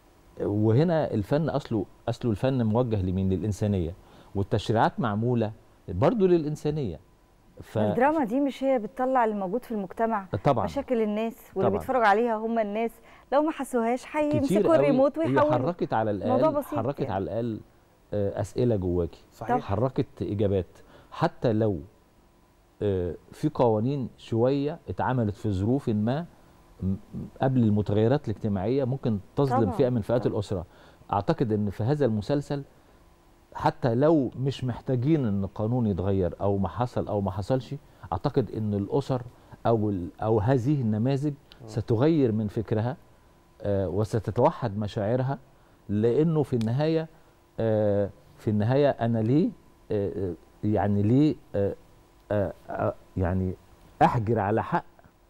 [SPEAKER 12] وهنا الفن اصله اصله الفن موجه لمين للانسانيه والتشريعات معموله برضو للانسانيه ف
[SPEAKER 1] الدراما دي مش هي بتطلع اللي موجود في المجتمع
[SPEAKER 12] طبعاً.
[SPEAKER 1] مشاكل الناس واللي
[SPEAKER 12] طبعاً.
[SPEAKER 1] بيتفرجوا عليها هم الناس لو ما حسوهاش
[SPEAKER 12] كتير
[SPEAKER 1] هيمسكوا
[SPEAKER 12] قوي
[SPEAKER 1] الريموت
[SPEAKER 12] هي
[SPEAKER 1] ويحولوا
[SPEAKER 12] حركت على
[SPEAKER 1] موضوع
[SPEAKER 12] الاقل
[SPEAKER 1] بسيط
[SPEAKER 12] حركت
[SPEAKER 1] يعني.
[SPEAKER 12] على الاقل آه، اسئله جواكي
[SPEAKER 1] صحيح.
[SPEAKER 12] حركت اجابات حتى لو آه، في قوانين شويه اتعملت في ظروف ما م- قبل المتغيرات الاجتماعيه ممكن تظلم
[SPEAKER 1] طبعاً،
[SPEAKER 12] فئه من فئات الاسره اعتقد ان في هذا المسلسل حتى لو مش محتاجين ان القانون يتغير او ما حصل او ما حصلش اعتقد ان الاسر او ال- او هذه النماذج ستغير من فكرها آه، وستتوحد مشاعرها لانه في النهايه آه، في النهايه انا ليه آه، آه، يعني ليه آه، آه، آه، يعني احجر على حق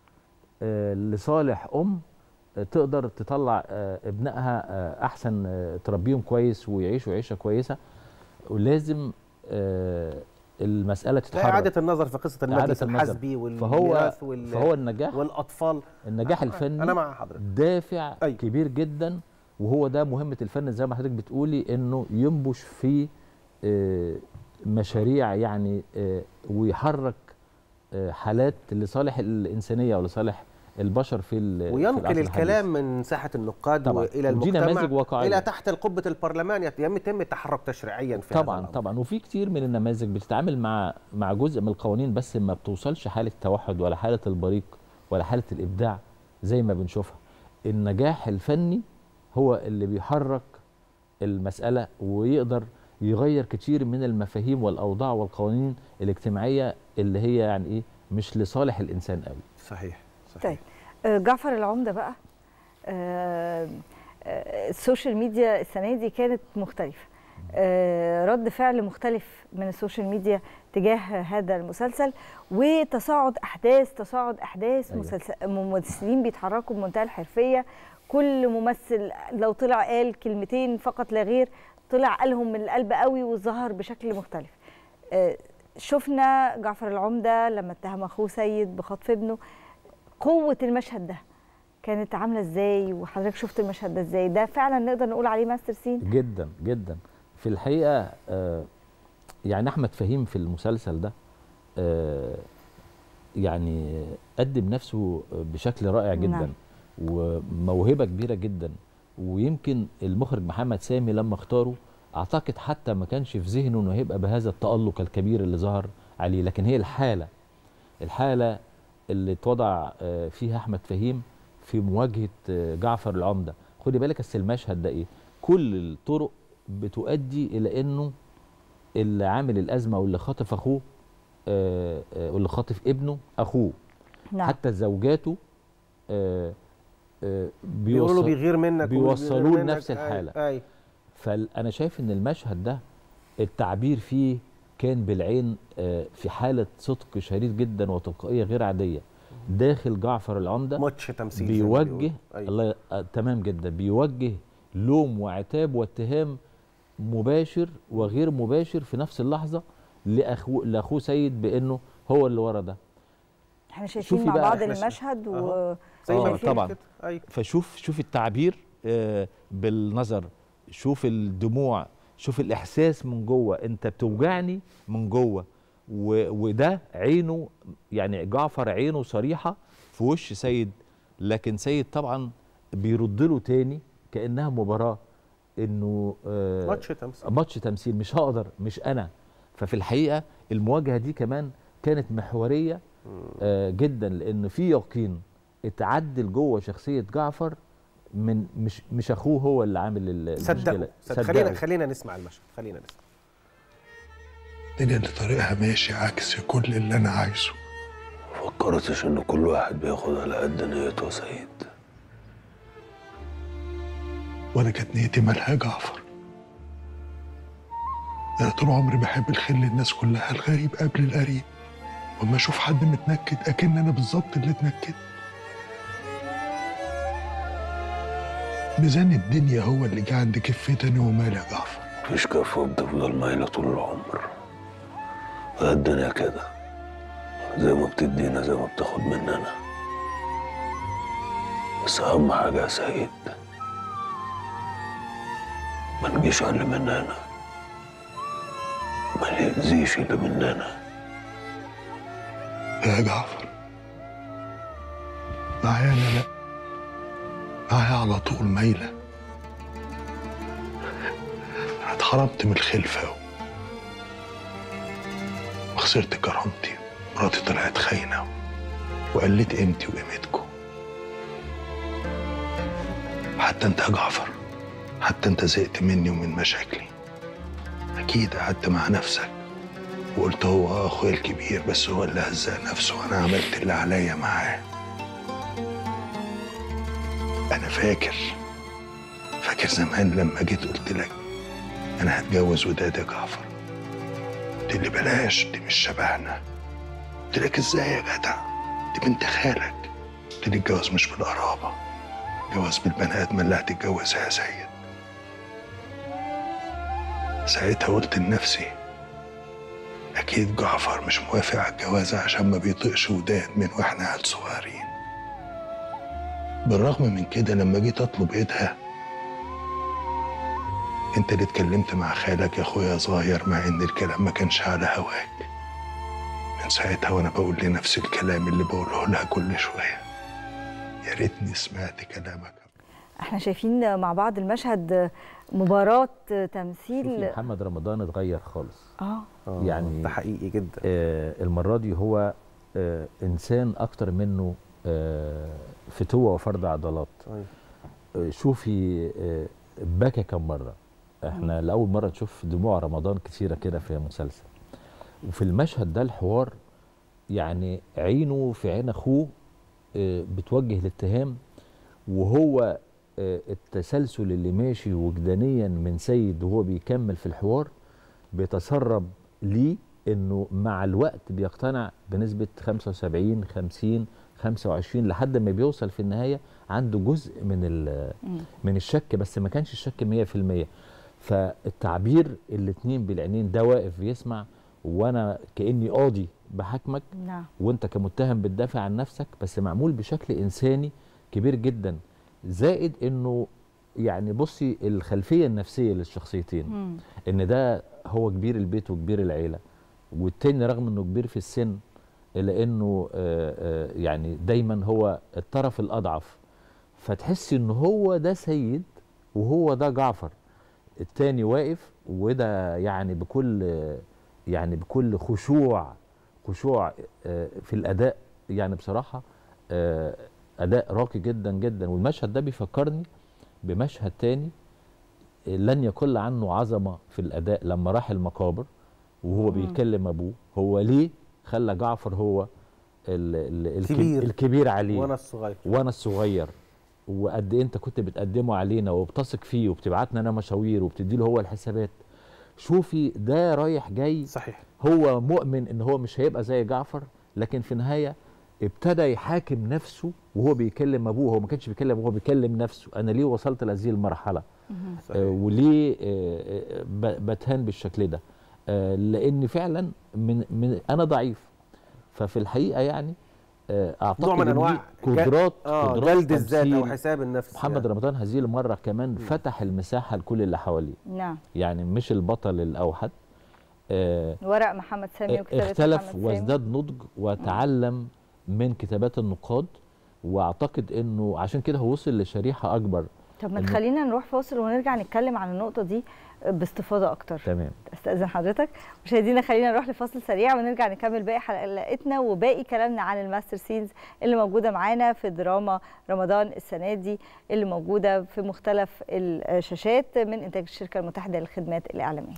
[SPEAKER 12] آه، لصالح ام آه، تقدر تطلع آه، ابنائها آه، احسن آه، تربيهم كويس ويعيشوا عيشه كويسه ولازم آه، المساله
[SPEAKER 2] لا
[SPEAKER 12] تتحرك
[SPEAKER 2] اعاده النظر في قصه المجلس
[SPEAKER 12] إعادة النظر.
[SPEAKER 2] الحزبي
[SPEAKER 12] فهو
[SPEAKER 2] والميراث وال...
[SPEAKER 12] فهو النجاح
[SPEAKER 2] والاطفال
[SPEAKER 12] النجاح
[SPEAKER 2] أنا-
[SPEAKER 12] الفني
[SPEAKER 2] انا مع حضرتك
[SPEAKER 12] دافع أي. كبير جدا وهو ده مهمه الفن زي ما حضرتك بتقولي انه ينبش في آه، مشاريع يعني آه، ويحرك آه، حالات لصالح الانسانيه ولصالح البشر في ال- في
[SPEAKER 2] وينقل
[SPEAKER 12] العصر
[SPEAKER 2] الكلام من ساحه النقاد
[SPEAKER 12] طبعاً.
[SPEAKER 2] والى
[SPEAKER 12] ودي
[SPEAKER 2] المجتمع
[SPEAKER 12] نماذج واقعية.
[SPEAKER 2] الى تحت القبه البرلمان يتم يتم التحرك تشريعيا في هذا
[SPEAKER 12] طبعا
[SPEAKER 2] الأمر.
[SPEAKER 12] طبعا وفي كتير من النماذج بتتعامل مع مع جزء من القوانين بس ما بتوصلش حاله توحد ولا حاله البريق ولا حاله الابداع زي ما بنشوفها النجاح الفني هو اللي بيحرك المساله ويقدر يغير كتير من المفاهيم والاوضاع والقوانين الاجتماعيه اللي هي يعني ايه مش لصالح الانسان قوي
[SPEAKER 2] صحيح
[SPEAKER 1] طيب آه، جعفر العمدة بقى آه، آه، السوشيال ميديا السنة دي كانت مختلفة آه، رد فعل مختلف من السوشيال ميديا تجاه هذا المسلسل وتصاعد أحداث تصاعد أحداث
[SPEAKER 12] أيوة.
[SPEAKER 1] مسلسل ممثلين بيتحركوا بمنتهى الحرفية كل ممثل لو طلع قال كلمتين فقط لا غير طلع قالهم من القلب قوي وظهر بشكل مختلف آه، شفنا جعفر العمدة لما اتهم أخوه سيد بخطف ابنه قوة المشهد ده كانت عاملة ازاي وحضرتك شفت المشهد ده ازاي ده فعلا نقدر نقول عليه ماستر سين
[SPEAKER 12] جدا جدا في الحقيقه آه، يعني احمد فهيم في المسلسل ده آه، يعني قدم نفسه بشكل رائع جدا
[SPEAKER 1] نعم.
[SPEAKER 12] وموهبه كبيره جدا ويمكن المخرج محمد سامي لما اختاره اعتقد حتى ما كانش في ذهنه انه هيبقى بهذا التالق الكبير اللي ظهر عليه لكن هي الحاله الحاله اللي اتوضع آه، فيها احمد فهيم في مواجهه آه، جعفر العمده خدي بالك اصل المشهد ده ايه كل الطرق بتؤدي الى انه اللي عامل الازمه واللي خاطف اخوه آه، آه، واللي خاطف ابنه اخوه
[SPEAKER 1] نعم.
[SPEAKER 12] حتى زوجاته آه، آه،
[SPEAKER 2] بيقولوا له
[SPEAKER 12] بيوصل-
[SPEAKER 2] بيغير منك
[SPEAKER 12] بيوصلوه
[SPEAKER 2] وبيغير
[SPEAKER 12] لنفس
[SPEAKER 2] منك. أي-
[SPEAKER 12] الحاله
[SPEAKER 2] أي.
[SPEAKER 12] فانا شايف ان المشهد ده التعبير فيه كان بالعين آه، في حاله صدق شديد جدا وتلقائيه غير عاديه داخل جعفر العمده
[SPEAKER 2] ماتش تمثيل زي ما
[SPEAKER 12] بيوجه
[SPEAKER 2] بيقولوا. أيوة.
[SPEAKER 12] الله آه تمام جدا بيوجه لوم وعتاب واتهام مباشر وغير مباشر في نفس اللحظه لاخوه لاخوه سيد بانه هو اللي ورا ده
[SPEAKER 1] احنا شايفين
[SPEAKER 12] شوفي
[SPEAKER 1] مع
[SPEAKER 12] بقى
[SPEAKER 1] بعض
[SPEAKER 12] إحنا ش-
[SPEAKER 1] المشهد و
[SPEAKER 12] آه طبعا
[SPEAKER 2] أيوة.
[SPEAKER 12] فشوف شوف التعبير آه بالنظر شوف الدموع شوف الاحساس من جوه انت بتوجعني من جوه و- وده عينه يعني جعفر عينه صريحه في وش سيد لكن سيد طبعا بيرد له تاني كانها مباراه انه آه
[SPEAKER 2] ماتش تمثيل.
[SPEAKER 12] ماتش تمثيل مش هقدر مش انا ففي الحقيقه المواجهه دي كمان كانت محوريه آه جدا لان في يقين اتعدل جوه شخصيه جعفر من مش مش اخوه هو اللي عامل ال-
[SPEAKER 2] صدقوا
[SPEAKER 12] المشكله
[SPEAKER 2] صدق. خلينا خلينا نسمع المشهد خلينا نسمع
[SPEAKER 6] الدنيا اللي طريقها ماشي عكس كل اللي انا عايزه
[SPEAKER 8] فكرتش ان كل واحد بياخد على قد نيته يا سيد
[SPEAKER 6] وانا كانت نيتي مالها جعفر انا طول عمري بحب الخير للناس كلها الغريب قبل القريب واما اشوف حد متنكد اكن انا بالظبط اللي اتنكد ميزان الدنيا هو اللي جه عند كفتني ومال يا جعفر
[SPEAKER 8] مفيش كفة بتفضل مايلة طول العمر هي الدنيا كده زي ما بتدينا زي ما بتاخد مننا بس أهم حاجة يا سيد ما نجيش على اللي مننا ما نأذيش اللي مننا
[SPEAKER 6] يا جعفر معايا انا لا معايا على طول مايله انا اتحرمت من الخلفه وخسرت كرامتي مراتي طلعت خاينه وقلت قيمتي وقيمتكم حتى انت يا جعفر حتى انت زهقت مني ومن مشاكلي اكيد قعدت مع نفسك وقلت هو آه اخويا الكبير بس هو اللي هزق نفسه وانا عملت اللي عليا معاه انا فاكر فاكر زمان لما جيت قلت لك انا هتجوز وداد يا جعفر قلت لي بلاش دي مش شبهنا قلت لك ازاي يا جدع دي بنت خالك قلت لي الجواز مش بالقرابه الجواز بالبني ادم اللي هتتجوزها يا سيد ساعتها قلت لنفسي أكيد جعفر مش موافق على الجوازة عشان ما بيطيقش وداد من واحنا عيال صغيرين بالرغم من كده لما جيت أطلب إيدها أنت اللي اتكلمت مع خالك يا أخويا صغير مع إن الكلام ما كانش على هواك من ساعتها وأنا بقول لنفس الكلام اللي بقوله لها كل شوية يا ريتني سمعت كلامك
[SPEAKER 1] احنا شايفين مع بعض المشهد مباراة
[SPEAKER 12] شوفي
[SPEAKER 1] تمثيل
[SPEAKER 12] محمد رمضان اتغير خالص
[SPEAKER 1] اه
[SPEAKER 12] يعني
[SPEAKER 2] ده حقيقي جدا
[SPEAKER 12] آه المره دي هو آه انسان اكتر منه آه فتوه وفرد عضلات آه شوفي آه بكى كم مره احنا لاول مره نشوف دموع رمضان كثيره كده في مسلسل وفي المشهد ده الحوار يعني عينه في عين اخوه آه بتوجه الاتهام وهو آه التسلسل اللي ماشي وجدانيا من سيد وهو بيكمل في الحوار بيتسرب ليه انه مع الوقت بيقتنع بنسبه 75 50 25 لحد ما بيوصل في النهايه عنده جزء من ال- من الشك بس ما كانش الشك 100% فالتعبير الاتنين بالعينين ده واقف بيسمع وانا كاني قاضي بحاكمك
[SPEAKER 1] نعم
[SPEAKER 12] وانت كمتهم بتدافع عن نفسك بس معمول بشكل انساني كبير جدا زائد انه يعني بصي الخلفيه النفسيه للشخصيتين
[SPEAKER 1] مم.
[SPEAKER 12] ان ده هو كبير البيت وكبير العيله والتاني رغم انه كبير في السن الا انه آه، آه، يعني دايما هو الطرف الاضعف فتحسي ان هو ده سيد وهو ده جعفر التاني واقف وده يعني بكل آه، يعني بكل خشوع خشوع آه، في الاداء يعني بصراحه آه، اداء راقي جدا جدا والمشهد ده بيفكرني بمشهد تاني لن يقل عنه عظمه في الاداء لما راح المقابر وهو
[SPEAKER 2] مم.
[SPEAKER 12] بيكلم ابوه هو ليه خلى جعفر هو ال ال الك-
[SPEAKER 2] كبير.
[SPEAKER 12] الكبير عليه
[SPEAKER 2] وأنا الصغير.
[SPEAKER 12] وانا الصغير وقد ايه انت كنت بتقدمه علينا وبتثق فيه وبتبعتنا انا مشاوير وبتدي له هو الحسابات شوفي ده رايح جاي
[SPEAKER 2] صحيح
[SPEAKER 12] هو مؤمن ان هو مش هيبقى زي جعفر لكن في النهايه ابتدى يحاكم نفسه وهو بيكلم ابوه هو ما كانش بيكلم هو بيكلم نفسه انا ليه وصلت لهذه المرحله آه وليه آه آه ب- بتهان بالشكل ده آه لان فعلا من من انا ضعيف ففي الحقيقه يعني آه اعتقد
[SPEAKER 2] نوع من
[SPEAKER 12] إن دي
[SPEAKER 2] انواع
[SPEAKER 12] قدرات
[SPEAKER 2] اه
[SPEAKER 12] قدرات
[SPEAKER 2] جلد الذات او
[SPEAKER 12] تمثيل
[SPEAKER 2] حساب النفس
[SPEAKER 12] محمد رمضان هذه المره كمان فتح المساحه لكل اللي حواليه
[SPEAKER 1] نعم
[SPEAKER 12] يعني مش البطل الاوحد آه
[SPEAKER 1] ورق محمد سامي وكتابة
[SPEAKER 12] اختلف
[SPEAKER 1] محمد سامي.
[SPEAKER 12] وازداد نضج وتعلم من كتابات النقاد واعتقد انه عشان كده هو وصل لشريحه اكبر
[SPEAKER 1] طب ما
[SPEAKER 12] إنه-
[SPEAKER 1] تخلينا نروح فاصل ونرجع نتكلم عن النقطة دي باستفاضة أكتر
[SPEAKER 12] تمام
[SPEAKER 1] استاذن حضرتك مشاهدينا خلينا نروح لفاصل سريع ونرجع نكمل باقي حلقتنا وباقي كلامنا عن الماستر سينز اللي موجوده معانا في دراما رمضان السنه دي اللي موجوده في مختلف الشاشات من انتاج الشركه المتحده للخدمات الاعلاميه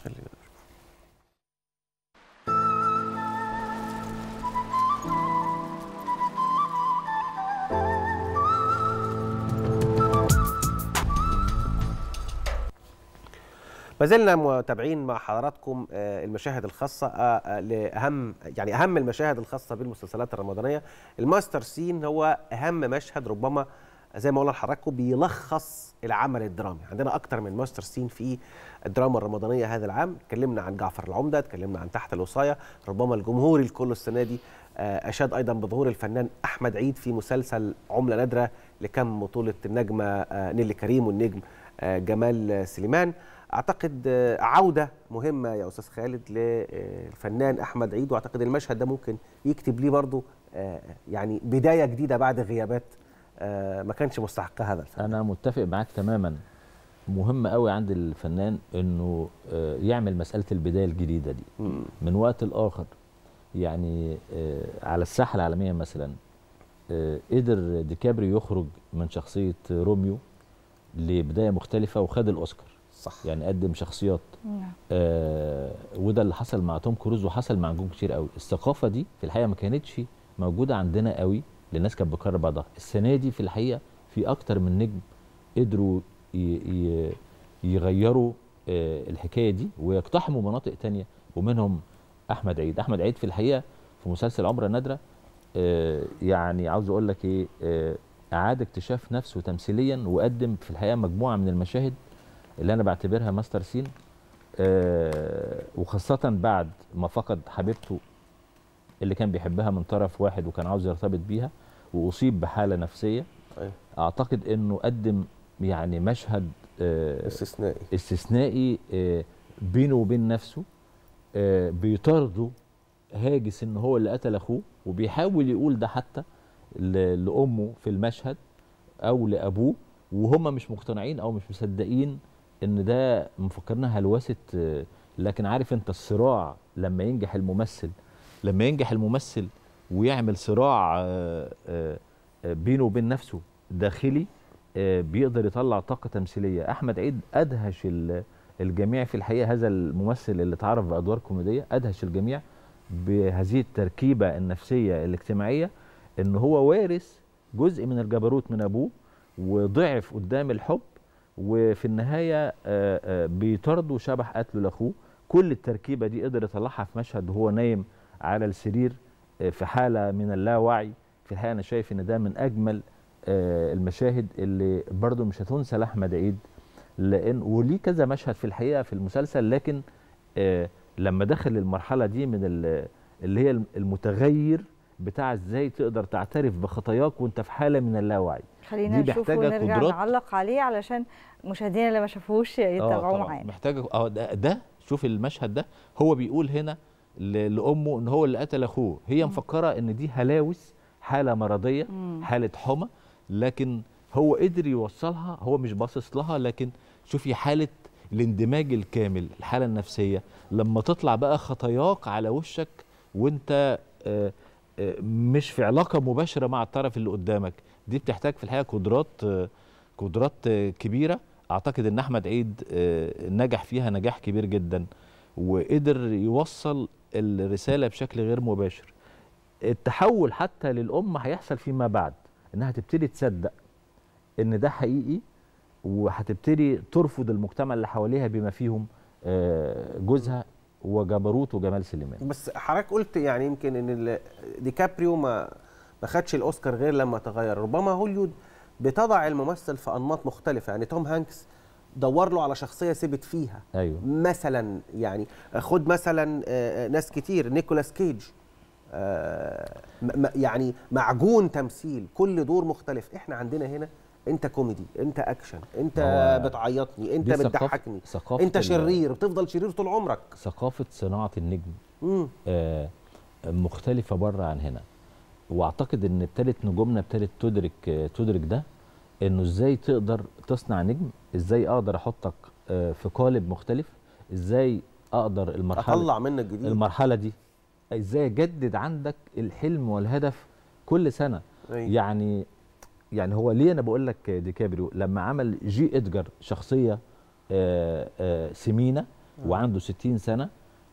[SPEAKER 2] ما زلنا متابعين مع حضراتكم آه، المشاهد الخاصة آه، آه، لأهم يعني أهم المشاهد الخاصة بالمسلسلات الرمضانية الماستر سين هو أهم مشهد ربما زي ما قلنا لحضراتكم بيلخص العمل الدرامي عندنا أكتر من ماستر سين في الدراما الرمضانية هذا العام اتكلمنا عن جعفر العمدة اتكلمنا عن تحت الوصاية ربما الجمهور الكل السنة دي آه، أشاد أيضا بظهور الفنان أحمد عيد في مسلسل عملة نادرة لكم بطولة النجمة آه، نيلي كريم والنجم آه، جمال سليمان اعتقد آه، عوده مهمه يا استاذ خالد للفنان احمد عيد واعتقد المشهد ده ممكن يكتب ليه برضه آه، يعني بدايه جديده بعد غيابات آه، ما كانش مستحقها هذا الفن
[SPEAKER 12] انا متفق معاك تماما مهم قوي عند الفنان انه آه، يعمل مساله البدايه الجديده دي من وقت لاخر يعني آه، على الساحه العالميه مثلا آه، قدر ديكابريو يخرج من شخصيه روميو لبدايه مختلفه وخد الاوسكار
[SPEAKER 2] صح
[SPEAKER 12] يعني قدم شخصيات
[SPEAKER 1] نعم.
[SPEAKER 12] آه وده اللي حصل مع توم كروز وحصل مع نجوم كتير قوي الثقافه دي في الحقيقه ما كانتش موجوده عندنا قوي للناس كانت بتكرر بعضها السنه دي في الحقيقه في اكتر من نجم قدروا ي- ي- يغيروا آه الحكايه دي ويقتحموا مناطق تانية ومنهم احمد عيد احمد عيد في الحقيقه في مسلسل عمره نادره آه يعني عاوز اقول لك ايه آه اعاد اكتشاف نفسه تمثيليا وقدم في الحقيقه مجموعه من المشاهد اللي انا بعتبرها ماستر سين آه، وخاصة بعد ما فقد حبيبته اللي كان بيحبها من طرف واحد وكان عاوز يرتبط بيها وأصيب بحالة نفسية
[SPEAKER 2] أيوة.
[SPEAKER 12] أعتقد إنه قدم يعني مشهد آه،
[SPEAKER 2] استثنائي
[SPEAKER 12] استثنائي آه، بينه وبين نفسه آه، بيطارده هاجس ان هو اللي قتل اخوه وبيحاول يقول ده حتى ل- لامه في المشهد او لابوه وهم مش مقتنعين او مش مصدقين ان ده مفكرنا هلوسه آه، لكن عارف انت الصراع لما ينجح الممثل لما ينجح الممثل ويعمل صراع آه، آه، آه، بينه وبين نفسه داخلي آه، بيقدر يطلع طاقه تمثيليه احمد عيد ادهش ال- الجميع في الحقيقه هذا الممثل اللي اتعرف بادوار كوميديه ادهش الجميع بهذه التركيبه النفسيه الاجتماعيه ان هو وارث جزء من الجبروت من ابوه وضعف قدام الحب وفي النهايه آه، آه، بيطارده شبح قتله لاخوه كل التركيبه دي قدر يطلعها في مشهد وهو نايم على السرير آه، في حاله من اللاوعي في الحقيقه انا شايف ان ده من اجمل آه، المشاهد اللي برضو مش هتنسى لاحمد عيد لان وليه كذا مشهد في الحقيقه في المسلسل لكن آه، لما دخل المرحله دي من ال- اللي هي المتغير بتاع ازاي تقدر تعترف بخطاياك وانت في حاله من اللاوعي
[SPEAKER 1] خلينا
[SPEAKER 12] دي
[SPEAKER 1] نشوفه
[SPEAKER 12] محتاجة
[SPEAKER 1] ونرجع
[SPEAKER 12] قدرات.
[SPEAKER 1] نعلق عليه علشان مشاهدينا اللي ما شافوش يتابعوه
[SPEAKER 12] طبعاً.
[SPEAKER 1] معانا
[SPEAKER 12] محتاجه اه ده, ده شوف المشهد ده هو بيقول هنا ل- لامه ان هو اللي قتل اخوه هي مفكره ان دي هلاوس حاله مرضيه
[SPEAKER 15] مم.
[SPEAKER 12] حاله حمى لكن هو قدر يوصلها هو مش باصص لها لكن شوفي حاله الاندماج الكامل الحاله النفسيه لما تطلع بقى خطاياك على وشك وانت آه، آه، مش في علاقه مباشره مع الطرف اللي قدامك دي بتحتاج في الحقيقه قدرات آه، قدرات آه، كبيره اعتقد ان احمد عيد آه، نجح فيها نجاح كبير جدا وقدر يوصل الرساله بشكل غير مباشر التحول حتى للام هيحصل فيما بعد انها تبتدي تصدق ان ده حقيقي وهتبتدي ترفض المجتمع اللي حواليها بما فيهم آه، جوزها وجبروت وجمال سليمان
[SPEAKER 2] بس حضرتك قلت يعني يمكن ان ال- ديكابريو ما ما خدش الاوسكار غير لما تغير ربما هوليود بتضع الممثل في انماط مختلفه يعني توم هانكس دور له على شخصيه ثبت فيها
[SPEAKER 12] ايوه
[SPEAKER 2] مثلا يعني خد مثلا آه، آه، ناس كتير نيكولاس كيج آه، م- م- يعني معجون تمثيل كل دور مختلف احنا عندنا هنا انت كوميدي انت اكشن انت
[SPEAKER 12] هو
[SPEAKER 2] بتعيطني انت
[SPEAKER 12] دي ثقافة-
[SPEAKER 2] بتضحكني
[SPEAKER 12] ثقافة
[SPEAKER 2] انت
[SPEAKER 12] ال-
[SPEAKER 2] شرير بتفضل شرير طول عمرك
[SPEAKER 12] ثقافه صناعه النجم
[SPEAKER 2] مم.
[SPEAKER 12] آه، مختلفه بره عن هنا واعتقد ان ابتدت نجومنا ابتدت تدرك آه، تدرك ده انه ازاي تقدر تصنع نجم ازاي اقدر احطك آه، في قالب مختلف ازاي اقدر المرحله
[SPEAKER 2] اطلع منك جديد
[SPEAKER 12] المرحله دي ازاي اجدد عندك الحلم والهدف كل سنه
[SPEAKER 2] أيوة.
[SPEAKER 12] يعني يعني هو ليه انا بقول لك ديكابريو لما عمل جي ادجار شخصيه آه، آه، سمينه وعنده 60 سنه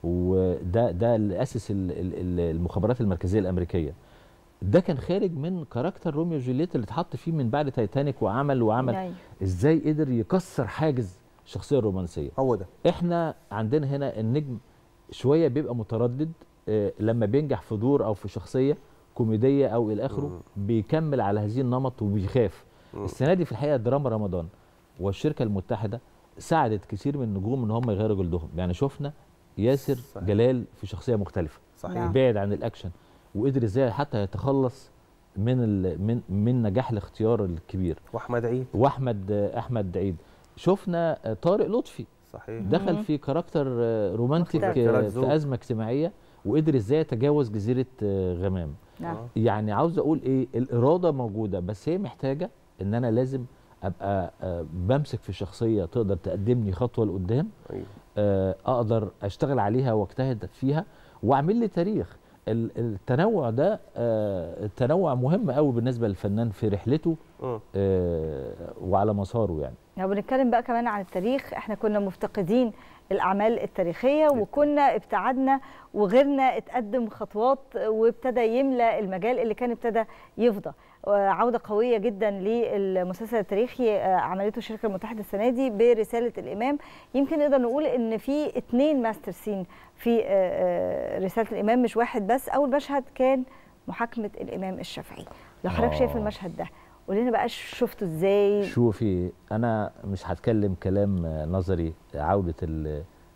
[SPEAKER 12] وده ده اللي اسس ال- ال- ال- المخابرات المركزيه الامريكيه ده كان خارج من كاركتر روميو وجولييت اللي اتحط فيه من بعد تايتانيك وعمل وعمل
[SPEAKER 1] أيوة.
[SPEAKER 12] ازاي قدر يكسر حاجز الشخصيه الرومانسيه
[SPEAKER 2] هو ده
[SPEAKER 12] احنا عندنا هنا النجم شويه بيبقى متردد آه، لما بينجح في دور او في شخصيه كوميديه او الى اخره بيكمل على هذه النمط وبيخاف
[SPEAKER 2] مم.
[SPEAKER 12] السنه دي في الحقيقه دراما رمضان والشركه المتحده ساعدت كثير من النجوم ان هم يغيروا جلدهم يعني شفنا ياسر صحيح. جلال في شخصيه مختلفه
[SPEAKER 2] صحيح.
[SPEAKER 12] بعد عن الاكشن وقدر ازاي حتى يتخلص من ال من من نجاح الاختيار الكبير
[SPEAKER 2] واحمد عيد
[SPEAKER 12] واحمد آه، احمد عيد شفنا آه، طارق لطفي
[SPEAKER 2] صحيح
[SPEAKER 12] دخل
[SPEAKER 2] مم.
[SPEAKER 12] في كاركتر آه، رومانتيك
[SPEAKER 2] مختلف.
[SPEAKER 12] آه،
[SPEAKER 2] كاركتر زوج.
[SPEAKER 12] في ازمه اجتماعيه وقدر ازاي يتجاوز جزيره آه، غمام
[SPEAKER 1] نعم.
[SPEAKER 12] يعني عاوز اقول ايه الاراده موجوده بس هي محتاجه ان انا لازم ابقى آه، بمسك في شخصيه تقدر تقدمني خطوه لقدام
[SPEAKER 2] أيوة.
[SPEAKER 12] آه، اقدر اشتغل عليها واجتهد فيها واعمل لي تاريخ ال- التنوع ده آه، التنوع مهم قوي بالنسبه للفنان في رحلته
[SPEAKER 2] مم.
[SPEAKER 12] آه، وعلى مساره يعني
[SPEAKER 1] لو بنتكلم بقى كمان عن التاريخ احنا كنا مفتقدين الاعمال التاريخيه وكنا ابتعدنا وغيرنا اتقدم خطوات وابتدى يملى المجال اللي كان ابتدى يفضى عوده قويه جدا للمسلسل التاريخي آه، عملته الشركه المتحده السنه دي برساله الامام يمكن نقدر نقول ان في اتنين ماستر سين في آه، آه، رساله الامام مش واحد بس اول مشهد كان محاكمه الامام الشافعي لو حضرتك شايف
[SPEAKER 12] آه.
[SPEAKER 1] المشهد ده قول لنا بقى شفته ازاي
[SPEAKER 12] شوفي انا مش هتكلم كلام آه، نظري عوده ال-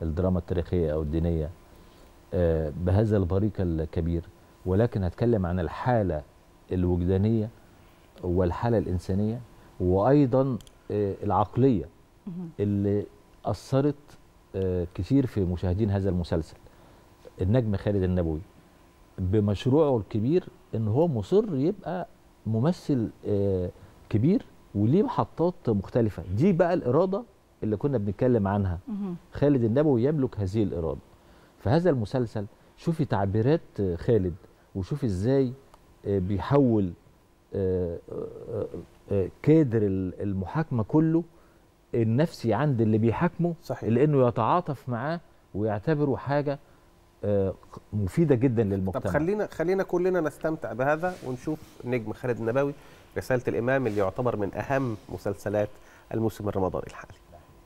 [SPEAKER 12] الدراما التاريخيه او الدينيه آه، بهذا البريق الكبير ولكن هتكلم عن الحاله الوجدانيه والحاله الانسانيه وايضا آه، العقليه اللي اثرت آه، كتير في مشاهدين هذا المسلسل النجم خالد النبوي بمشروعه الكبير ان هو مصر يبقى ممثل آه، كبير وليه محطات مختلفه دي بقى الاراده اللي كنا بنتكلم عنها خالد النبوي يملك هذه الاراده فهذا المسلسل شوفي تعبيرات آه، خالد وشوفي ازاي آه، بيحول آه، آه، آه، كادر ال- المحاكمه كله النفسي عند اللي بيحاكمه
[SPEAKER 2] صحيح.
[SPEAKER 12] لانه يتعاطف معاه ويعتبره حاجه آه، مفيده جدا للمجتمع
[SPEAKER 2] طب خلينا خلينا كلنا نستمتع بهذا ونشوف نجم خالد النبوي رسالة الإمام اللي يعتبر من أهم مسلسلات الموسم الرمضاني الحالي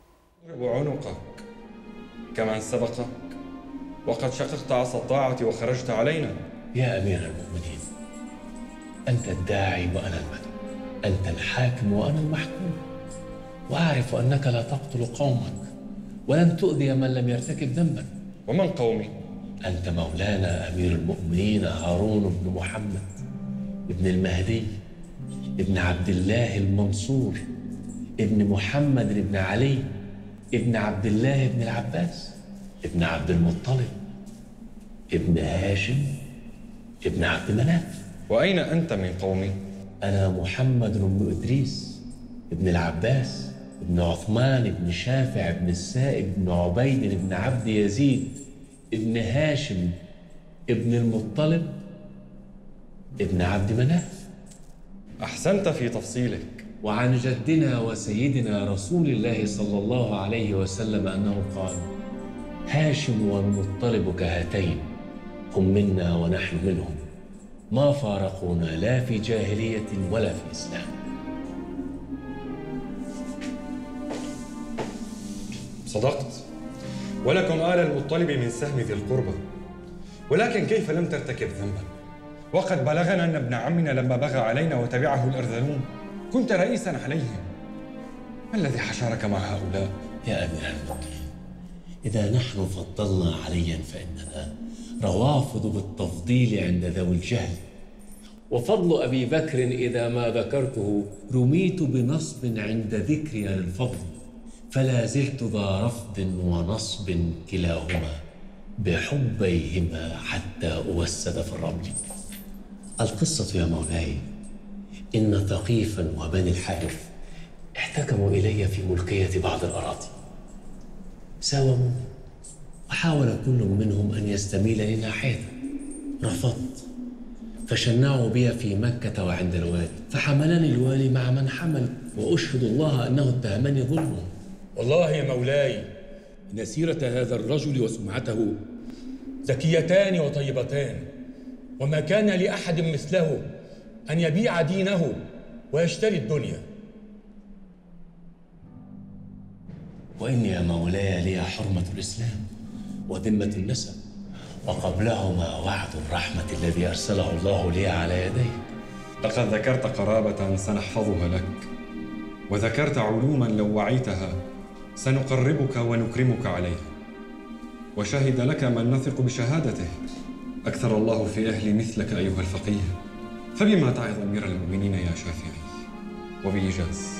[SPEAKER 15] وعنقك كمن سبقك وقد شققت عصا الطاعة وخرجت علينا
[SPEAKER 16] يا أمير المؤمنين أنت الداعي وأنا المدعو أنت الحاكم وأنا المحكوم وأعرف أنك لا تقتل قومك ولن تؤذي من لم يرتكب ذنبا
[SPEAKER 15] ومن قومي؟
[SPEAKER 16] أنت مولانا أمير المؤمنين هارون بن محمد ابن المهدي ابن عبد الله المنصور ابن محمد بن علي ابن عبد الله بن العباس ابن عبد المطلب ابن هاشم ابن عبد مناف
[SPEAKER 15] وأين أنت من قومي؟
[SPEAKER 16] أنا محمد بن إدريس ابن العباس ابن عثمان ابن شافع ابن السائب ابن عبيد ابن عبد يزيد ابن هاشم ابن المطلب ابن عبد مناف
[SPEAKER 15] أحسنت في تفصيلك
[SPEAKER 16] وعن جدنا وسيدنا رسول الله صلى الله عليه وسلم أنه قال هاشم والمطلب كهاتين هم منا ونحن منهم ما فارقونا لا في جاهلية ولا في إسلام
[SPEAKER 15] صدقت ولكم آل المطلب من سهم ذي القربى ولكن كيف لم ترتكب ذنبا وقد بلغنا أن ابن عمنا لما بغى علينا وتبعه الأرذلون كنت رئيسا عليهم ما الذي حشرك مع هؤلاء؟
[SPEAKER 16] يا أمير المؤمنين إذا نحن فضلنا عليا فإننا روافض بالتفضيل عند ذوي الجهل وفضل أبي بكر إذا ما ذكرته رميت بنصب عند ذكري للفضل فلا زلت ذا رفض ونصب كلاهما بحبيهما حتى أوسد في الرمل القصة يا مولاي إن ثقيفا وبني الحارث احتكموا إلي في ملكية بعض الأراضي ساوموا وحاول كل منهم أن يستميل لناحيته رفضت فشنعوا بي في مكة وعند الوالي فحملني الوالي مع من حمل وأشهد الله أنه اتهمني ظلما
[SPEAKER 15] والله يا مولاي
[SPEAKER 17] إن سيرة هذا الرجل وسمعته زكيتان وطيبتان وما كان لأحد مثله أن يبيع دينه ويشتري الدنيا
[SPEAKER 16] وإني يا مولاي لي حرمة الإسلام وذمة النسب وقبلهما وعد الرحمة الذي أرسله الله لي على يديه
[SPEAKER 15] لقد ذكرت قرابة سنحفظها لك وذكرت علوما لو وعيتها سنقربك ونكرمك عليها وشهد لك من نثق بشهادته أكثر الله في أهلي مثلك أيها الفقيه فبما تعظ أمير المؤمنين يا شافعي وبإيجاز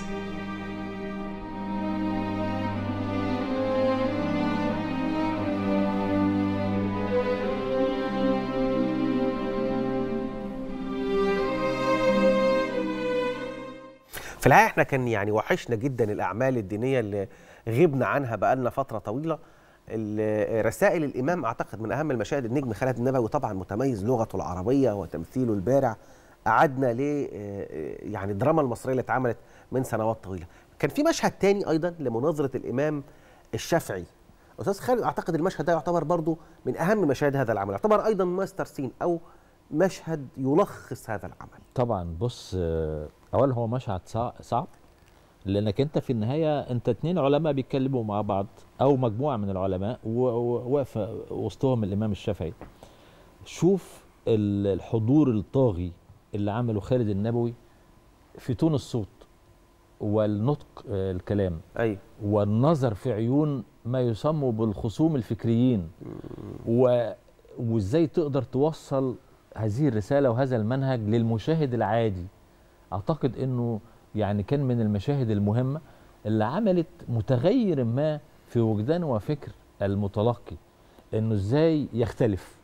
[SPEAKER 2] في الحقيقة احنا كان يعني وحشنا جدا الأعمال الدينية اللي غبنا عنها بقالنا فترة طويلة ال- رسائل الإمام أعتقد من أهم المشاهد النجم خالد النبوي طبعا متميز لغته العربية وتمثيله البارع أعدنا ل يعني الدراما المصرية اللي اتعملت من سنوات طويلة كان في مشهد تاني أيضا لمناظرة الإمام الشافعي أستاذ خالد أعتقد المشهد ده يعتبر برضو من أهم مشاهد هذا العمل يعتبر أيضا ماستر سين أو مشهد يلخص هذا العمل
[SPEAKER 12] طبعا بص آه، اولا هو مشهد صع- صعب لانك انت في النهايه انت اتنين علماء بيتكلموا مع بعض او مجموعه من العلماء و- و- واقفه وسطهم الامام الشافعي شوف ال- الحضور الطاغي اللي عمله خالد النبوي في تون الصوت والنطق آه، الكلام
[SPEAKER 2] ايوه
[SPEAKER 12] والنظر في عيون ما يسمى بالخصوم الفكريين و... وازاي تقدر توصل هذه الرساله وهذا المنهج للمشاهد العادي اعتقد انه يعني كان من المشاهد المهمه اللي عملت متغير ما في وجدان وفكر المتلقي انه ازاي يختلف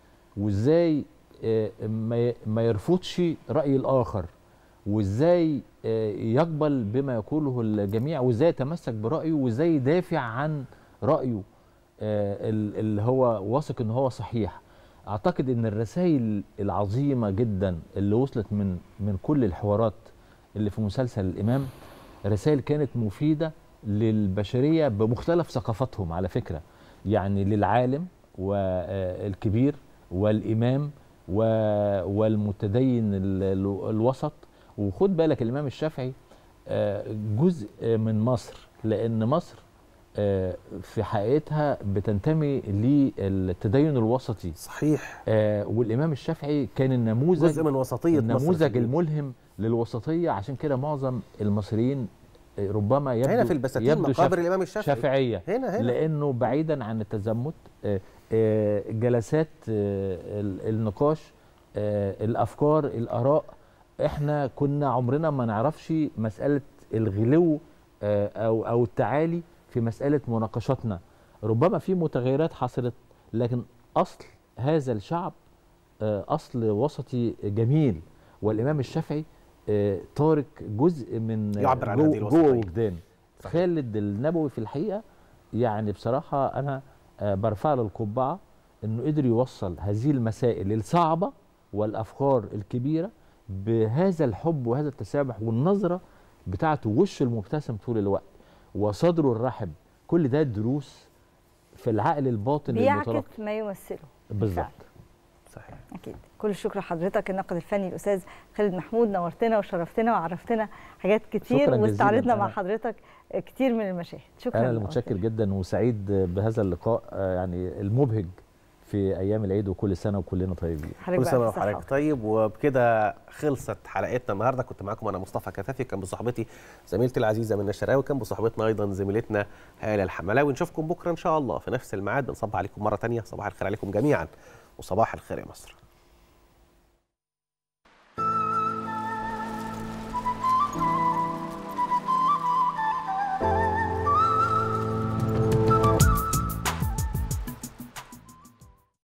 [SPEAKER 12] وازاي آه، ما ي- ما يرفضش راي الاخر وازاي آه، يقبل بما يقوله الجميع وازاي يتمسك برايه وازاي يدافع عن رايه آه، ال- اللي هو واثق ان هو صحيح اعتقد ان الرسائل العظيمه جدا اللي وصلت من من كل الحوارات اللي في مسلسل الامام رسائل كانت مفيده للبشريه بمختلف ثقافاتهم على فكره يعني للعالم والكبير والامام و- والمتدين ال- ال- الوسط وخد بالك الامام الشافعي آه، جزء من مصر لان مصر آه، في حقيقتها بتنتمي للتدين الوسطي
[SPEAKER 2] صحيح
[SPEAKER 12] آه والامام الشافعي كان النموذج
[SPEAKER 2] جزء من وسطية مصر
[SPEAKER 12] النموذج
[SPEAKER 2] في-
[SPEAKER 12] الملهم للوسطيه عشان كده معظم المصريين آه، ربما يبدو
[SPEAKER 2] هنا في البساتين
[SPEAKER 12] يبدو
[SPEAKER 2] مقابر
[SPEAKER 12] شاف-
[SPEAKER 2] الإمام الشافعي.
[SPEAKER 12] شافعيه
[SPEAKER 2] هنا- هنا.
[SPEAKER 12] لانه بعيدا عن التزمت آه، آه، جلسات آه، ال- النقاش آه، الافكار الاراء احنا كنا عمرنا ما نعرفش مساله الغلو آه، او او التعالي في مساله مناقشاتنا ربما في متغيرات حصلت لكن اصل هذا الشعب آه، اصل وسطي جميل والامام الشافعي آه، تارك جزء من
[SPEAKER 2] يعبر عن
[SPEAKER 12] جو-
[SPEAKER 2] هذه
[SPEAKER 12] جوه
[SPEAKER 2] الوسطية.
[SPEAKER 12] وجدان خالد النبوي في الحقيقه يعني بصراحه انا آه، برفع له القبعه انه قدر يوصل هذه المسائل الصعبه والافكار الكبيره بهذا الحب وهذا التسامح والنظره بتاعته وشه المبتسم طول الوقت وصدره الرحب كل ده دروس في العقل الباطن المتلقي
[SPEAKER 1] بيعكس ما يمثله
[SPEAKER 12] بالظبط
[SPEAKER 2] صحيح
[SPEAKER 1] اكيد كل الشكر لحضرتك الناقد الفني الاستاذ خالد محمود نورتنا وشرفتنا وعرفتنا حاجات كتير
[SPEAKER 12] شكراً جزيلاً.
[SPEAKER 1] واستعرضنا مع
[SPEAKER 12] أنا-
[SPEAKER 1] حضرتك كتير من المشاهد شكرا
[SPEAKER 12] انا اللي متشكر جدا وسعيد بهذا اللقاء آه، يعني المبهج في ايام العيد وكل سنه وكلنا طيبين
[SPEAKER 2] كل سنه وحضرتك طيب وبكده خلصت حلقتنا النهارده كنت معاكم انا مصطفى كفافي كان بصحبتي زميلتي العزيزه منى الشراوي كان بصحبتنا ايضا زميلتنا هاله الحملاوي نشوفكم بكره ان شاء الله في نفس الميعاد بنصبح عليكم مره ثانيه صباح الخير عليكم جميعا وصباح الخير يا مصر